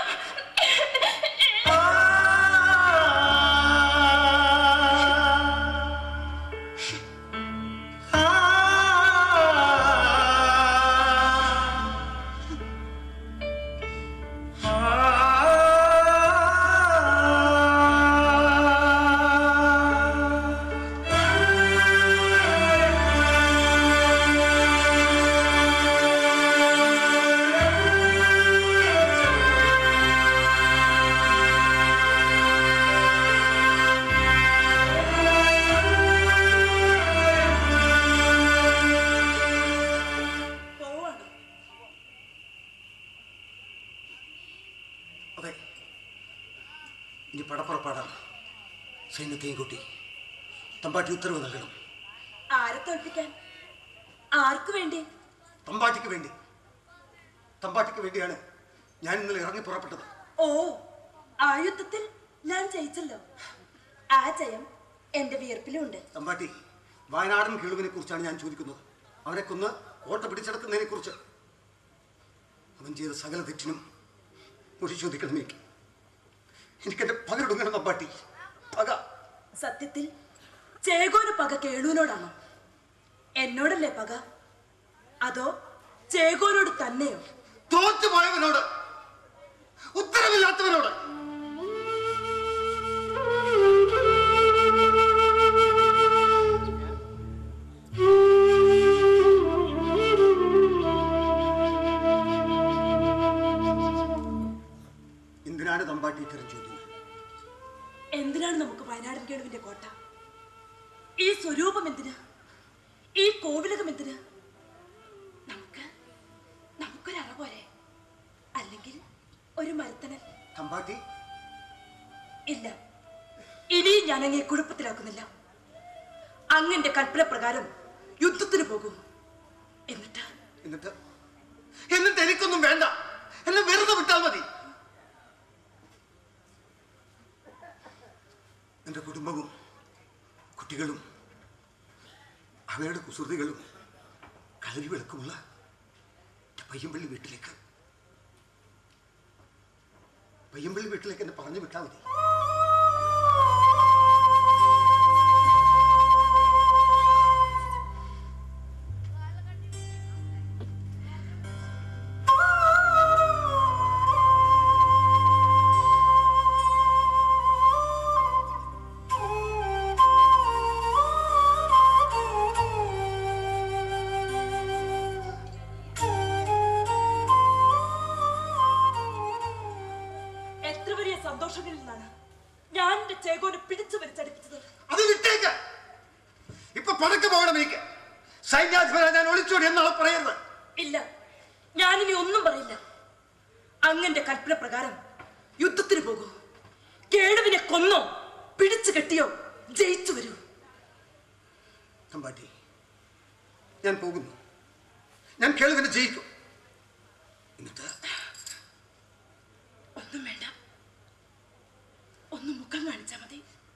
പോവാണ് അതെ ഇനി പടപ്പുറപ്പാടാണ് സൈന്യത്തെയും കൂട്ടി തമ്പാട്ടി ഉത്തരവ് നൽകണം ആരെ തോൽപ്പിക്കാൻ ആർക്കു വേണ്ടി തമ്പാട്ടിക്ക് വേണ്ടി തമ്പാട്ടിക്ക് വേണ്ടിയാണ് ഞാൻ ഇന്നലെ ഇറങ്ങി പുറപ്പെട്ടത് ഓ ആ യുദ്ധത്തിൽ ഞാൻ ജയിച്ചല്ലോ ആ ജയം എന്റെ വിയർപ്പിലുണ്ട് തമ്പാട്ടി വയനാടൻ കിളുവിനെ കുറിച്ചാണ് ഞാൻ ചോദിക്കുന്നത് അവനെ കൊന്ന് കോട്ട പിടിച്ചെടുക്കുന്നതിനെ കുറിച്ച് അവൻ ചെയ്ത സകല തെറ്റിനും ഒരു ചോദിക്കണം എനിക്ക് എനിക്കെന്റെ പകരൊടുങ്ങണം തമ്പാട്ടി പക സത്യത്തിൽ ചേകോന് പക കേളുവിനോടാണോ എന്നോടല്ലേ പക അതോ ചേകോനോട് തന്നെയോ തോറ്റുപോയവനോട് ഉത്തരവില്ലാത്തവനോട് എന്തിനാണ് തമ്പാട്ടി ഇത്തരം ചോദ്യം എന്തിനാണ് നമുക്ക് വയനാടൻ കേളുവിന്റെ കോട്ട ഈ സ്വരൂപം എന്തിന് ഈ കോവിലകം എന്തിന് നമുക്ക് നമുക്കൊരറ പോരെ അല്ലെങ്കിൽ ഒരു മരത്തണൽ തമ്പാട്ടി ഇല്ല ഇനിയും ഞാൻ അങ്ങേ കുഴപ്പത്തിലാക്കുന്നില്ല അങ്ങന്റെ കൽപ്പന പ്രകാരം യുദ്ധത്തിന് പോകും എന്നിട്ട് എന്നിട്ട് എന്നിട്ട് എനിക്കൊന്നും വേണ്ട എന്നെ വെറുതെ വിട്ടാൽ മതി എന്റെ കുടുംബവും കുട്ടികളും അവയുടെ കുസൃതികളും കളരി വിളക്കുമുള്ള എന്റെ പയ്യമ്പള്ളി വീട്ടിലേക്ക് പയ്യമ്പള്ളി വീട്ടിലേക്ക് എന്നെ പറഞ്ഞു വിട്ടാൽ മതി എത്ര വലിയ സന്തോഷങ്ങളിൽ നിന്നാണ് ഞാൻ എന്റെ ചേകോനെ പിടിച്ചു വലിച്ചടിപ്പിച്ചത് അത് വിട്ടേക്ക് ഇപ്പൊ പതുക്കെ പോകണം എനിക്ക് സൈന്യാധിപനെ ഞാൻ ഒളിച്ചോടി എന്നാണ് പറയരുത് ഇല്ല ഞാനിനി ഒന്നും പറയില്ല അങ്ങന്റെ കൽപ്പന പ്രകാരം യുദ്ധത്തിന് പോകൂ കേളുവിനെ കൊന്നോ പിടിച്ചു കെട്ടിയോ ജയിച്ചു വരൂ തമ്പാട്ടി ഞാൻ പോകുന്നു ഞാൻ കേളുവിനെ ജയിക്കും എന്നിട്ട് ഒന്നും വേണ്ട ഒന്ന് മുഖം കാണിച്ചാ മതി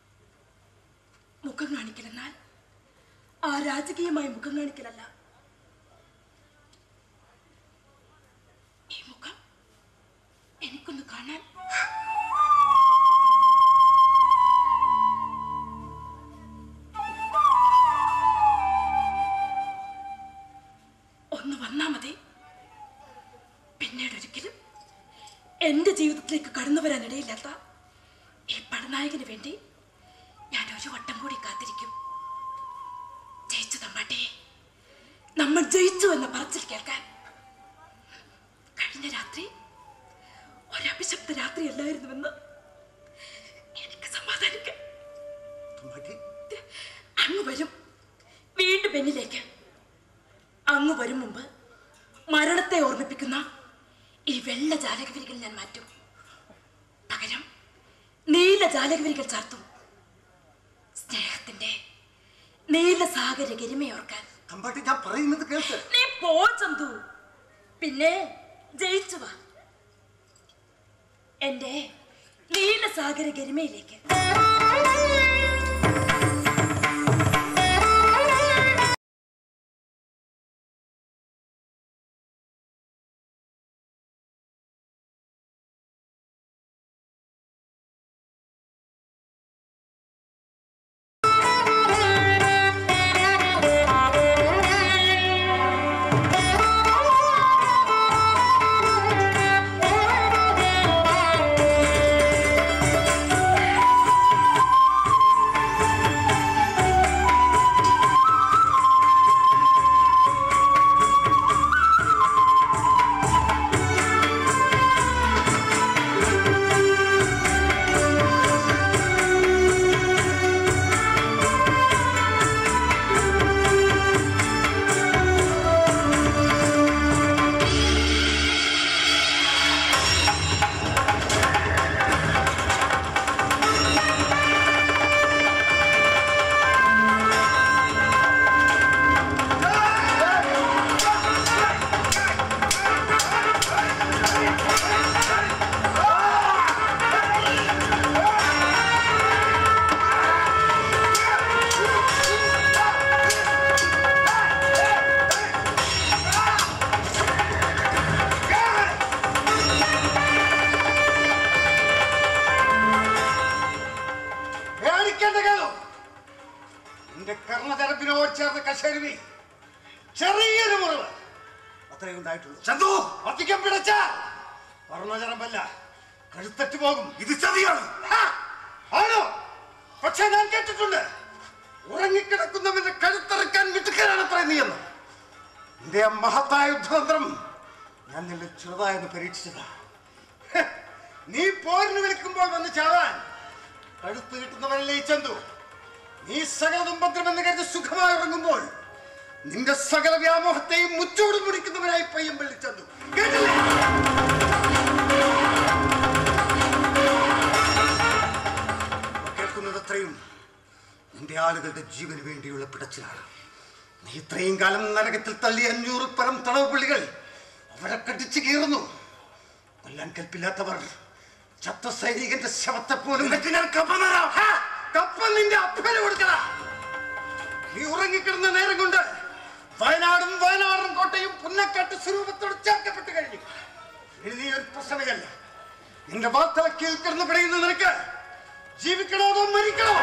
മുഖം കാണിക്കലെന്നാൽ ആ രാജകീയമായ മുഖം കാണിക്കലല്ല ഈ മുഖം എനിക്കൊന്ന് കാണാൻ ഒന്ന് വന്നാ മതി പിന്നീട് ഒരിക്കലും എന്റെ ജീവിതത്തിലേക്ക് കടന്നു വരാനിടയില്ലാത്ത ഈ പടനായകന് വേണ്ടി ഞാൻ ഒരു വട്ടം കൂടി കാത്തിരിക്കും ജയിച്ചു തമ്പാട്ടെ നമ്മൾ ജയിച്ചു എന്ന പറച്ചിൽ കേൾക്കാൻ കഴിഞ്ഞ രാത്രി ഒരഭിശപ്ത രാത്രി അല്ലായിരുന്നുവെന്ന് എനിക്ക് സമാധാനിക്കാം തമ്പാട്ടി അങ്ങ് വരും വീണ്ടും പെണ്ണിലേക്ക് അങ്ങ് വരും മുമ്പ് മരണത്തെ ഓർമ്മിപ്പിക്കുന്ന ഈ വെള്ള ജാതി ഒരിക്കൽ ഞാൻ മാറ്റും പകരം നീല ജാലകവരികൾ ചാർത്തും സ്നേഹത്തിന്റെ നീല സാഗര ഗരിമയോർക്കാൻ തമ്പാട്ടി ഞാൻ പറയുന്നത് കേൾക്ക് നീ പോ ചന്തു പിന്നെ ജയിച്ചു വാ എന്റെ നീലസാഗര ഗരിമയിലേക്ക് പേടിക്കേണ്ട കേളോ നിന്റെ കർണചരപ്പിനോട് ചേർന്ന് കശരുവി ചെറിയൊരു മുറിവ് അത്രയും ഉണ്ടായിട്ടുള്ളൂ ചന്തു അധികം പിടച്ച കർണചരമ്പല്ല കഴുത്തറ്റ് പോകും ഇത് ചതിയാണ് ഹാ! ആണോ പക്ഷെ ഞാൻ കേട്ടിട്ടുണ്ട് ഉറങ്ങിക്കിടക്കുന്നവന്റെ കഴുത്തറക്കാൻ മിടുക്കനാണ് അത്ര നീ എന്ന് നിന്റെ ആ മഹത്തായ യുദ്ധതന്ത്രം ഞാൻ നിന്നെ ചെറുതായെന്ന് പരീക്ഷിച്ചതാ ഹെ! നീ പോരിന് വിളിക്കുമ്പോൾ വന്ന് ചാവാൻ കഴുത്ത് കിട്ടുന്നവനല്ലേ ഈ ചന്തു നീ സകലതും ഭദ്രമെന്ന് കരുതി സുഖമായി ഉറങ്ങുമ്പോൾ നിന്റെ സകല വ്യാമോഹത്തെയും മുച്ചോട് മുടിക്കുന്നവനായി പയ്യം പള്ളി ചന്തു കേട്ടില്ലേ കേൾക്കുന്നത് അത്രയും നിന്റെ ആളുകളുടെ ജീവന് വേണ്ടിയുള്ള പിടച്ചിലാണ് നീ ഇത്രയും കാലം നരകത്തിൽ തള്ളിയ അഞ്ഞൂറ് പരം തടവ് പുള്ളികൾ അവരെ കടിച്ചു കീറുന്നു കൊല്ലാൻ കൽപ്പില്ലാത്തവർ ചത്ത സൈനികന്റെ ശവത്തെ പോലും വെട്ടി ഞാൻ കപ്പം തരാം. ഹാ! കപ്പം നിന്റെ അപ്പന് കൊടുക്കണ നീ ഉറങ്ങിക്കിടന്ന നേരം കൊണ്ട് വയനാടും വയനാടും കോട്ടയും പുന്നക്കാട്ട് സ്വരൂപത്തോട് ചേർക്കപ്പെട്ട് കഴിഞ്ഞു ഇനി നീ ഒരു പ്രശ്നമല്ല നിന്റെ വാർത്തല കീഴ്ക്കിടന്ന് പിടയുന്ന നിനക്ക് ജീവിക്കണോ അതോ മരിക്കണോ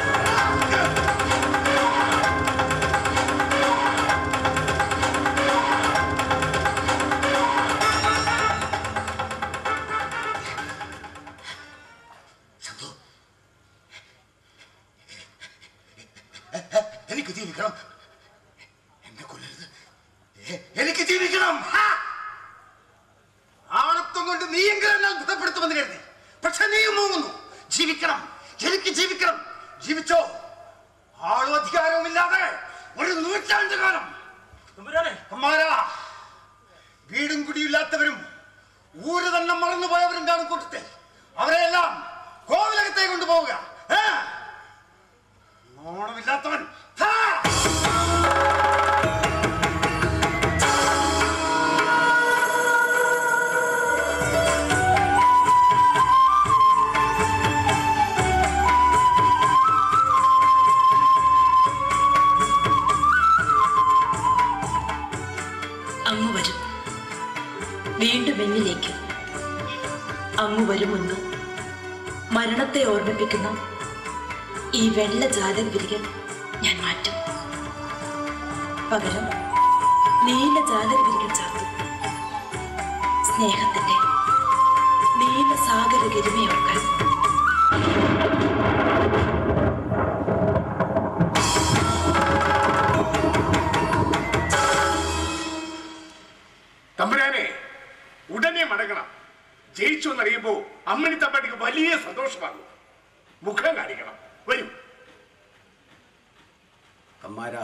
ചന്തു എനിക്ക് ജീവിക്കണം എന്നെ കൊല്ലരുത് എ- എനിക്ക് ജീവിക്കണം ഹാ! ആണത്വം കൊണ്ട് നീയെങ്കിലും എന്നെ അത്ഭുതപ്പെടുത്തുമെന്ന് കരുതി പക്ഷെ നീയും മൂങ്ങുന്നു ജീവിക്കണം എനിക്ക് ജീവിക്കണം ജീവിച്ചോ ആളും അധികാരവും ഇല്ലാതെ ഒരു നൂറ്റാണ്ട് കാലം തമ്പുരാനെ അമ്മാരാ വീടും കുടിയില്ലാത്തവരും ഊര് തന്നെ മറന്നുപോയവരും കാണും കൂട്ടത്തിൽ അവരെല്ലാം കോവിലകത്തേക്ക് കൊണ്ടുപോവുക ഏ? നോണമില്ലാത്തവൻ ഹാ! അങ്ങ് വരും വീണ്ടും എന്നിലേക്ക് അങ്ങ് വരുമെന്ന് മരണത്തെ ഓർമ്മിപ്പിക്കുന്ന ഈ വെള്ള ജാലവിരികൾ ഞാൻ മാറ്റും പകരം നീല ജാലവിരികൾ ചാർത്തും സ്നേഹത്തിന്റെ നീല സാഗര ഗരിമയോർക്കാൻ തമ്പുരാനെ ഉടനെ മടങ്ങണം ജയിച്ചു എന്നറിയുമ്പോ അമ്മണി തമ്പാട്ടിക്ക് വലിയ സന്തോഷമാകും മുഖം കാണിക്കണം വരൂ അമ്മാര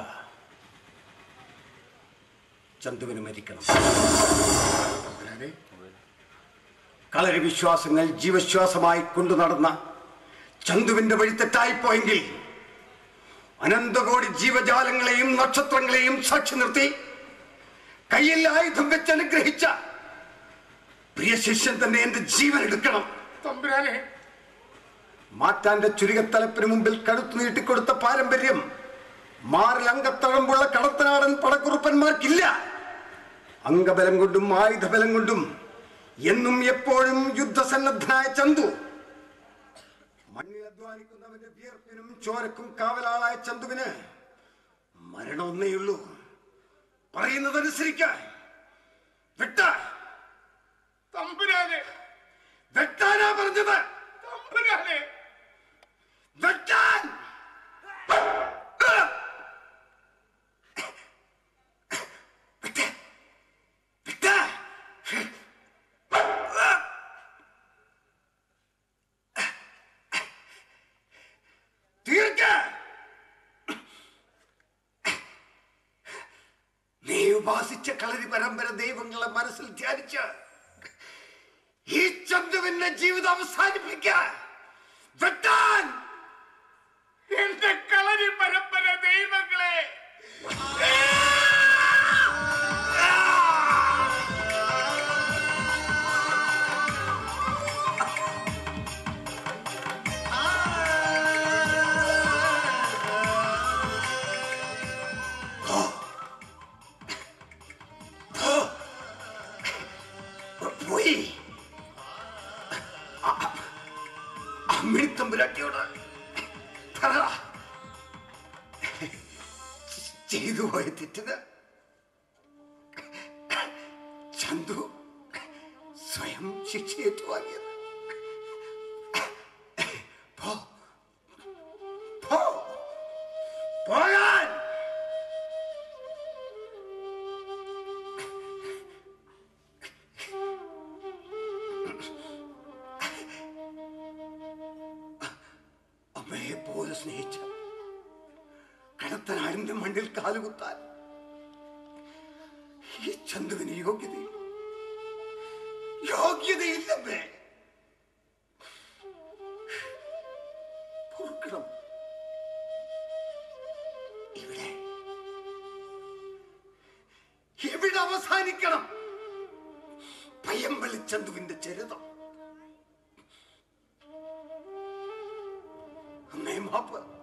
ചന്തുവിന് മരിക്കണം തമ്പുരാനെ കളരി വിശ്വാസങ്ങൾ ജീവശ്വാസമായി കൊണ്ടു നടന്ന ചന്തുവിന്റെ വഴി തെറ്റായിപ്പോയെങ്കിൽ അനന്തകോടി ജീവജാലങ്ങളെയും നക്ഷത്രങ്ങളെയും സാക്ഷി നിർത്തി കയ്യിൽ ആയുധം വെച്ച് അനുഗ്രഹിച്ച പ്രിയ ശിഷ്യൻ തന്നെ എന്റെ ജീവൻ എടുക്കണം തമ്പുരാനെ മാറ്റാന്റെ ചുരുകത്തലപ്പിന് മുമ്പിൽ കഴുത്തു നീട്ടിക്കൊടുത്ത പാരമ്പര്യം മാറിൽ അംഗത്തഴമ്പുള്ള കടത്തനാടൻ പടക്കുറുപ്പന്മാർക്കില്ല അംഗബലം കൊണ്ടും ആയുധബലം കൊണ്ടും എന്നും എപ്പോഴും യുദ്ധസന്നദ്ധനായ ചന്തു മണ്ണിൽ അധ്വാനിക്കുന്നവന്റെ വിയർപ്പിനും ചോരക്കും കാവലാളായ ചന്തുവിന് മരണം ഒന്നേയുള്ളൂ പറയുന്നതനുസരിക്കാൻ വെട്ട തമ്പുരാനെ വെട്ടാനാ പറഞ്ഞത് തമ്പുരാനെ വെട്ടാൻ വെട്ട്. വെട്ട്. തീർക്ക നീ ഉപാസിച്ച കളരി പരമ്പര ദൈവങ്ങളെ മനസ്സിൽ ധ്യാനിച്ച് ഈ ചന്തുവിന്റെ ജീവിതം അവസാനിപ്പിക്കാൻ വെട്ടാൻ എന്റെ കളരി പരമ്പര ദൈവങ്ങളെ പോയി അമ്മിണിത്തമ്പുരാട്ടിയോട് പറ ചെയ്തു പോയ തെറ്റിന് ചന്തു സ്വയം ശിക്ഷയേറ്റുവാങ്ങിയത് പോ പോ പോകാൻ അമ്മയെ പോലെ സ്നേഹിച്ച കടത്തനാടിന്റെ മണ്ണിൽ കാലുകുത്താൻ ഈ ചന്തുവിന് യോഗ്യതയില്ല യോഗ്യതയില്ലമ്മേ പൊറുക്കണം ഇവിടെ എവിടെ അവസാനിക്കണം പയ്യമ്പള്ളി ചന്തുവിന്റെ ചരിതം അമ്മേ മാപ്പ്